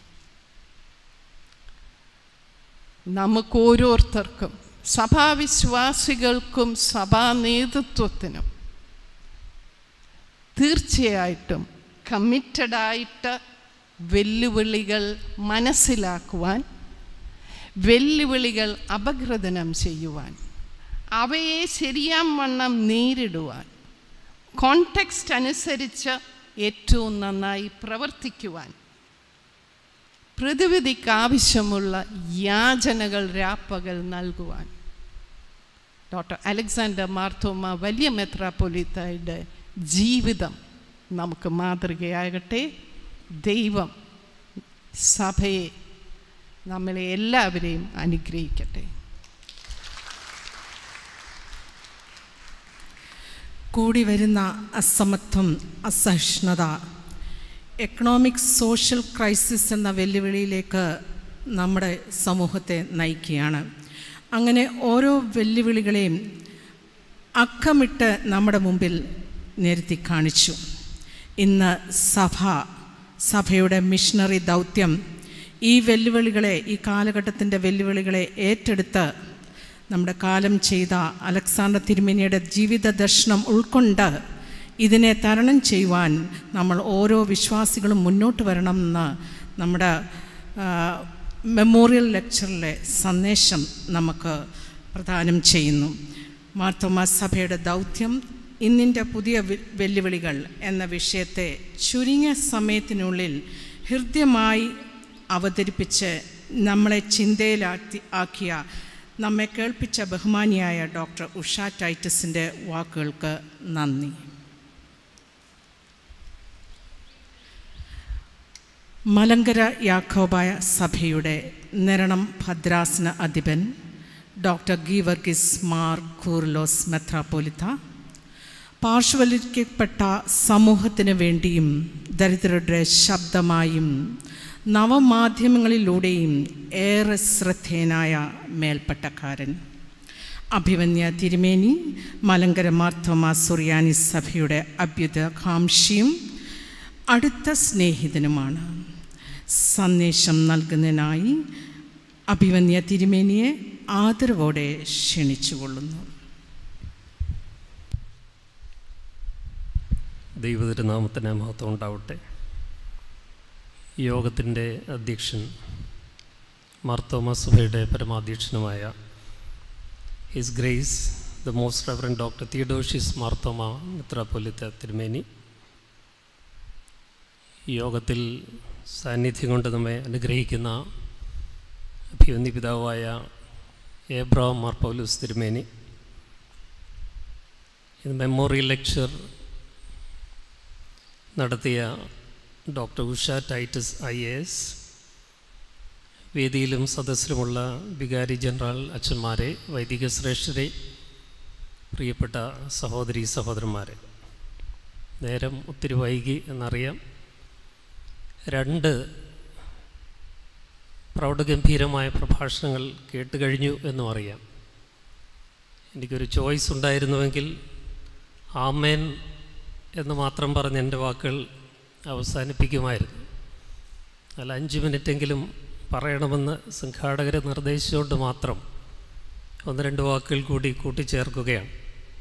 നമുക്ക് ഓരോരുത്തർക്കും സഭാവിശ്വാസികൾക്കും സഭാ നേതൃത്വത്തിനും തീർച്ചയായിട്ടും കമ്മിറ്റഡായിട്ട് വെല്ലുവിളികൾ മനസ്സിലാക്കുവാൻ വെല്ലുവിളികൾ അപഗ്രഥനം ചെയ്യുവാൻ അവയെ ശരിയാം വണ്ണം നേരിടുവാൻ കോണ്ടെക്സ്റ്റ് അനുസരിച്ച് ഏറ്റവും നന്നായി പ്രവർത്തിക്കുവാൻ പ്രതിവിധിക്ക് ആവശ്യമുള്ള യാചനകൾ രാപ്പകൽ നൽകുവാൻ ഡോക്ടർ അലക്സാണ്ടർ മാർത്തോമ വലിയ മെത്രാപ്പൊലിത്തയുടെ ജീവിതം നമുക്ക് മാതൃകയാകട്ടെ ദൈവം സഭയെ നമ്മളെ എല്ലാവരെയും അനുഗ്രഹിക്കട്ടെ കൂടി വരുന്ന അസമത്വം അസഹിഷ്ണുത എക്കണോമിക് സോഷ്യൽ ക്രൈസിസ് എന്ന വെല്ലുവിളിയിലേക്ക് നമ്മുടെ സമൂഹത്തെ നയിക്കുകയാണ് അങ്ങനെ ഓരോ വെല്ലുവിളികളെയും അക്കമിട്ട് നമ്മുടെ മുമ്പിൽ നിരത്തി കാണിച്ചു ഇന്ന് സഭ സഭയുടെ മിഷണറി ദൗത്യം ഈ വെല്ലുവിളികളെ ഈ കാലഘട്ടത്തിൻ്റെ വെല്ലുവിളികളെ ഏറ്റെടുത്ത് നമ്മുടെ കാലം ചെയ്ത അലക്സാണ്ടർ തിരുമേനിയുടെ ജീവിത ദർശനം ഉൾക്കൊണ്ട് ഇതിനെ തരണം ചെയ്യുവാൻ നമ്മൾ ഓരോ വിശ്വാസികളും മുന്നോട്ട് വരണമെന്ന് നമ്മുടെ ആ, മെമ്മോറിയൽ ലെക്ചറിലെ സന്ദേശം നമുക്ക് പ്രദാനം ചെയ്യുന്നു മാർത്തോമാ സഭയുടെ ദൗത്യം ഇന്നിൻ്റെ പുതിയ വെ- വെല്ലുവിളികൾ എന്ന വിഷയത്തെ ചുരുങ്ങിയ സമയത്തിനുള്ളിൽ ഹൃദ്യമായി അവതരിപ്പിച്ച് നമ്മളെ ചിന്തയിലാക്കി ആക്കിയ നമ്മെ കേൾപ്പിച്ച ബഹുമാനിയായ ഡോക്ടർ ഉഷ ടൈറ്റസിൻ്റെ വാക്കുകൾക്ക് നന്ദി മലങ്കര യാക്കോബായ സഭയുടെ നിരണം ഭദ്രാസന അധിപൻ ഡോക്ടർ ഗീവർഗിസ് മാർ കൂർലോസ് മെത്രാപ്പോലിത്ത പാർശ്വവൽക്കരിക്കപ്പെട്ട സമൂഹത്തിന് വേണ്ടിയും ദരിദ്രരുടെ ശബ്ദമായും നവമാധ്യമങ്ങളിലൂടെയും ഏറെ ശ്രദ്ധേയനായ മേൽപ്പട്ടക്കാരൻ അഭിമന്യ തിരുമേനി മലങ്കര മാർത്തോമ സുറിയാനി സഭയുടെ അഭ്യുതകാംക്ഷിയും അടുത്ത സ്നേഹിതനുമാണ് സന്ദേശം നൽകുന്നതിനായി അഭിമന്യ തിരുമേനിയെ ആദരവോടെ ക്ഷണിച്ചുകൊള്ളുന്നു ദൈവതിരുനാമത്തിന് മഹത്വം ഉണ്ടാവട്ടെ യോഗത്തിൻ്റെ അധ്യക്ഷൻ മാർത്തോമ സഭയുടെ പരമാധ്യക്ഷനുമായ his grace the most reverend doctor Theodosius Marthoma മിത്രാപ്പൊലിത്ത തിരുമേനി ഈ യോഗത്തിൽ സാന്നിധ്യം കൊണ്ട് നമ്മെ അനുഗ്രഹിക്കുന്ന അഭിവന്യ പിതാവായ ഏബ്രഹാം മാർ പൗലൂസ് തിരുമേനി ഇത് മെമ്മോറിയൽ ലെക്ചർ നടത്തിയ doctor Usha Titus I A S വേദിയിലും സദസ്സിലുമുള്ള വികാരി ജനറൽ അച്ഛന്മാരെ വൈദിക ശ്രേഷ്ഠരെ പ്രിയപ്പെട്ട സഹോദരി സഹോദരന്മാരെ നേരം ഒത്തിരി വൈകി എന്നറിയാം രണ്ട് പ്രൗഢഗംഭീരമായ പ്രഭാഷണങ്ങൾ കേട്ട് കഴിഞ്ഞു എന്നും അറിയാം എനിക്കൊരു ചോയ്സ് ഉണ്ടായിരുന്നുവെങ്കിൽ ആമേൻ എന്ന് മാത്രം പറഞ്ഞ് എൻ്റെ വാക്കുകൾ അവസാനിപ്പിക്കുമായിരുന്നു അല്ല അഞ്ച് മിനിറ്റെങ്കിലും പറയണമെന്ന് സംഘാടകരെ നിർദ്ദേശിച്ചുകൊണ്ട് മാത്രം ഒന്ന് രണ്ട് വാക്കുകൾ കൂടി കൂട്ടിച്ചേർക്കുകയാണ്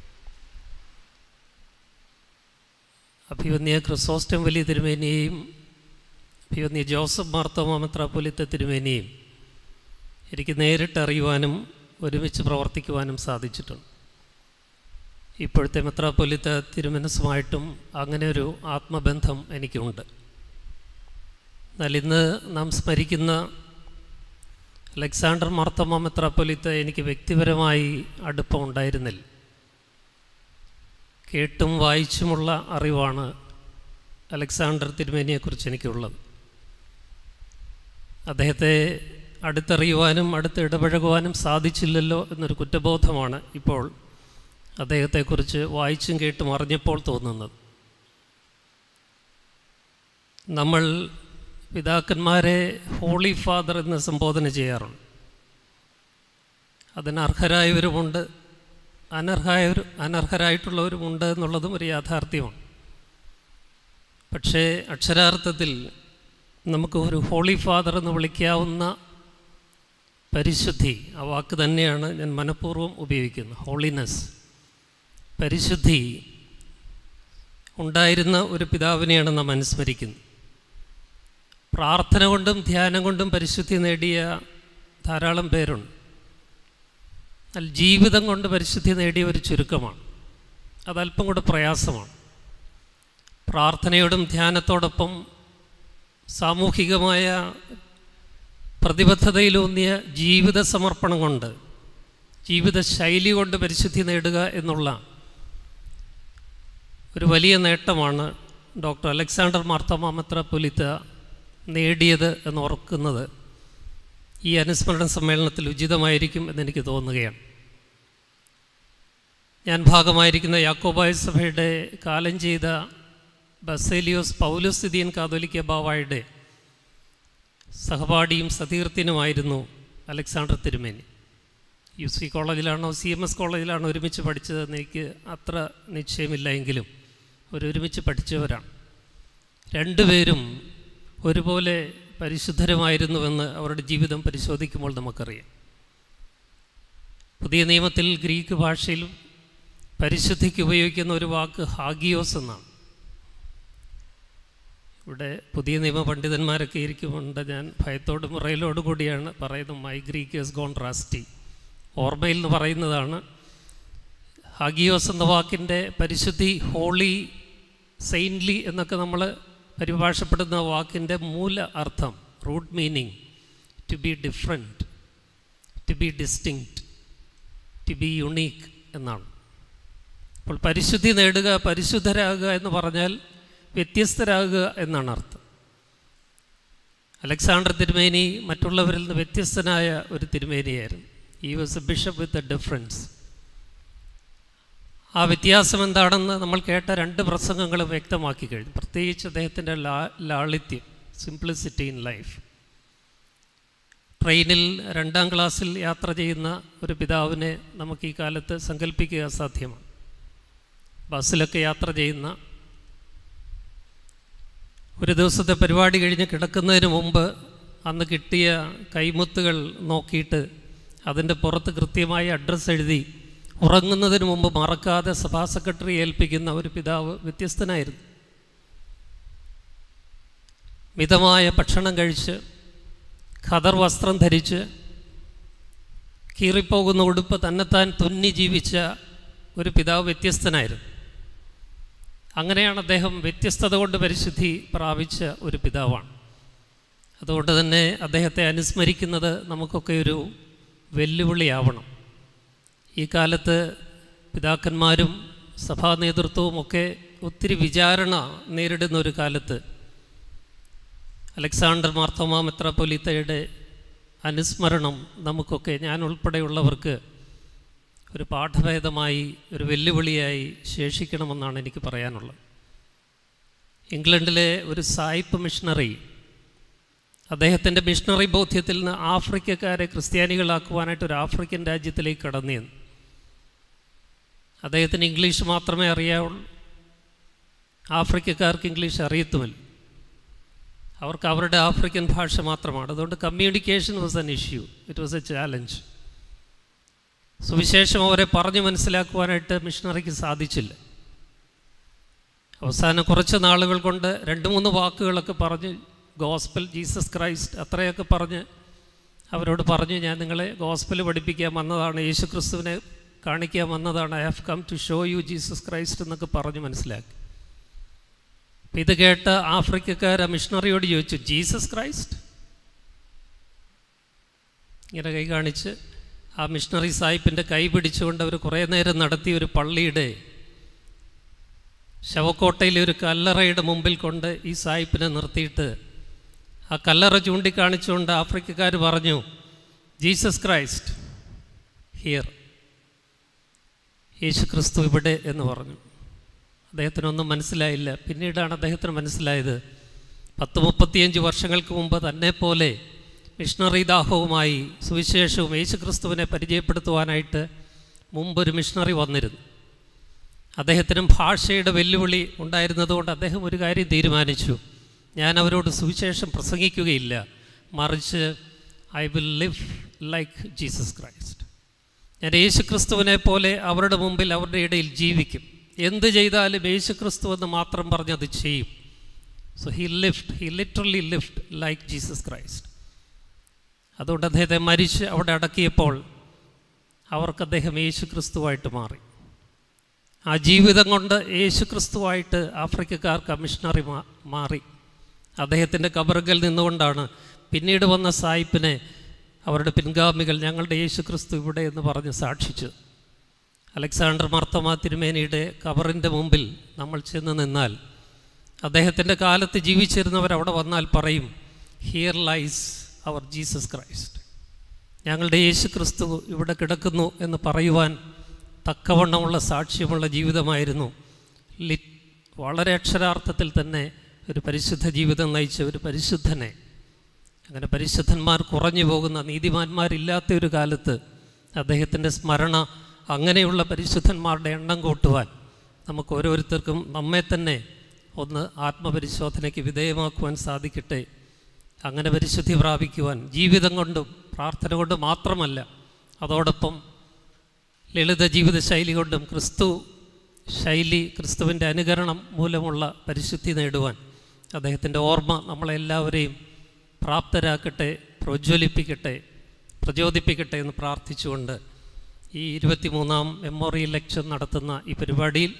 അഭിവന്യ ക്രിസോസ്റ്റം വലിയ തിരുമേനിയെയും അഭിവന്യ ജോസഫ് മാർത്തോമ മെത്രാപ്പൊലിത്ത തിരുമേനിയെയും എനിക്ക് നേരിട്ട് അറിയുവാനും ഒരുമിച്ച് പ്രവർത്തിക്കുവാനും സാധിച്ചിട്ടുണ്ട് ഇപ്പോഴത്തെ മെത്രാപ്പൊലിത്ത തിരുമനസ്സുമായിട്ടും അങ്ങനെ ഒരു ആത്മബന്ധം എനിക്കുണ്ട് എന്നാൽ ഇന്ന് നാം സ്മരിക്കുന്ന അലക്സാണ്ടർ മാർത്തമ്മ മെത്രാപ്പൊലിത്ത എനിക്ക് വ്യക്തിപരമായി അടുപ്പം ഉണ്ടായിരുന്നില്ല കേട്ടും വായിച്ചുമുള്ള അറിവാണ് അലക്സാണ്ടർ തിരുമേനിയെക്കുറിച്ച് എനിക്കുള്ളത് അദ്ദേഹത്തെ അടുത്തറിയുവാനും അടുത്ത് ഇടപഴകുവാനും സാധിച്ചില്ലല്ലോ എന്നൊരു കുറ്റബോധമാണ് ഇപ്പോൾ അദ്ദേഹത്തെക്കുറിച്ച് വായിച്ചും കേട്ടും അറിഞ്ഞപ്പോൾ തോന്നുന്നത് നമ്മൾ പിതാക്കന്മാരെ ഹോളി ഫാദർ എന്ന് സംബോധന ചെയ്യാറുണ്ട് അതിന് അർഹരായവരുമുണ്ട് അനർഹായവർ അനർഹരായിട്ടുള്ളവരും ഉണ്ട് എന്നുള്ളതും ഒരു യാഥാർത്ഥ്യമാണ് പക്ഷേ അക്ഷരാർത്ഥത്തിൽ നമുക്ക് ഒരു ഹോളി ഫാദർ എന്ന് വിളിക്കാവുന്ന പരിശുദ്ധി ആ വാക്ക് തന്നെയാണ് ഞാൻ മനഃപൂർവ്വം ഉപയോഗിക്കുന്നത് ഹോളിനെസ് പരിശുദ്ധി ഉണ്ടായിരുന്ന ഒരു പിതാവിനെയാണ് നാം അനുസ്മരിക്കുന്നത് പ്രാർത്ഥന കൊണ്ടും ധ്യാനം കൊണ്ടും പരിശുദ്ധി നേടിയ ധാരാളം പേരുണ്ട് എന്നാൽ ജീവിതം കൊണ്ട് പരിശുദ്ധി നേടിയ ഒരു ചുരുക്കമാണ് അതല്പം കൂടെ പ്രയാസമാണ് പ്രാർത്ഥനയോടും ധ്യാനത്തോടൊപ്പം സാമൂഹികമായ പ്രതിബദ്ധതയിലൂന്നിയ ജീവിത സമർപ്പണം കൊണ്ട് ജീവിത ശൈലി കൊണ്ട് പരിശുദ്ധി നേടുക എന്നുള്ള ഒരു വലിയ നേട്ടമാണ് ഡോക്ടർ അലക്സാണ്ടർ മാർത്തോമ മെത്രാപ്പൊലിത്ത നേടിയത് എന്നോർക്കുന്നത് ഈ അനുസ്മരണ സമ്മേളനത്തിൽ ഉചിതമായിരിക്കും എന്നെനിക്ക് തോന്നുകയാണ് ഞാൻ ഭാഗമായിരിക്കുന്ന യാക്കോബായ സഭയുടെ കാലം ചെയ്ത ബസേലിയോസ് പൗലോസ്ഥിതിയൻ കാതോലിക്ക ബാവായുടെ സഹപാഠിയും സതീർത്ഥ്യനുമായിരുന്നു അലക്സാണ്ടർ തിരുമേനി യു സി കോളേജിലാണോ സി എം എസ് കോളേജിലാണോ ഒരുമിച്ച് പഠിച്ചതെന്ന് എനിക്ക് അത്ര നിശ്ചയമില്ല എങ്കിലും ഒരു ഒരുമിച്ച് പഠിച്ചവരാണ് രണ്ടുപേരും ഒരുപോലെ പരിശുദ്ധരുമായിരുന്നുവെന്ന് അവരുടെ ജീവിതം പരിശോധിക്കുമ്പോൾ നമുക്കറിയാം പുതിയ നിയമത്തിൽ ഗ്രീക്ക് ഭാഷയിൽ പരിശുദ്ധിക്ക് ഉപയോഗിക്കുന്ന ഒരു വാക്ക് ഹാഗിയോസ് എന്നാണ് ഇവിടെ പുതിയ നിയമ പണ്ഡിതന്മാരൊക്കെ ഇരിക്കുമുണ്ട് ഞാൻ ഭയത്തോടും മുറയിലോടും കൂടിയാണ് പറയുന്നത് മൈ ഗ്രീക്കേഴ്സ് ഗോൺ റാസ്റ്റി ഓർമ്മയിൽ നിന്ന് പറയുന്നതാണ് ഹാഗിയോസ് എന്ന വാക്കിൻ്റെ പരിശുദ്ധി ഹോളി സെയിൻലി എന്നൊക്കെ നമ്മൾ പരിഭാഷപ്പെടുന്ന വാക്കിൻ്റെ മൂല അർത്ഥം root meaning to be different to be distinct to be unique എന്നാണ് അപ്പോൾ പരിശുദ്ധി നേടുക പരിശുദ്ധരാകുക എന്ന് പറഞ്ഞാൽ വ്യത്യസ്തരാകുക എന്നാണ് അർത്ഥം അലക്സാണ്ടർ തിരുമേനി മറ്റുള്ളവരിൽ നിന്ന് വ്യത്യസ്തനായ ഒരു തിരുമേനിയായിരുന്നു ഈ was a bishop with a difference ആ വ്യത്യാസം എന്താണെന്ന് നമ്മൾ കേട്ട രണ്ട് പ്രസംഗങ്ങൾ വ്യക്തമാക്കി കഴിഞ്ഞു പ്രത്യേകിച്ച് അദ്ദേഹത്തിൻ്റെ ലാ ലാളിത്യം സിംപ്ലിസിറ്റി ഇൻ ലൈഫ് ട്രെയിനിൽ രണ്ടാം ക്ലാസ്സിൽ യാത്ര ചെയ്യുന്ന ഒരു പിതാവിനെ നമുക്ക് ഈ കാലത്ത് സങ്കല്പിക്കുക അസാധ്യമാണ് ബസ്സിലൊക്കെ യാത്ര ചെയ്യുന്ന ഒരു ദിവസത്തെ പരിപാടി കഴിഞ്ഞ് കിടക്കുന്നതിന് മുമ്പ് അന്ന് കിട്ടിയ കൈമുത്തുകൾ നോക്കിയിട്ട് അതിൻ്റെ പുറത്ത് കൃത്യമായി അഡ്രസ്സ് എഴുതി ഉറങ്ങുന്നതിന് മുമ്പ് മറക്കാതെ സഭാ സെക്രട്ടറി ഏൽപ്പിക്കുന്ന ഒരു പിതാവ് വ്യത്യസ്തനായിരുന്നു മിതമായ ഭക്ഷണം കഴിച്ച് ഖദർ വസ്ത്രം ധരിച്ച് കീറിപ്പോകുന്ന ഉടുപ്പ് തന്നെത്താൻ തുന്നി ജീവിച്ച ഒരു പിതാവ് വ്യത്യസ്തനായിരുന്നു അങ്ങനെയാണ് അദ്ദേഹം വ്യത്യസ്തത കൊണ്ട് പരിശുദ്ധി പ്രാപിച്ച ഒരു പിതാവാണ് അതുകൊണ്ട് തന്നെ അദ്ദേഹത്തെ അനുസ്മരിക്കുന്നത് നമുക്കൊക്കെ ഒരു വെല്ലുവിളിയാവണം ഈ കാലത്ത് പിതാക്കന്മാരും സഭാ നേതൃത്വവും ഒക്കെ ഒത്തിരി വിചാരണ നേരിടുന്ന ഒരു കാലത്ത് അലക്സാണ്ടർ മാർത്തോമ മെത്രാപ്പൊലിത്തയുടെ അനുസ്മരണം നമുക്കൊക്കെ ഞാൻ ഉൾപ്പെടെയുള്ളവർക്ക് ഒരു പാഠഭേദമായി ഒരു വെല്ലുവിളിയായി ശേഷിക്കണമെന്നാണ് എനിക്ക് പറയാനുള്ളത് ഇംഗ്ലണ്ടിലെ ഒരു സായിപ്പ് മിഷണറി അദ്ദേഹത്തിൻ്റെ മിഷണറി ബോധ്യത്തിൽ നിന്ന് ആഫ്രിക്കക്കാരെ ക്രിസ്ത്യാനികളാക്കുവാനായിട്ട് ഒരു ആഫ്രിക്കൻ രാജ്യത്തിലേക്ക് കടന്നിരുന്നു അദ്ദേഹത്തിന് ഇംഗ്ലീഷ് മാത്രമേ അറിയാവുള്ളൂ ആഫ്രിക്കക്കാർക്ക് ഇംഗ്ലീഷ് അറിയത്തുമില്ല അവർക്ക് അവരുടെ ആഫ്രിക്കൻ ഭാഷ മാത്രമാണ് അതുകൊണ്ട് communication was an issue it was a challenge സുവിശേഷം അവരെ പറഞ്ഞു മനസ്സിലാക്കുവാനായിട്ട് മിഷണറിക്ക് സാധിച്ചില്ല അവസാനം കുറച്ച് നാളുകൾ കൊണ്ട് രണ്ട് മൂന്ന് വാക്കുകളൊക്കെ പറഞ്ഞ് ഗോസ്പൽ ജീസസ് ക്രൈസ്റ്റ് അത്രയൊക്കെ പറഞ്ഞ് അവരോട് പറഞ്ഞു ഞാൻ നിങ്ങളെ ഗോസ്പൽ പഠിപ്പിക്കാൻ വന്നതാണ് യേശു ക്രിസ്തുവിനെ കാണിക്കാൻ വന്നതാണ് I have come to show you Jesus Christ എന്നൊക്കെ പറഞ്ഞ് മനസ്സിലാക്കി അപ്പം ഇത് കേട്ട് ആഫ്രിക്കക്കാർ ആ മിഷണറിയോട് ചോദിച്ചു ജീസസ് ക്രൈസ്റ്റ് ഇങ്ങനെ കൈ കാണിച്ച് ആ മിഷണറി സാഹിബിൻ്റെ കൈ പിടിച്ചുകൊണ്ട് അവർ കുറേ നേരം നടത്തിയ ഒരു പള്ളിയുടെ ശവക്കോട്ടയിലെ ഒരു കല്ലറയുടെ മുമ്പിൽ കൊണ്ട് ഈ സാഹിബിനെ നിർത്തിയിട്ട് ആ കല്ലറ ചൂണ്ടിക്കാണിച്ചുകൊണ്ട് ആഫ്രിക്കക്കാർ പറഞ്ഞു ജീസസ് ക്രൈസ്റ്റ് ഹിയർ യേശു ക്രിസ്തു ഇവിടെ എന്ന് പറഞ്ഞു അദ്ദേഹത്തിനൊന്നും മനസ്സിലായില്ല പിന്നീടാണ് അദ്ദേഹത്തിന് മനസ്സിലായത് പത്ത് മുപ്പത്തിയഞ്ച് വർഷങ്ങൾക്ക് മുമ്പ് തന്നെ പോലെ മിഷണറി ദാഹവുമായി സുവിശേഷവും യേശു ക്രിസ്തുവിനെ പരിചയപ്പെടുത്തുവാനായിട്ട് മുമ്പൊരു മിഷണറി വന്നിരുന്നു അദ്ദേഹത്തിനും ഭാഷയുടെ വെല്ലുവിളി ഉണ്ടായിരുന്നതുകൊണ്ട് അദ്ദേഹം ഒരു കാര്യം തീരുമാനിച്ചു ഞാൻ അവരോട് സുവിശേഷം പ്രസംഗിക്കുകയില്ല മറിച്ച് I will live like Jesus Christ ഞാൻ യേശുക്രിസ്തുവിനെ പോലെ അവരുടെ മുമ്പിൽ അവരുടെ ഇടയിൽ ജീവിക്കും എന്ത് ചെയ്താലും യേശുക്രിസ്തു എന്ന് മാത്രം പറഞ്ഞത് ചെയ്യും so he lived he literally lived like Jesus Christ അതുകൊണ്ട് അദ്ദേഹത്തെ മരിച്ച് അവിടെ അടക്കിയപ്പോൾ അവർക്ക് അദ്ദേഹം യേശു ക്രിസ്തുവായിട്ട് മാറി ആ ജീവിതം കൊണ്ട് യേശു ക്രിസ്തുവായിട്ട് ആഫ്രിക്കക്കാർക്ക് മിഷണറി മാറി അദ്ദേഹത്തിൻ്റെ കബറുകൾ നിന്നുകൊണ്ടാണ് പിന്നീട് വന്ന സായിപ്പിനെ അവരുടെ പിൻഗാമികൾ ഞങ്ങളുടെ യേശു ക്രിസ്തു ഇവിടെ എന്ന് പറഞ്ഞ് സാക്ഷിച്ചത് അലക്സാണ്ടർ മർത്തമ തിരുമേനിയുടെ കബറിൻ്റെ മുമ്പിൽ നമ്മൾ ചെന്ന് നിന്നാൽ അദ്ദേഹത്തിൻ്റെ കാലത്ത് ജീവിച്ചിരുന്നവർ അവിടെ വന്നാൽ പറയും here lies our Jesus Christ ഞങ്ങളുടെ യേശു ക്രിസ്തു ഇവിടെ കിടക്കുന്നു എന്ന് പറയുവാൻ തക്കവണ്ണമുള്ള സാക്ഷ്യമുള്ള ജീവിതമായിരുന്നു ലി വളരെ അക്ഷരാർത്ഥത്തിൽ തന്നെ ഒരു പരിശുദ്ധ ജീവിതം നയിച്ച ഒരു പരിശുദ്ധനെ അങ്ങനെ പരിശുദ്ധന്മാർ കുറഞ്ഞു പോകുന്ന നീതിമാന്മാരില്ലാത്ത ഒരു കാലത്ത് അദ്ദേഹത്തിൻ്റെ സ്മരണ അങ്ങനെയുള്ള പരിശുദ്ധന്മാരുടെ എണ്ണം കൂട്ടുവാൻ നമുക്ക് ഓരോരുത്തർക്കും നമ്മെ തന്നെ ഒന്ന് ആത്മപരിശോധനയ്ക്ക് വിധേയമാക്കുവാൻ സാധിക്കട്ടെ അങ്ങനെ പരിശുദ്ധി പ്രാപിക്കുവാൻ ജീവിതം കൊണ്ടും പ്രാർത്ഥന കൊണ്ടും മാത്രമല്ല അതോടൊപ്പം ലളിത ജീവിത ശൈലി കൊണ്ടും ക്രിസ്തു ശൈലി ക്രിസ്തുവിൻ്റെ അനുകരണം മൂലമുള്ള പരിശുദ്ധി നേടുവാൻ അദ്ദേഹത്തിൻ്റെ ഓർമ്മ നമ്മളെല്ലാവരെയും പ്രാപ്തരാക്കട്ടെ പ്രോജ്വലിപ്പിക്കട്ടെ പ്രചോദിപ്പിക്കട്ടെ എന്ന് പ്രാർത്ഥിച്ചുകൊണ്ട് ഈ ഇരുപത്തിമൂന്നാം മെമ്മോറിയൽ ലെക്ചർ നടത്തുന്ന ഈ പരിപാടിയിൽ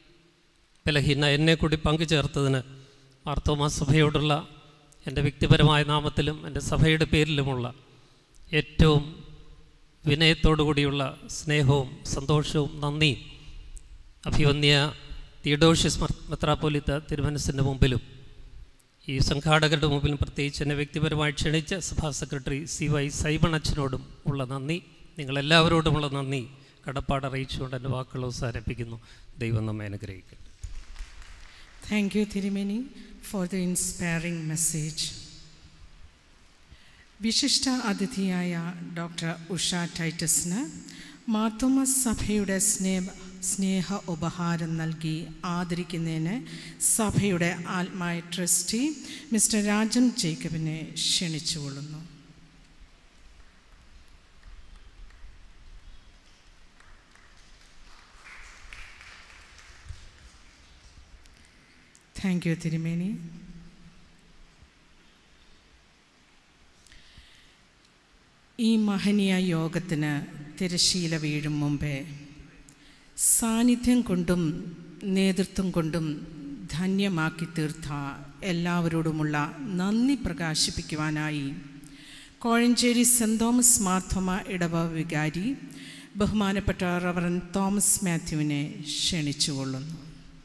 ബലഹീന എന്നെ കൂടി പങ്കുചേർത്തതിന് മാർത്തോമാ സഭയോടുള്ള എൻ്റെ വ്യക്തിപരമായ നാമത്തിലും എൻ്റെ സഭയുടെ പേരിലുമുള്ള ഏറ്റവും വിനയത്തോടു കൂടിയുള്ള സ്നേഹവും സന്തോഷവും നന്ദിയും അഭിവന്യ തിയഡോഷ്യസ് മെത്രാപ്പോലിത്ത തിരുമനസിൻ്റെ മുമ്പിലും ഈ സംഘാടകരുടെ മുമ്പിലും പ്രത്യേകിച്ച് എന്നെ വ്യക്തിപരമായി ക്ഷണിച്ച സഭാ സെക്രട്ടറി സി വൈ സൈമൺ അച്ഛനോടും ഉള്ള നന്ദി നിങ്ങളെല്ലാവരോടുമുള്ള നന്ദി കടപ്പാട് അറിയിച്ചുകൊണ്ട് എൻ്റെ വാക്കുകൾ അവസാനിപ്പിക്കുന്നു ദൈവം നമ്മെ അനുഗ്രഹിക്കട്ടെ Thank you, Thirimeni, for the inspiring message. വിശിഷ്ട അതിഥിയായ ഡോക്ടർ ഉഷ ടൈറ്റസിന് മാർത്തോമ സഭയുടെ സ്നേഹ സ്നേഹ ഉപഹാരം നൽകി ആദരിക്കുന്നതിന് സഭയുടെ ആത്മായ ട്രസ്റ്റി മിസ്റ്റർ രാജൻ ജേക്കബിനെ ക്ഷണിച്ചുകൊള്ളുന്നു താങ്ക് യു തിരുമേനി ഈ മഹനീയ യോഗത്തിന് തിരശീല വീഴും മുമ്പേ സാന്നിധ്യം കൊണ്ടും നേതൃത്വം കൊണ്ടും ധന്യമാക്കി തീർത്ത എല്ലാവരോടുമുള്ള നന്ദി പ്രകാശിപ്പിക്കുവാനായി കോഴഞ്ചേരി സെൻറ് തോമസ് മാർത്തോമ ഇടവ വികാരി ബഹുമാനപ്പെട്ട റവറൻ തോമസ് മാത്യുവിനെ ക്ഷണിച്ചുകൊള്ളുന്നു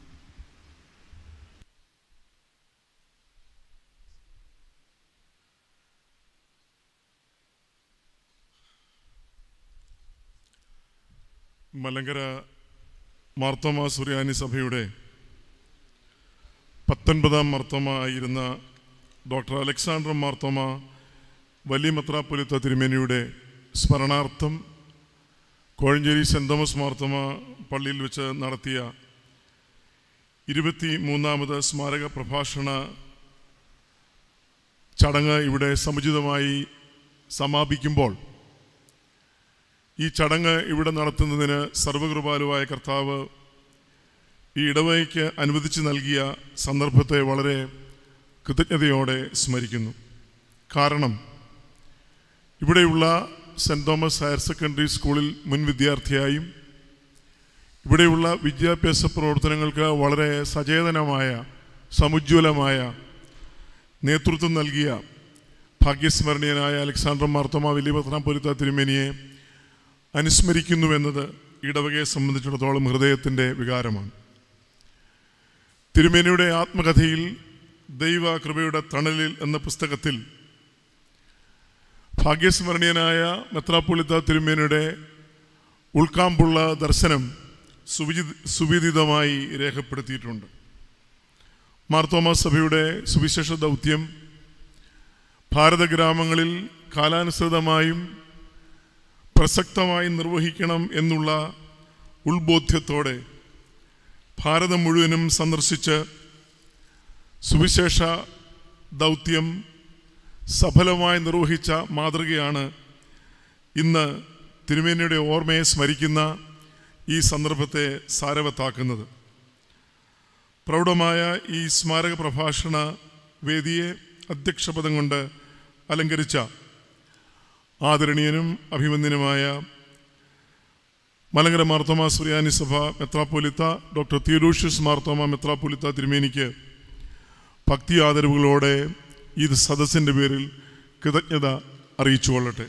മലങ്കര മാർത്തോമ സുറിയാനി സഭയുടെ പത്തൊൻപതാം മാർത്തോമ ആയിരുന്ന ഡോക്ടർ അലക്സാണ്ടർ മാർത്തോമ വലിയ മെത്രാപ്പൊലിത്ത തിരുമേനിയുടെ സ്മരണാർത്ഥം കോഴഞ്ചേരി സെൻറ് തോമസ് മാർത്തോമ പള്ളിയിൽ വെച്ച് നടത്തിയ ഇരുപത്തി മൂന്നാമത് സ്മാരക പ്രഭാഷണ ചടങ്ങ് ഇവിടെ സമുചിതമായി സമാപിക്കുമ്പോൾ ഈ ചടങ്ങ് ഇവിടെ നടത്തുന്നതിന് സർവകൃപാലുവായ കർത്താവ് ഈ ഇടവയ്ക്ക് അനുവദിച്ച് നൽകിയ സന്ദർഭത്തെ വളരെ കൃതജ്ഞതയോടെ സ്മരിക്കുന്നു കാരണം ഇവിടെയുള്ള സെൻറ് തോമസ് ഹയർ സെക്കൻഡറി സ്കൂളിൽ മുൻ വിദ്യാർത്ഥിയായും ഇവിടെയുള്ള വിദ്യാഭ്യാസ പ്രവർത്തനങ്ങൾക്ക് വളരെ സചേതനമായ സമുജ്വലമായ നേതൃത്വം നൽകിയ ഭാഗ്യസ്മരണീയനായ അലക്സാണ്ടർ മാർത്തോമ വലിയ പത്രാപൊലിത്ത തിരുമേനിയെ അനുസ്മരിക്കുന്നുവെന്നത് ഇടവകയെ സംബന്ധിച്ചിടത്തോളം ഹൃദയത്തിൻ്റെ വികാരമാണ് തിരുമേനിയുടെ ആത്മകഥയിൽ ദൈവ കൃപയുടെ തണലിൽ എന്ന പുസ്തകത്തിൽ ഭാഗ്യസ്മരണീയനായ മെത്രാപ്പൊളിത്ത തിരുമേനിയുടെ ഉൾക്കാമ്പുള്ള ദർശനം സുവിചി സുവിദിതമായി രേഖപ്പെടുത്തിയിട്ടുണ്ട് മാർത്തോമ സഭയുടെ സുവിശേഷ ദൗത്യം ഭാരതഗ്രാമങ്ങളിൽ കാലാനുസൃതമായും പ്രസക്തമായി നിർവഹിക്കണം എന്നുള്ള ഉൾബോധ്യത്തോടെ ഭാരതം മുഴുവനും സന്ദർശിച്ച് സുവിശേഷ ദൗത്യം സഫലമായി നിർവഹിച്ച മാതൃകയാണ് ഇന്ന് തിരുമേനിയുടെ ഓർമ്മയെ സ്മരിക്കുന്ന ഈ സന്ദർഭത്തെ സാരവത്താക്കുന്നത് പ്രൗഢമായ ഈ സ്മാരക പ്രഭാഷണ വേദിയെ അധ്യക്ഷപദം കൊണ്ട് അലങ്കരിച്ച ആദരണീയനും അഭിമന്യനുമായ മലങ്കര മാർത്തോമ സുറിയാനി സഭ മെത്രാപ്പൊലിത്ത ഡോക്ടർ തിയൂഡോഷ്യസ് മാർത്തോമ മെത്രാപ്പൊലിത്ത തിരുമേനിക്ക് ഭക്തി ആദരവുകളോടെ ഈ സദസ്സിൻ്റെ പേരിൽ കൃതജ്ഞത അറിയിച്ചുകൊള്ളട്ടെ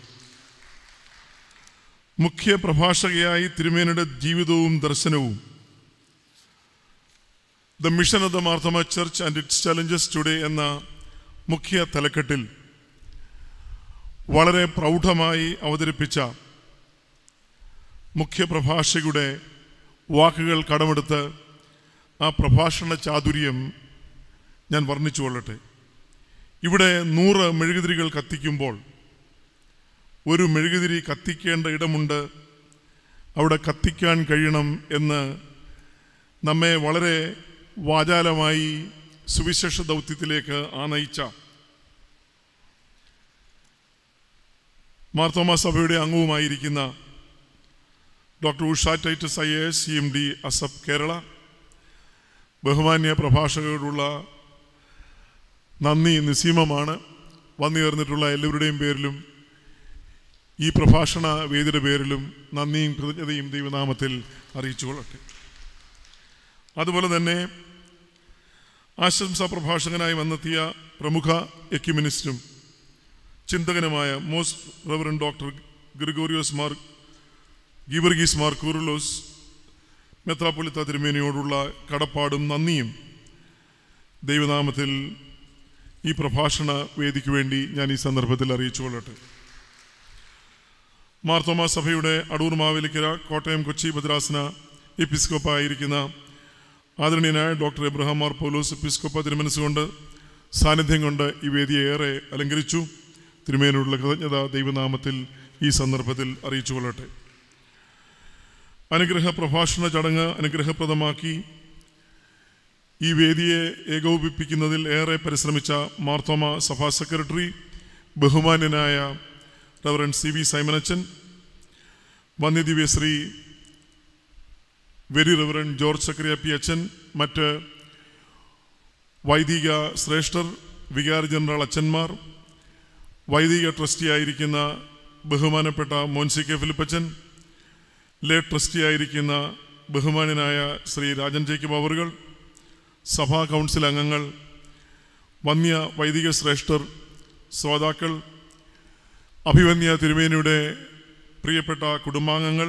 മുഖ്യ പ്രഭാഷകയായി തിരുമേനിയുടെ ജീവിതവും ദർശനവും the mission of the Marthoma church and its challenges today എന്ന മുഖ്യ തലക്കെട്ടിൽ വളരെ പ്രൗഢമായി അവതരിപ്പിച്ച മുഖ്യ പ്രഭാഷകയുടെ വാക്കുകൾ കടമെടുത്ത് ആ പ്രഭാഷണ ചാതുര്യം ഞാൻ വർണ്ണിച്ചു കൊള്ളട്ടെ ഇവിടെ നൂറ് മെഴുകുതിരികൾ കത്തിക്കുമ്പോൾ ഒരു മെഴുകുതിരി കത്തിക്കേണ്ട ഇടമുണ്ട് അവിടെ കത്തിക്കാൻ കഴിയണം എന്ന് നമ്മെ വളരെ വാചാലമായി സുവിശേഷ ദൗത്യത്തിലേക്ക് ആനയിച്ച മാർത്തോമ സഭയുടെ അംഗവുമായിരിക്കുന്ന doctor Usha Titus I A S C M D അസബ് കേരള ബഹുമാന്യ പ്രഭാഷകരോടുള്ള നന്ദി നിസീമമാണ് വന്നു ചേർന്നിട്ടുള്ള എല്ലാവരുടെയും പേരിലും ഈ പ്രഭാഷണ വേദിയുടെ പേരിലും നന്ദിയും കൃതജ്ഞതയും ദൈവനാമത്തിൽ അറിയിച്ചു കൊള്ളട്ടെ അതുപോലെ തന്നെ ആശംസാ പ്രഭാഷകനായി വന്നെത്തിയ പ്രമുഖ എക്യുമിനിസ്റ്റും ചിന്തകനുമായ most reverend doctor Gregorios Mar Geevarghese Mar Koorilos മെത്രാപ്പൊലിത്ത തിരുമേനിയോടുള്ള കടപ്പാടും നന്ദിയും ദൈവനാമത്തിൽ ഈ പ്രഭാഷണ വേദിക്ക് വേണ്ടി ഞാൻ ഈ സന്ദർഭത്തിൽ അറിയിച്ചു കൊള്ളട്ടെ മാർത്തോമ സഭയുടെ അടൂർ മാവേലിക്കര കോട്ടയം കൊച്ചി ഭദ്രാസന എപ്പിസ്കോപ്പ ആയിരിക്കുന്ന ആദരണീയനായ ഡോക്ടർ എബ്രഹാം മാർ പൗലോസ് എപ്പിസ്കോപ്പ തിരുമനസ്സുകൊണ്ട് സാന്നിധ്യം കൊണ്ട് ഈ വേദിയെ ഏറെ അലങ്കരിച്ചു തിരുമേനോടുള്ള കൃതജ്ഞത ദൈവനാമത്തിൽ ഈ സന്ദർഭത്തിൽ അറിയിച്ചു കൊള്ളട്ടെ അനുഗ്രഹ പ്രഭാഷണ ചടങ്ങ് അനുഗ്രഹപ്രദമാക്കി ഈ വേദിയെ ഏകോപിപ്പിക്കുന്നതിൽ ഏറെ പരിശ്രമിച്ച മാർത്തോമ സഭാ സെക്രട്ടറി ബഹുമാന്യനായ റവറൻ സി വി സൈമനച്ചൻ വന്യദിവ്യശ്രീ very reverend George Zacharia P അച്ഛൻ മറ്റ് വൈദിക ശ്രേഷ്ഠർ വികാരി ജനറൽ അച്ഛന്മാർ വൈദിക ട്രസ്റ്റിയായിരിക്കുന്ന ബഹുമാനപ്പെട്ട മോൻസി കെ ഫിലിപ്പച്ചൻ ലേ ട്രസ്റ്റിയായിരിക്കുന്ന ബഹുമാനനായ ശ്രീ രാജൻ ജേക്കബ് അവറുകൾ സഭാ കൗൺസിൽ അംഗങ്ങൾ വന്യ വൈദിക ശ്രേഷ്ഠർ ശ്രോതാക്കൾ അഭിവന്യ തിരുമേനിയുടെ പ്രിയപ്പെട്ട കുടുംബാംഗങ്ങൾ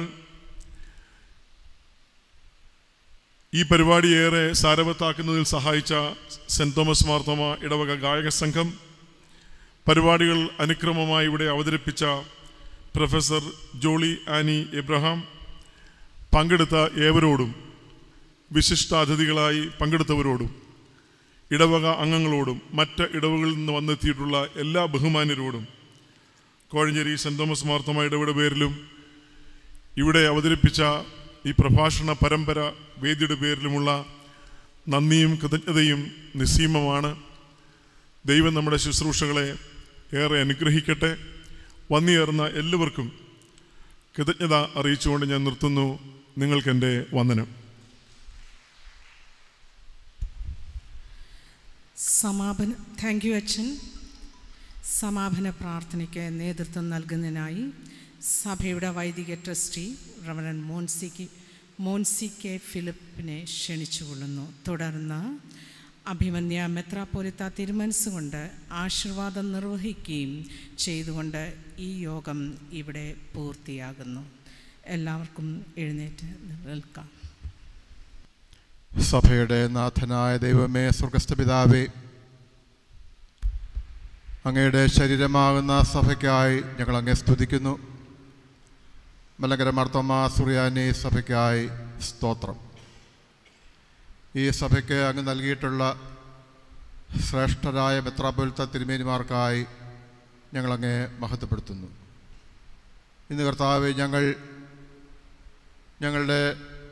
ഈ പരിപാടി ഏറെ സാരവത്താക്കുന്നതിൽ സഹായിച്ച സെൻറ് തോമസ് മാർത്തോമ ഇടവക ഗായക സംഘം പരിപാടികൾ അനുക്രമമായി ഇവിടെ അവതരിപ്പിച്ച പ്രൊഫസർ ജോളി ആനി എബ്രഹാം പങ്കെടുത്ത ഏവരോടും വിശിഷ്ടാതിഥികളായി പങ്കെടുത്തവരോടും ഇടവക അംഗങ്ങളോടും മറ്റ് ഇടവകളിൽ നിന്ന് വന്നെത്തിയിട്ടുള്ള എല്ലാ ബഹുമാന്യരോടും കോഴഞ്ചേരി സെൻറ് തോമസ് മാർത്തോമ ഇടവയുടെ പേരിലും ഇവിടെ അവതരിപ്പിച്ച ഈ പ്രഭാഷണ പരമ്പര വേദിയുടെ പേരിലുമുള്ള നന്ദിയും കൃതജ്ഞതയും നിസ്സീമമാണ് ദൈവം നമ്മുടെ ശുശ്രൂഷകളെ ഏറെ അനുഗ്രഹിക്കട്ടെ വന്നുചേർന്ന എല്ലാവർക്കും കൃതജ്ഞത അറിയിച്ചുകൊണ്ട് ഞാൻ നിർത്തുന്നു നിങ്ങൾക്കെൻ്റെ വന്ദനം സമാപന താങ്ക് യു അച്ഛൻ സമാപന പ്രാർത്ഥനയ്ക്ക് നേതൃത്വം നൽകുന്നതിനായി സഭയുടെ വൈദിക trustee reverend Moncy K Moncy K ഫിലിപ്പിനെ ക്ഷണിച്ചുകൊള്ളുന്നു തുടർന്ന് അഭിമന്യ മെത്രാപ്പോലിത്ത തിരുമനസ്സുകൊണ്ട് ആശീർവാദം നിർവഹിക്കുകയും ചെയ്തുകൊണ്ട് ഈ യോഗം ഇവിടെ പൂർത്തിയാകുന്നു എല്ലാവർക്കും എഴുന്നേറ്റ് നിൽക്കാം സഭയുടെ നാഥനായ ദൈവമേ സ്വർഗസ്ഥ പിതാവേ അങ്ങയുടെ ശരീരമാകുന്ന സഭയ്ക്കായി ഞങ്ങൾ അങ്ങേ സ്തുതിക്കുന്നു മലങ്കര മർത്തോമ സുറിയാനി സഭയ്ക്കായി സ്തോത്രം ഈ സഭയ്ക്ക് അങ്ങ് നൽകിയിട്ടുള്ള ശ്രേഷ്ഠരായ മെത്രാപ്പൊലിത്ത തിരുമേനിമാർക്കായി ഞങ്ങളങ്ങേ മഹത്വപ്പെടുത്തുന്നു ഇന്ന് കർത്താവ് ഞങ്ങൾ ഞങ്ങളുടെ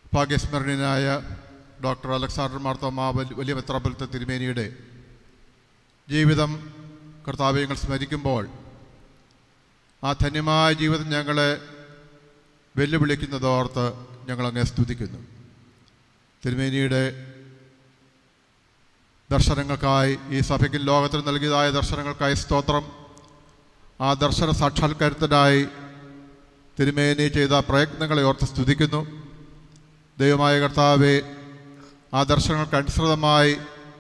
ഭാഗ്യസ്മരണീയനായ ഡോക്ടർ അലക്സാണ്ടർ മാർത്തോമ വൽ- വലിയ മെത്രാപ്പൊലിത്ത തിരുമേനിയുടെ ജീവിതം കർത്താവെ ഞങ്ങൾ സ്മരിക്കുമ്പോൾ ആ ധന്യമായ ജീവിതം ഞങ്ങളെ വെല്ലുവിളിക്കുന്നതോർത്ത് ഞങ്ങളങ്ങെ സ്തുതിക്കുന്നു തിരുമേനിയുടെ ദർശനങ്ങൾക്കായി ഈ സഭയ്ക്കും ലോകത്തിന് നൽകിയതായ ദർശനങ്ങൾക്കായി സ്തോത്രം ആ ദർശന സാക്ഷാത്കാരത്തിനായി തിരുമേനി ചെയ്ത പ്രയത്നങ്ങളെ ഓർത്ത് സ്തുതിക്കുന്നു ദൈവമായ കർത്താവെ ആ ദർശനങ്ങൾക്ക് അനുസൃതമായി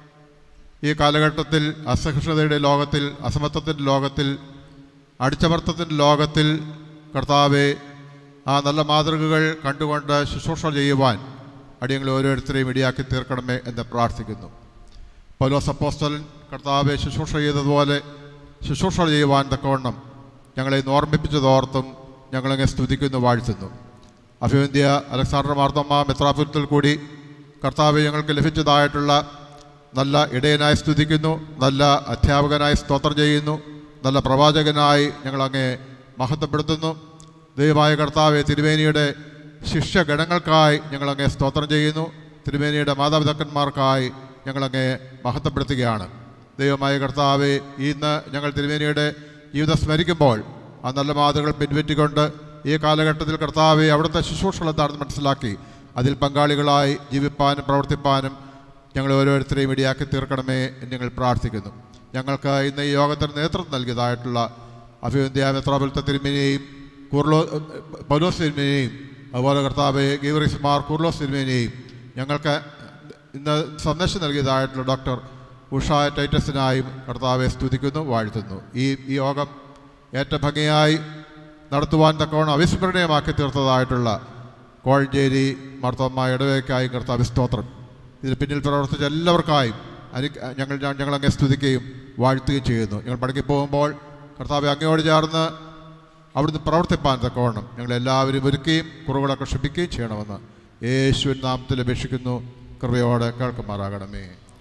ഈ കാലഘട്ടത്തിൽ അസഹിഷ്ണുതയുടെ ലോകത്തിൽ അസമത്വത്തിൻ്റെ ലോകത്തിൽ അടിച്ചമർത്തത്തിൻ്റെ ലോകത്തിൽ കർത്താവെ ആ നല്ല മാതൃകകൾ കണ്ടുകൊണ്ട് ശുശ്രൂഷ ചെയ്യുവാൻ അടിയങ്ങളെ ഓരോരുത്തരെയും ഇടിയാക്കി തീർക്കണമേ എന്ന് പ്രാർത്ഥിക്കുന്നു പൗലോസ് അപ്പോസ്തലൻ കർത്താവെ ശുശ്രൂഷ ചെയ്തതുപോലെ ശുശ്രൂഷ ചെയ്യുവാൻ തക്കവണ്ണം ഞങ്ങളെ ഇന്ന് ഓർമ്മിപ്പിച്ചതോർത്തും ഞങ്ങളങ്ങെ സ്തുതിക്കുന്നു വാഴ്ത്തുന്നു അഭിവന്ധ്യ അലക്സാണ്ടർ മാർത്തമ്മ മെത്രാപുരത്തിൽ കൂടി കർത്താവ് ഞങ്ങൾക്ക് ലഭിച്ചതായിട്ടുള്ള നല്ല ഇടയനായി സ്തുതിക്കുന്നു നല്ല അധ്യാപകനായി സ്തോത്രം ചെയ്യുന്നു നല്ല പ്രവാചകനായി ഞങ്ങളങ്ങെ മഹത്വപ്പെടുത്തുന്നു ദൈവമായ കർത്താവെ തിരുവേനിയുടെ ശിഷ്യഗണങ്ങൾക്കായി ഞങ്ങളങ്ങെ സ്തോത്രം ചെയ്യുന്നു തിരുവേനിയുടെ മാതാപിതാക്കന്മാർക്കായി ഞങ്ങളങ്ങെ മഹത്വപ്പെടുത്തുകയാണ് ദൈവമായ കർത്താവെ ഇന്ന് ഞങ്ങൾ തിരുവേനിയുടെ ജീവിതം സ്മരിക്കുമ്പോൾ ആ നല്ല മാതൃകൾ പിൻപറ്റിക്കൊണ്ട് ഈ കാലഘട്ടത്തിൽ കർത്താവെ അവിടുത്തെ ശുശ്രൂഷകൾ എന്താണെന്ന് മനസ്സിലാക്കി അതിൽ പങ്കാളികളായി ജീവിപ്പാനും പ്രവർത്തിപ്പാനും ഞങ്ങൾ ഓരോരുത്തരെയും ഇടിയാക്കി തീർക്കണമേ എന്ന് ഞങ്ങൾ പ്രാർത്ഥിക്കുന്നു ഞങ്ങൾക്ക് ഇന്ന് ഈ യോഗത്തിന് നേതൃത്വം നൽകിയതായിട്ടുള്ള അഭിവന്ധ്യ മെത്രാപുലത്തെ തിരുമേനിയെയും കുർലോ പൗലോസ് തിരുമേനിയെയും അതുപോലെ കർത്താവ് ഗീവറിസ് മാർ കുർലോസ് തിരുമേനിയെയും ഞങ്ങൾക്ക് ഇന്ന് സന്ദേശം നൽകിയതായിട്ടുള്ള ഡോക്ടർ ഉഷ ടൈറ്റസിനായും കർത്താവെ സ്തുതിക്കുന്നു വാഴ്ത്തുന്നു ഈ ഈ യോഗം ഏറ്റവും ഭംഗിയായി നടത്തുവാൻ തക്കവണ്ണം അവിസ്മരണീയമാക്കി തീർത്തതായിട്ടുള്ള കോഴഞ്ചേരി മർത്തോമ്മ ഇടവേക്കായി കർത്താവ് സ്തോത്രം ഇതിന് പിന്നിൽ പ്രവർത്തിച്ച എല്ലാവർക്കായും അനി ഞങ്ങൾ ഞങ്ങളങ്ങെ സ്തുതിക്കുകയും വാഴ്ത്തുകയും ചെയ്യുന്നു ഞങ്ങൾ മടങ്ങി പോകുമ്പോൾ കർത്താവ് അങ്ങയോട് ചേർന്ന് അവിടുന്ന് പ്രവർത്തിപ്പാൻ തക്കവണ്ണം ഞങ്ങളെല്ലാവരും ഒരുക്കുകയും കുറവുകളൊക്കെ ക്ഷമിക്കുകയും ചെയ്യണമെന്ന് യേശുവിൻ നാമത്തിൽ അപേക്ഷിക്കുന്നു കൃപയോടെ കേൾക്കുമാറാകണമേ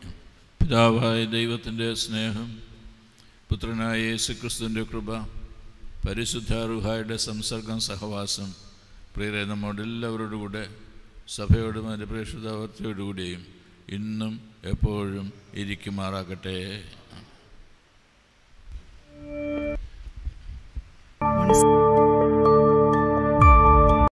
പിതാവായ ദൈവത്തിൻ്റെ സ്നേഹം പുത്രനായ യേശുക്രിസ്തുവിൻ്റെ കൃപ പരിശുദ്ധ റുഹായുടെ സംസർഗം സഹവാസം പ്രിയരെ നമ്മോട് എല്ലാവരോടും കൂടെ സഭയോടും അതിൻ്റെ പ്രേക്ഷിതാവർത്തിയോടുകൂടിയും ഇന്നും എപ്പോഴും ഇരിക്കുമാറാകട്ടെ